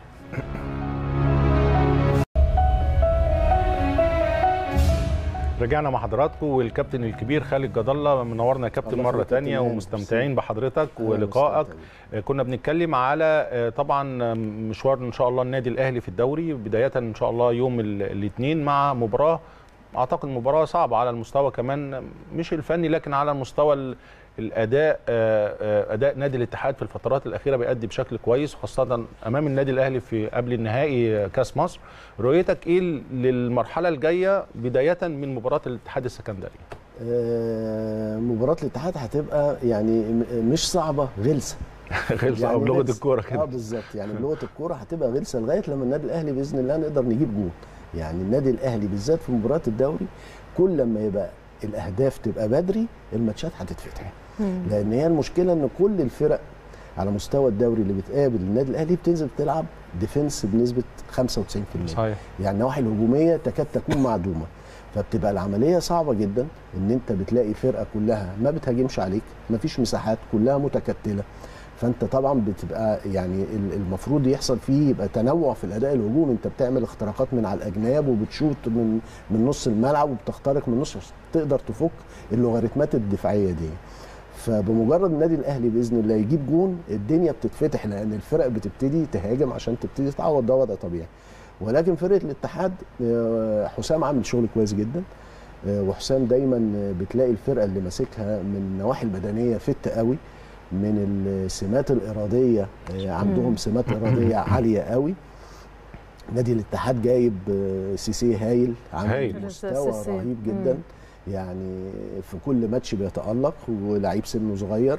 رجعنا مع حضراتكم والكابتن الكبير خالد جد الله منورنا يا كابتن الله مره يخليك يا تانية كابتن ومستمتعين بحضرتك أنا ولقائك مستمتع آه، كنا بنتكلم على آه، طبعا آه، مشوار ان شاء الله النادي الاهلي في الدوري بدايه ان شاء الله يوم الاثنين مع مباراه اعتقد مباراه صعبه على المستوى كمان مش الفني لكن على مستوى ال- الاداء آه، آه، اداء نادي الاتحاد في الفترات الاخيره بيأدي بشكل كويس خاصه امام النادي الاهلي في قبل النهائي آه، كاس مصر رؤيتك ايه للمرحله الجايه بدايه من مباراه الاتحاد السكندري آه، مباراه الاتحاد هتبقى يعني م- مش صعبه غلسه غلسه او بلغه غلسة. الكوره اه كده بالظبط يعني بلغه الكوره هتبقى غلسه لغايه لما النادي الاهلي باذن الله نقدر نجيب جول يعني النادي الاهلي بالذات في مباراه الدوري كل لما يبقى الاهداف تبقى بدري الماتشات هتتفتح لان هي المشكله ان كل الفرق على مستوى الدوري اللي بتقابل النادي الاهلي بتنزل تلعب ديفنس بنسبه 95% صحيح يعني النواحي الهجوميه تكاد تكون معدومه فبتبقى العمليه صعبه جدا ان انت بتلاقي فرقه كلها ما بتهاجمش عليك مفيش مساحات كلها متكتله فانت طبعا بتبقى يعني ال- المفروض يحصل فيه يبقى تنوع في الاداء الهجومي انت بتعمل اختراقات من على الاجناب وبتشوط من من نص الملعب وبتخترق من نص تقدر تفك اللوغاريتمات الدفاعيه دي فبمجرد النادي الاهلي باذن الله يجيب جون الدنيا بتتفتح لان الفرق بتبتدي تهاجم عشان تبتدي تعوض ده وضع طبيعي ولكن فرقه الاتحاد آه، حسام عامل شغل كويس جدا آه، وحسام دايما آه، بتلاقي الفرقه اللي ماسكها من النواحي البدنيه فت قوي من السمات الاراديه آه، عندهم مم. سمات اراديه عاليه قوي نادي الاتحاد جايب آه، سيسي هايل عامل هايل. مستوى سيسي. رهيب جدا مم. يعني في كل ماتش بيتألق ولعيب سنه صغير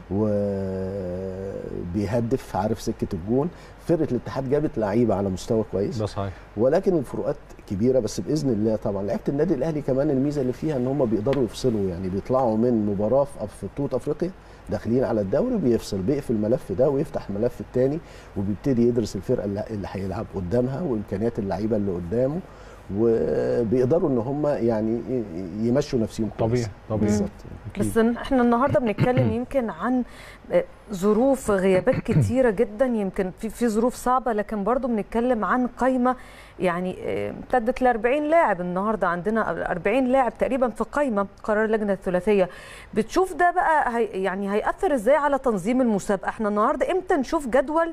وبيهدف عارف سكة الجون فرقة الاتحاد جابت لعيبة على مستوى كويس ده صحيح ولكن الفروقات كبيره بس باذن الله طبعا لعيبه النادي الاهلي كمان الميزه اللي فيها ان هم بيقدروا يفصلوا يعني بيطلعوا من مباراه في في بطوله افريقيا داخلين على الدوري بيفصل بيقفل الملف ده ويفتح الملف الثاني وبيبتدي يدرس الفرقه اللي, اللي هيلعب قدامها وامكانيات اللعيبه اللي قدامه وبيقدروا ان هم يعني يمشوا نفسهم كويس. طبيعي طبيعي بالظبط بس إن احنا النهارده بنتكلم يمكن عن آه، ظروف غيابات كتيره جدا يمكن في في ظروف صعبه لكن برضو بنتكلم عن قائمه يعني آه، امتدت ل 40 لاعب النهارده عندنا 40 لاعب تقريبا في قائمه قرار اللجنه الثلاثيه بتشوف ده بقى هي يعني هياثر ازاي على تنظيم المسابقه احنا النهارده امتى نشوف جدول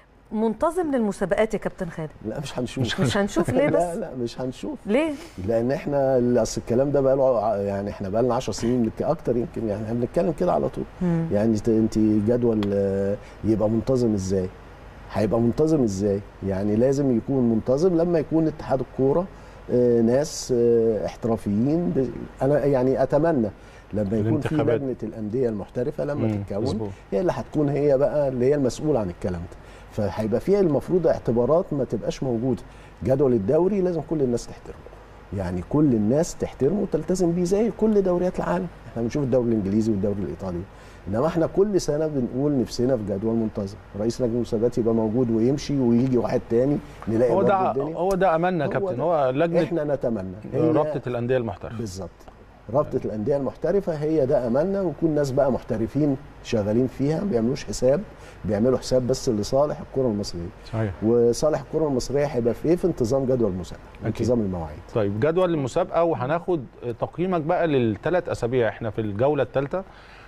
منتظم للمسابقات يا كابتن خالد لا مش هنشوف مش هنشوف ليه لا بس لا مش هنشوف ليه لان احنا اصل الكلام ده بقى له يعني احنا بقى لنا 10 سنين بنك- اكتر يمكن يعني احنا بنتكلم كده على طول مم. يعني انت انت جدول آه، يبقى منتظم ازاي هيبقى منتظم ازاي يعني لازم يكون منتظم لما يكون اتحاد الكوره آه، ناس آه، احترافيين ب- انا يعني اتمنى لما يكون في الانتخابات. لجنه الانديه المحترفه لما مم، تتكون مظبوط. هي اللي هتكون هي بقى اللي هي المسؤوله عن الكلام ده فهيبقى فيها المفروض اعتبارات ما تبقاش موجوده جدول الدوري لازم كل الناس تحترمه يعني كل الناس تحترمه وتلتزم بيه زي كل دوريات العالم احنا بنشوف الدوري الانجليزي والدوري الايطالي انما احنا كل سنه بنقول نفسنا في جدول منتظم رئيس لجنه المسابقات يبقى موجود ويمشي ويجي واحد تاني نلاقي هو برضه ده الدنيا هو ده املنا يا هو كابتن ده. هو لجنه احنا نتمنى رابطه الانديه المحترفه بالظبط رابطه الانديه المحترفه هي ده املنا ويكون ناس بقى محترفين شغالين فيها ما بيعملوش حساب بيعملوا حساب بس لصالح الكره المصريه صحيح وصالح الكره المصريه هيبقى في ايه في انتظام جدول المسابقه انتظام المواعيد طيب جدول المسابقه وهناخد تقييمك بقى للثلاث اسابيع احنا في الجوله الثالثه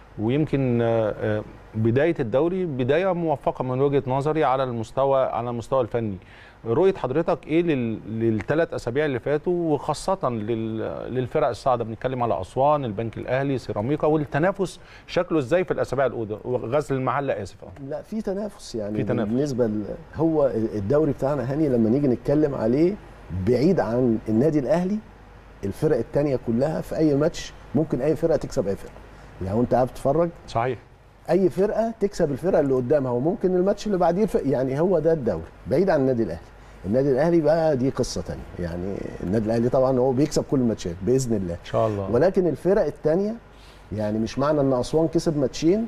ويمكن آه، آه، بدايه الدوري بدايه موفقه من وجهه نظري على المستوى على المستوى الفني رؤيه حضرتك ايه لل- للثلاث اسابيع اللي فاتوا وخاصه لل- للفرق الصاعده بنتكلم على اسوان البنك الاهلي سيراميكا والتنافس شكله ازاي في الاسابيع الاولى غزل المحله اسف آه. لا في تنافس يعني في تنافس. بالنسبه ل... هو الدوري بتاعنا هاني لما نيجي نتكلم عليه بعيد عن النادي الاهلي الفرق التانية كلها في اي ماتش ممكن اي فرقه تكسب اي فرقه يعني وانت قاعد تتفرج صحيح اي فرقه تكسب الفرقه اللي قدامها وممكن الماتش اللي بعديه الفرق يعني هو ده الدوري بعيد عن النادي الاهلي النادي الاهلي بقى دي قصه تانية يعني النادي الاهلي طبعا هو بيكسب كل الماتشات باذن الله ان شاء الله ولكن الفرق التانية يعني مش معنى ان اسوان كسب ماتشين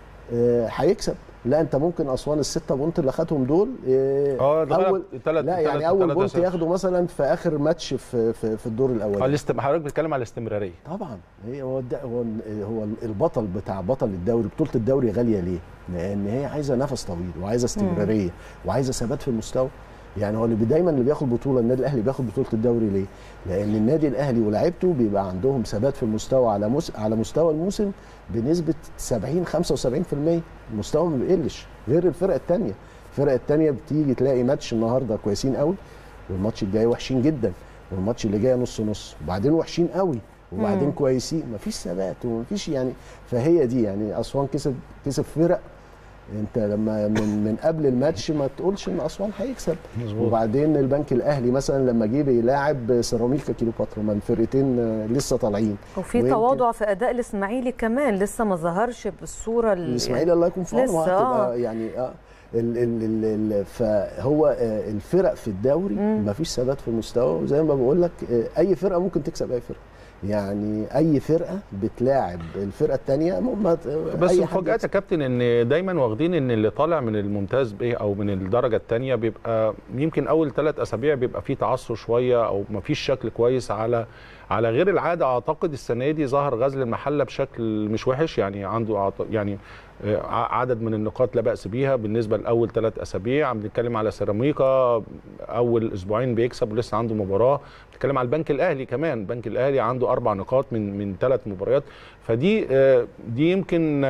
آه، هيكسب لا انت ممكن اسوان الستة بونت اللي خدهم دول آه، اه اتغلب اول تلات- لا يعني تلات- اول تلاتة بونت صفر. ياخده مثلا في اخر ماتش في في, في الدور اه الاولاني الاست- حضرتك بتتكلم على الاستمراريه طبعا هي هو الد- هو هو البطل بتاع بطل الدوري بطوله الدوري غاليه ليه؟ لان هي عايزه نفس طويل وعايزه استمراريه وعايزه ثبات في المستوى يعني هو اللي بي- دايما اللي بياخد بطوله النادي الاهلي بياخد بطوله الدوري ليه؟ لان النادي الاهلي ولاعيبته بيبقى عندهم ثبات في المستوى على مس... على مستوى الموسم بنسبه 70 75% المستوى ما بيقلش غير الفرق الثانيه الفرق الثانيه بتيجي تلاقي ماتش النهارده كويسين قوي والماتش الجاي وحشين جدا والماتش اللي جاي نص نص وبعدين وحشين قوي وبعدين مم. كويسين مفيش ثبات ومفيش يعني فهي دي يعني اسوان كسب كسب فرق انت لما من من قبل الماتش ما تقولش ان اسوان هيكسب مظبوط. وبعدين البنك الاهلي مثلا لما جه بيلاعب سيراميكا كيلوباترا من فرقتين آه، لسه طالعين وفي ويمكن تواضع في اداء الاسماعيلي كمان لسه ما ظهرش بالصوره ال- الاسماعيلي الله يكون في عونه لسه، آه. هتبقى يعني اه ال ال ال ال فهو آه، الفرق في الدوري ما فيش ثبات في المستوى وزي ما بقول لك آه، اي فرقه ممكن تكسب اي فرقه يعني اي فرقه بتلاعب الفرقه الثانيه بس مفاجات يا كابتن ان دايما واخدين ان اللي طالع من الممتاز ب او من الدرجه الثانيه بيبقى يمكن اول ثلاث اسابيع بيبقى فيه تعثر شويه او ما فيش شكل كويس على على غير العاده اعتقد السنه دي ظهر غزل المحله بشكل مش وحش يعني عنده يعني عدد من النقاط لا باس بيها بالنسبه لاول ثلاث اسابيع عم بنتكلم على سيراميكا اول اسبوعين بيكسب ولسه عنده مباراه بنتكلم على البنك الاهلي كمان البنك الاهلي عنده اربع نقاط من من ثلاث مباريات فدي دي يمكن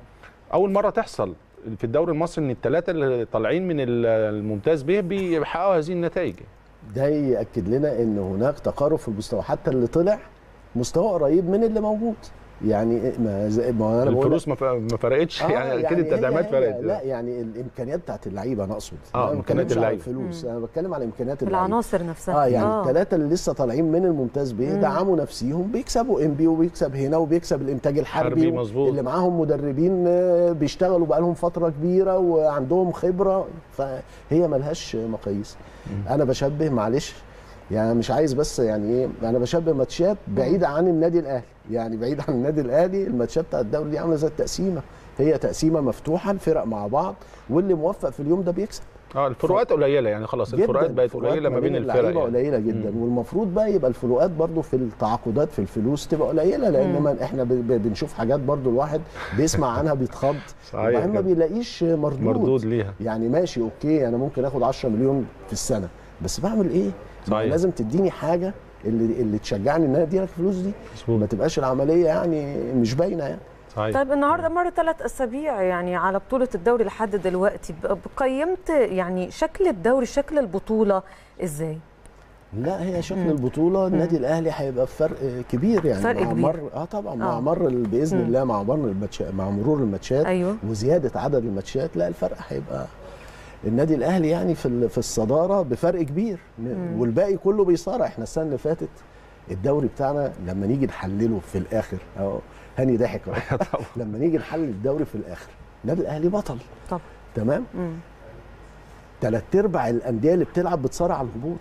اول مره تحصل في الدوري المصري ان الثلاثه اللي طالعين من الممتاز به بيحققوا هذه النتائج ده ياكد لنا ان هناك تقارب في المستوى حتى اللي طلع مستوى قريب من اللي موجود يعني ما زي ما انا الفلوس ما فرقتش آه يعني اكيد التدعيمات فرقت لا يعني الامكانيات بتاعت اللعيبه انا اقصد اه امكانيات اللعيبه الفلوس انا بتكلم على امكانيات اللعيبه العناصر نفسها اه يعني الثلاثه اللي لسه طالعين من الممتاز بيه دعموا نفسيهم بيكسبوا ام بي وبيكسب هنا وبيكسب الانتاج الحربي مظبوط اللي معاهم مدربين بيشتغلوا بقى لهم فتره كبيره وعندهم خبره فهي ملهاش مقاييس انا بشبه معلش يعني مش عايز بس يعني ايه انا بشبه ماتشات بعيده عن النادي الاهلي يعني بعيد عن النادي الاهلي الماتشات بتاعت الدوري دي عامله زي التقسيمه هي تقسيمه مفتوحه الفرق مع بعض واللي موفق في اليوم ده بيكسب اه الفروقات قليله يعني خلاص الفروقات بقت قليله ما بين الفرق يعني. قليله جدا مم. والمفروض بقى يبقى الفروقات برضو في التعاقدات في الفلوس تبقى قليله لان ما احنا بنشوف حاجات برضو الواحد بيسمع عنها بيتخض وبعدين ما بيلاقيش مردود مردود ليها يعني ماشي اوكي انا ممكن اخد 10 مليون في السنه بس بعمل ايه؟ صحيح. لازم تديني حاجه اللي اللي تشجعني ان انا ادي لك الفلوس دي صحيح. ما تبقاش العمليه يعني مش باينه يعني صحيح. طيب النهارده مر ثلاث اسابيع يعني على بطوله الدوري لحد دلوقتي قيمت يعني شكل الدوري شكل البطوله ازاي؟ لا هي شكل مم. البطوله النادي الاهلي هيبقى فرق كبير يعني فرق مع كبير. مر اه طبعا مع مر باذن مم. الله مع مر الماتشات مع مرور الماتشات أيوه. وزياده عدد الماتشات لا الفرق هيبقى النادي الاهلي يعني في في الصداره بفرق كبير مم. والباقي كله بيصارع احنا السنه اللي فاتت الدوري بتاعنا لما نيجي نحلله في الاخر اهو هاني ضحك لما نيجي نحلل الدوري في الاخر النادي الاهلي بطل طب تمام ثلاث ارباع الانديه اللي بتلعب بتصارع على الهبوط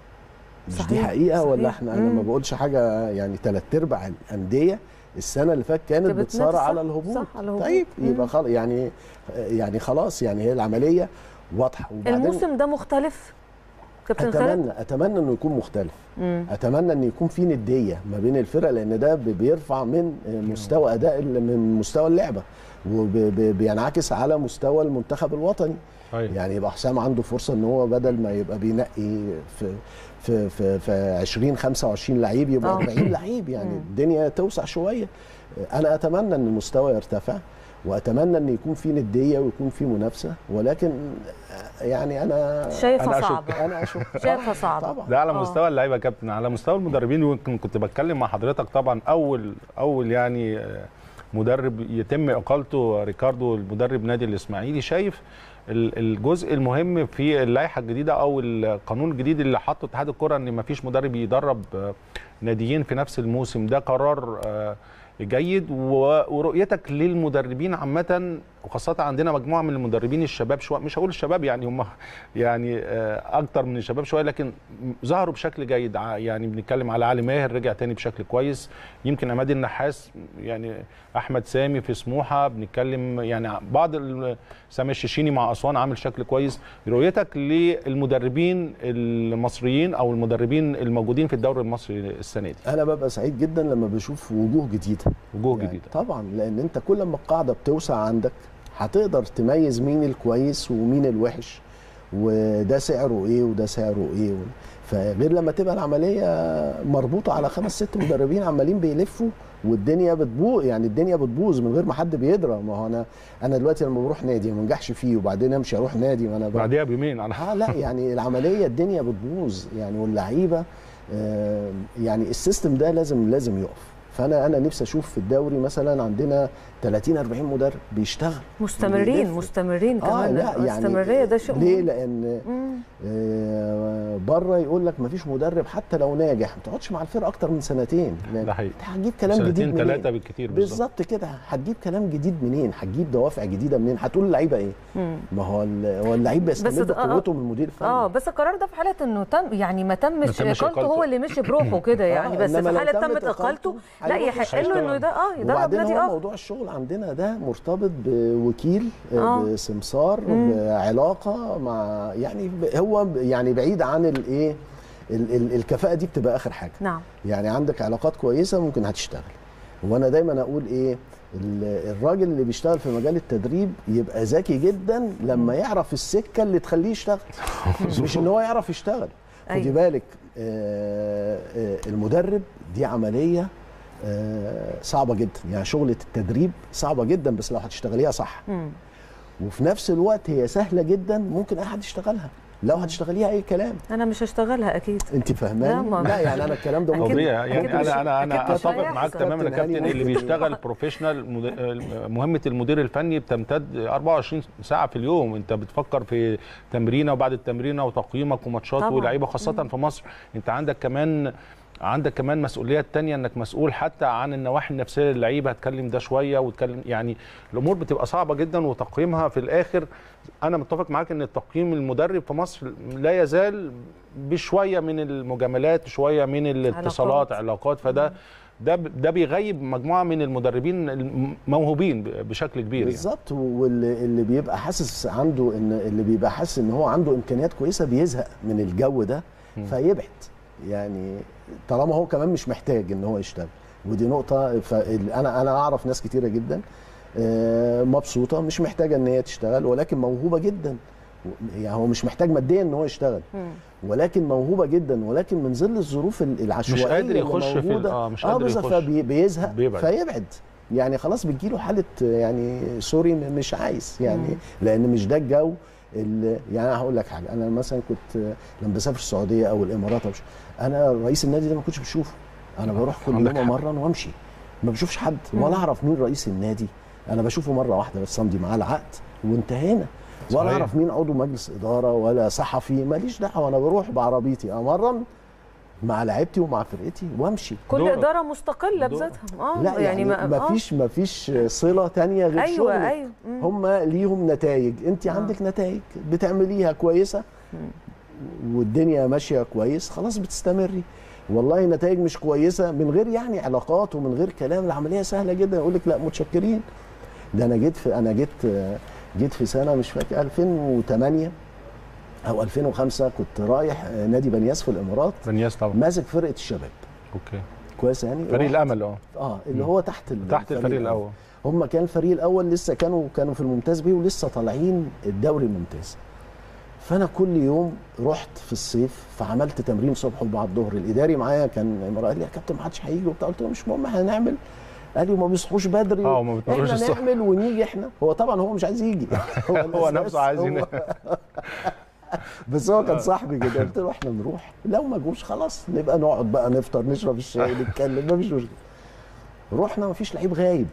مش صحيح. دي حقيقه صحيح. ولا احنا انا ما بقولش حاجه يعني ثلاث ارباع الانديه السنه اللي فاتت كانت بتنافس بتصارع صح- على الهبوط صح، على الهبوط. طيب مم. يبقى خلاص يعني يعني خلاص يعني هي العمليه واضحه وبعدين الموسم ده مختلف كابتن خالد اتمنى اتمنى انه يكون مختلف مم. اتمنى ان يكون في نديه ما بين الفرق لان ده بي- بيرفع من مستوى اداء ال- من مستوى اللعبه وبينعكس على مستوى المنتخب الوطني أيوة. يعني يبقى حسام عنده فرصه ان هو بدل ما يبقى بينقي في في في, في 20 25 لعيب يبقى آه. 40 لعيب يعني مم. الدنيا توسع شويه انا اتمنى ان المستوى يرتفع واتمنى ان يكون في نديه ويكون في منافسه ولكن يعني انا شايفها أنا أشك. صعبه انا اشوف شايفها صعبه طبعا ده على آه. مستوى اللعيبه يا كابتن على مستوى المدربين ويمكن كنت بتكلم مع حضرتك طبعا اول اول يعني آه، مدرب يتم اقالته ريكاردو المدرب نادي الاسماعيلي شايف ال- الجزء المهم في اللائحه الجديده او القانون الجديد اللي حطه اتحاد الكره ان ما فيش مدرب يدرب آه، ناديين في نفس الموسم ده قرار آه، جيد و- ورؤيتك للمدربين عامه وخاصه عندنا مجموعه من المدربين الشباب شويه مش هقول الشباب يعني هم يعني آه، اكتر من الشباب شويه لكن ظهروا بشكل جيد ع- يعني بنتكلم على علي ماهر رجع تاني بشكل كويس يمكن عماد النحاس يعني احمد سامي في سموحه بنتكلم يعني بعض ال- سامي الشيشيني مع اسوان عامل شكل كويس رؤيتك للمدربين المصريين او المدربين الموجودين في الدوري المصري السنه دي انا ببقى سعيد جدا لما بشوف وجوه جديده وجوه يعني جديده طبعا لان انت كل ما القاعده بتوسع عندك هتقدر تميز مين الكويس ومين الوحش وده سعره ايه وده سعره ايه فغير لما تبقى العمليه مربوطه على خمس ست مدربين عمالين بيلفوا والدنيا بتبوظ يعني الدنيا بتبوظ من غير ما حد بيدرى ما هو انا انا دلوقتي لما بروح نادي ما انجحش فيه وبعدين امشي اروح نادي ما انا بقى- بعديها بيومين على اه لا يعني العمليه الدنيا بتبوظ يعني واللعيبه آه، يعني السيستم ده لازم لازم يقف فانا انا نفسي اشوف في الدوري مثلا عندنا 30 40 مدرب بيشتغل مستمرين بيلف. مستمرين اه كمان لا يعني الاستمراريه ده شيء ليه مهم. لان مم. آه بره يقول لك ما فيش مدرب حتى لو ناجح ما تقعدش مع الفرقه اكتر من سنتين لأن ده حقيقي انت هتجيب كلام جديد سنتين منين ثلاثه بالكتير بالظبط بالظبط كده هتجيب كلام جديد منين هتجيب دوافع جديده منين هتقول اللعيبه ايه مم. ما هو ال- هو اللعيب بيستمد ده- آه. قوته من المدير الفني اه بس القرار ده في حاله انه تم يعني ما تمش تمش اقالته إقالته. هو اللي مشي بروحه كده يعني آه، بس إنما في لو حاله تمت تمت اقالته لا هيروح يحق له يشتغل. انه ده اه يدرب وبعدين نادي هو اخر موضوع الشغل عندنا ده مرتبط بوكيل آه. آه. بسمسار مم. بعلاقه مع يعني ب- هو ب- يعني بعيد عن الايه ال- ال- الكفاءه دي بتبقى اخر حاجه نعم يعني عندك علاقات كويسه ممكن هتشتغل وانا دايما اقول ايه ال- الراجل اللي بيشتغل في مجال التدريب يبقى ذكي جدا لما يعرف السكه اللي تخليه يشتغل مش ان هو يعرف يشتغل خدي أيوة. بالك آه، آه، المدرب دي عمليه آه، صعبه جدا يعني شغله التدريب صعبه جدا بس لو هتشتغليها صح مم. وفي نفس الوقت هي سهله جدا ممكن اي حد يشتغلها لو هتشتغليها اي كلام انا مش هشتغلها اكيد انت لا، فاهماني ما- لا يعني انا الكلام ده أكيد. ممكن طبيعي يعني أكيد مش- انا انا انا أكيد مش اتفق هيحصل. معاك تماما يا كابتن هاني كابتن اللي ممكن. بيشتغل بروفيشنال مد- مهمه المدير الفني بتمتد 24 ساعه في اليوم انت بتفكر في تمرينه وبعد التمرينه وتقييمك وماتشات طبعاً. ولاعيبه خاصه في مصر انت عندك كمان عندك كمان مسؤوليات تانية انك مسؤول حتى عن النواحي النفسيه للعيبه هتكلم ده شويه وتكلم يعني الامور بتبقى صعبه جدا وتقييمها في الاخر انا متفق معاك ان التقييم المدرب في مصر لا يزال بشويه من المجاملات شويه من الاتصالات علاقات فده ده ده بيغيب مجموعه من المدربين الموهوبين بشكل كبير يعني. بالظبط واللي اللي بيبقى حاسس عنده ان اللي بيبقى حاسس ان هو عنده امكانيات كويسه بيزهق من الجو ده فيبعد يعني طالما هو كمان مش محتاج ان هو يشتغل ودي نقطه فانا انا اعرف ناس كتيره جدا آه، مبسوطه مش محتاجه ان هي تشتغل ولكن موهوبه جدا يعني هو مش محتاج ماديا ان هو يشتغل مم. ولكن موهوبه جدا ولكن من ظل الظروف ال- العشوائيه مش قادر اللي يخش في ال- موجودة، آه، مش اه قادر بالظبط يخش. فبيزهق بيبعد. فيبعد يعني خلاص بتجيله حاله يعني سوري م- مش عايز يعني مم. لان مش ده الجو اللي يعني انا هقول لك حاجه انا مثلا كنت لما بسافر السعوديه او الامارات أو مش انا رئيس النادي ده ما كنتش بشوفه انا بروح كل عندك يوم حق. امرن وامشي ما بشوفش حد مم. ولا اعرف مين رئيس النادي انا بشوفه مره واحده بس امضي معاه العقد وانتهينا ولا صحيح. اعرف مين عضو مجلس اداره ولا صحفي ماليش دعوه انا بروح بعربيتي امرن مع لعيبتي ومع فرقتي وامشي كل دور- اداره مستقله دور- بذاتها اه لا يعني, ما ما آه. فيش ما فيش صله تانية غير ايوه شغلك. ايوه مم. هم ليهم نتائج انت آه. عندك نتائج بتعمليها كويسه والدنيا ماشيه كويس خلاص بتستمري والله نتائج مش كويسه من غير يعني علاقات ومن غير كلام العمليه سهله جدا يقول لك لا متشكرين ده انا جيت في انا جيت جيت في سنه مش فاكر 2008 او 2005 كنت رايح نادي بنياس في الامارات بنياس طبعا ماسك فرقه الشباب اوكي كويس يعني فريق رحت- الامل اه اه اللي مم. هو تحت ال- تحت الفريق الاول هم كان الفريق الاول لسه كانوا كانوا في الممتاز بيه ولسه طالعين الدوري الممتاز فانا كل يوم رحت في الصيف فعملت تمرين صبح وبعد الظهر الاداري معايا كان امرأة قال لي يا كابتن ما حدش هيجي وبتاع قلت له مش مهم احنا هنعمل قال لي وما بيصحوش بدري اه وما بتنوروش احنا الصبح. نعمل ونيجي احنا هو طبعا هو مش عايز يجي هو الأساس نفسه عايز هو- ينام. بس هو كان صاحبي كده قلت له احنا نروح لو ما جوش خلاص نبقى نقعد بقى نفطر نشرب الشاي نتكلم ما فيش مشكله رحنا ما فيش لعيب غايب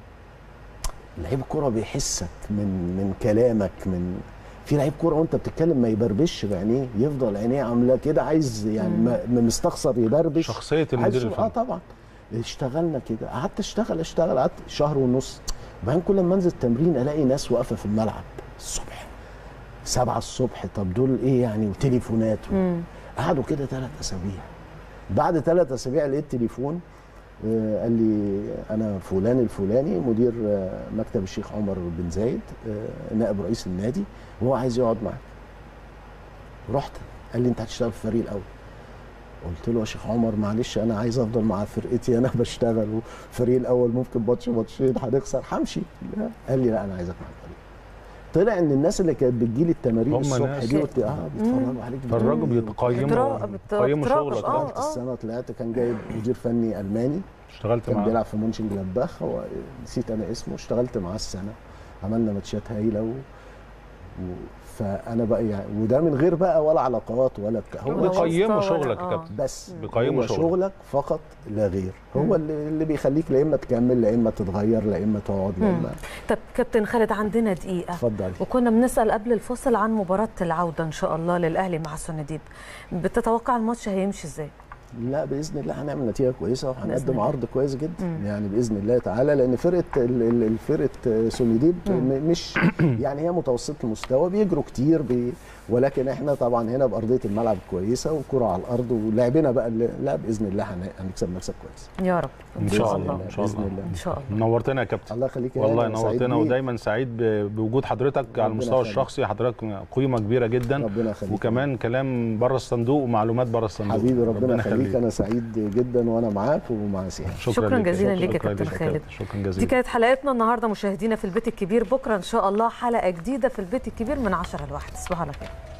لعيب الكوره بيحسك من من كلامك من في لعيب كوره وانت بتتكلم ما يبربش بعينيه يفضل عينيه عامله كده عايز يعني ما ما مستخسر يبربش شخصيه عايز المدير يشوف- اه الفني طبعا اشتغلنا كده قعدت اشتغل اشتغل قعدت شهر ونص وبعدين كل ما انزل التمرين الاقي ناس واقفه في الملعب الصبح سبعة الصبح طب دول ايه يعني وتليفونات و... مم. قعدوا كده ثلاث اسابيع بعد ثلاث اسابيع لقيت تليفون آه، قال لي انا فلان الفلاني مدير آه، مكتب الشيخ عمر بن زايد آه، نائب رئيس النادي وهو عايز يقعد معاك رحت قال لي انت هتشتغل في الفريق الاول قلت له يا شيخ عمر معلش انا عايز افضل مع فرقتي انا بشتغل والفريق الاول ممكن ماتش ماتشين هنخسر همشي لا. قال لي لا انا عايزك مع الفريق طلع ان الناس اللي كانت بتجيلي التمارين هم الصبح ناس- دي قلت اه بيتفرجوا عليك اتفرجوا بيقيموا بترا- بت- بيقيموا بتراقب، شغلك آه. آه. ثالث السنه طلعت كان جايب مدير فني الماني اشتغلت كان معاه بيلعب في مونشن جلادباخ هو نسيت انا اسمه اشتغلت معاه السنه عملنا ماتشات هايله و... فانا بقى يعني وده من غير بقى ولا علاقات ولا بتاع هو بيقيموا واسطة ولا- شغلك يا آه. كابتن بس بيقيموا هو شغلك. شغلك فقط لا غير هو اللي, اللي بيخليك لا اما تكمل لا اما تتغير لا اما تقعد لا مم. اما طب كابتن خالد عندنا دقيقه اتفضل وكنا بنسال قبل الفصل عن مباراه العوده ان شاء الله للاهلي مع سونديب بتتوقع الماتش هيمشي ازاي لا باذن الله هنعمل نتيجه كويسه بإذن وهنقدم الله. عرض كويس جدا مم. يعني باذن الله تعالى لان فرقه ال- ال- الفرقه سوميديب مم. م- مش يعني هي متوسطه المستوى بيجروا كتير بي ولكن احنا طبعا هنا بارضيه الملعب كويسه والكره على الارض ولعبنا بقى اللي- لا باذن الله هن- هنكسب مكسب كويس يا رب ان شاء الله الله، ان شاء بإذن الله الله. ان شاء الله نورتنا يا كابتن الله يخليك يا والله هاني، أنا سعيد نورتنا بيك. ودايما سعيد ب- بوجود حضرتك على ربنا المستوى يخليك. الشخصي حضرتك قيمه كبيره جدا ربنا يخليك وكمان كلام بره الصندوق ومعلومات بره الصندوق حبيبي ربنا يخليك انا سعيد جدا وانا معاك ومع سيان شكراً ليك. جزيلاً ليك يا شكراً كابتن ليك خالد. شكرا دي جزيلا كانت حلقتنا النهارده مشاهدينا في البيت الكبير بكره ان شاء الله حلقه جديده في البيت الكبير من 10 لواحد تصبحوا على خير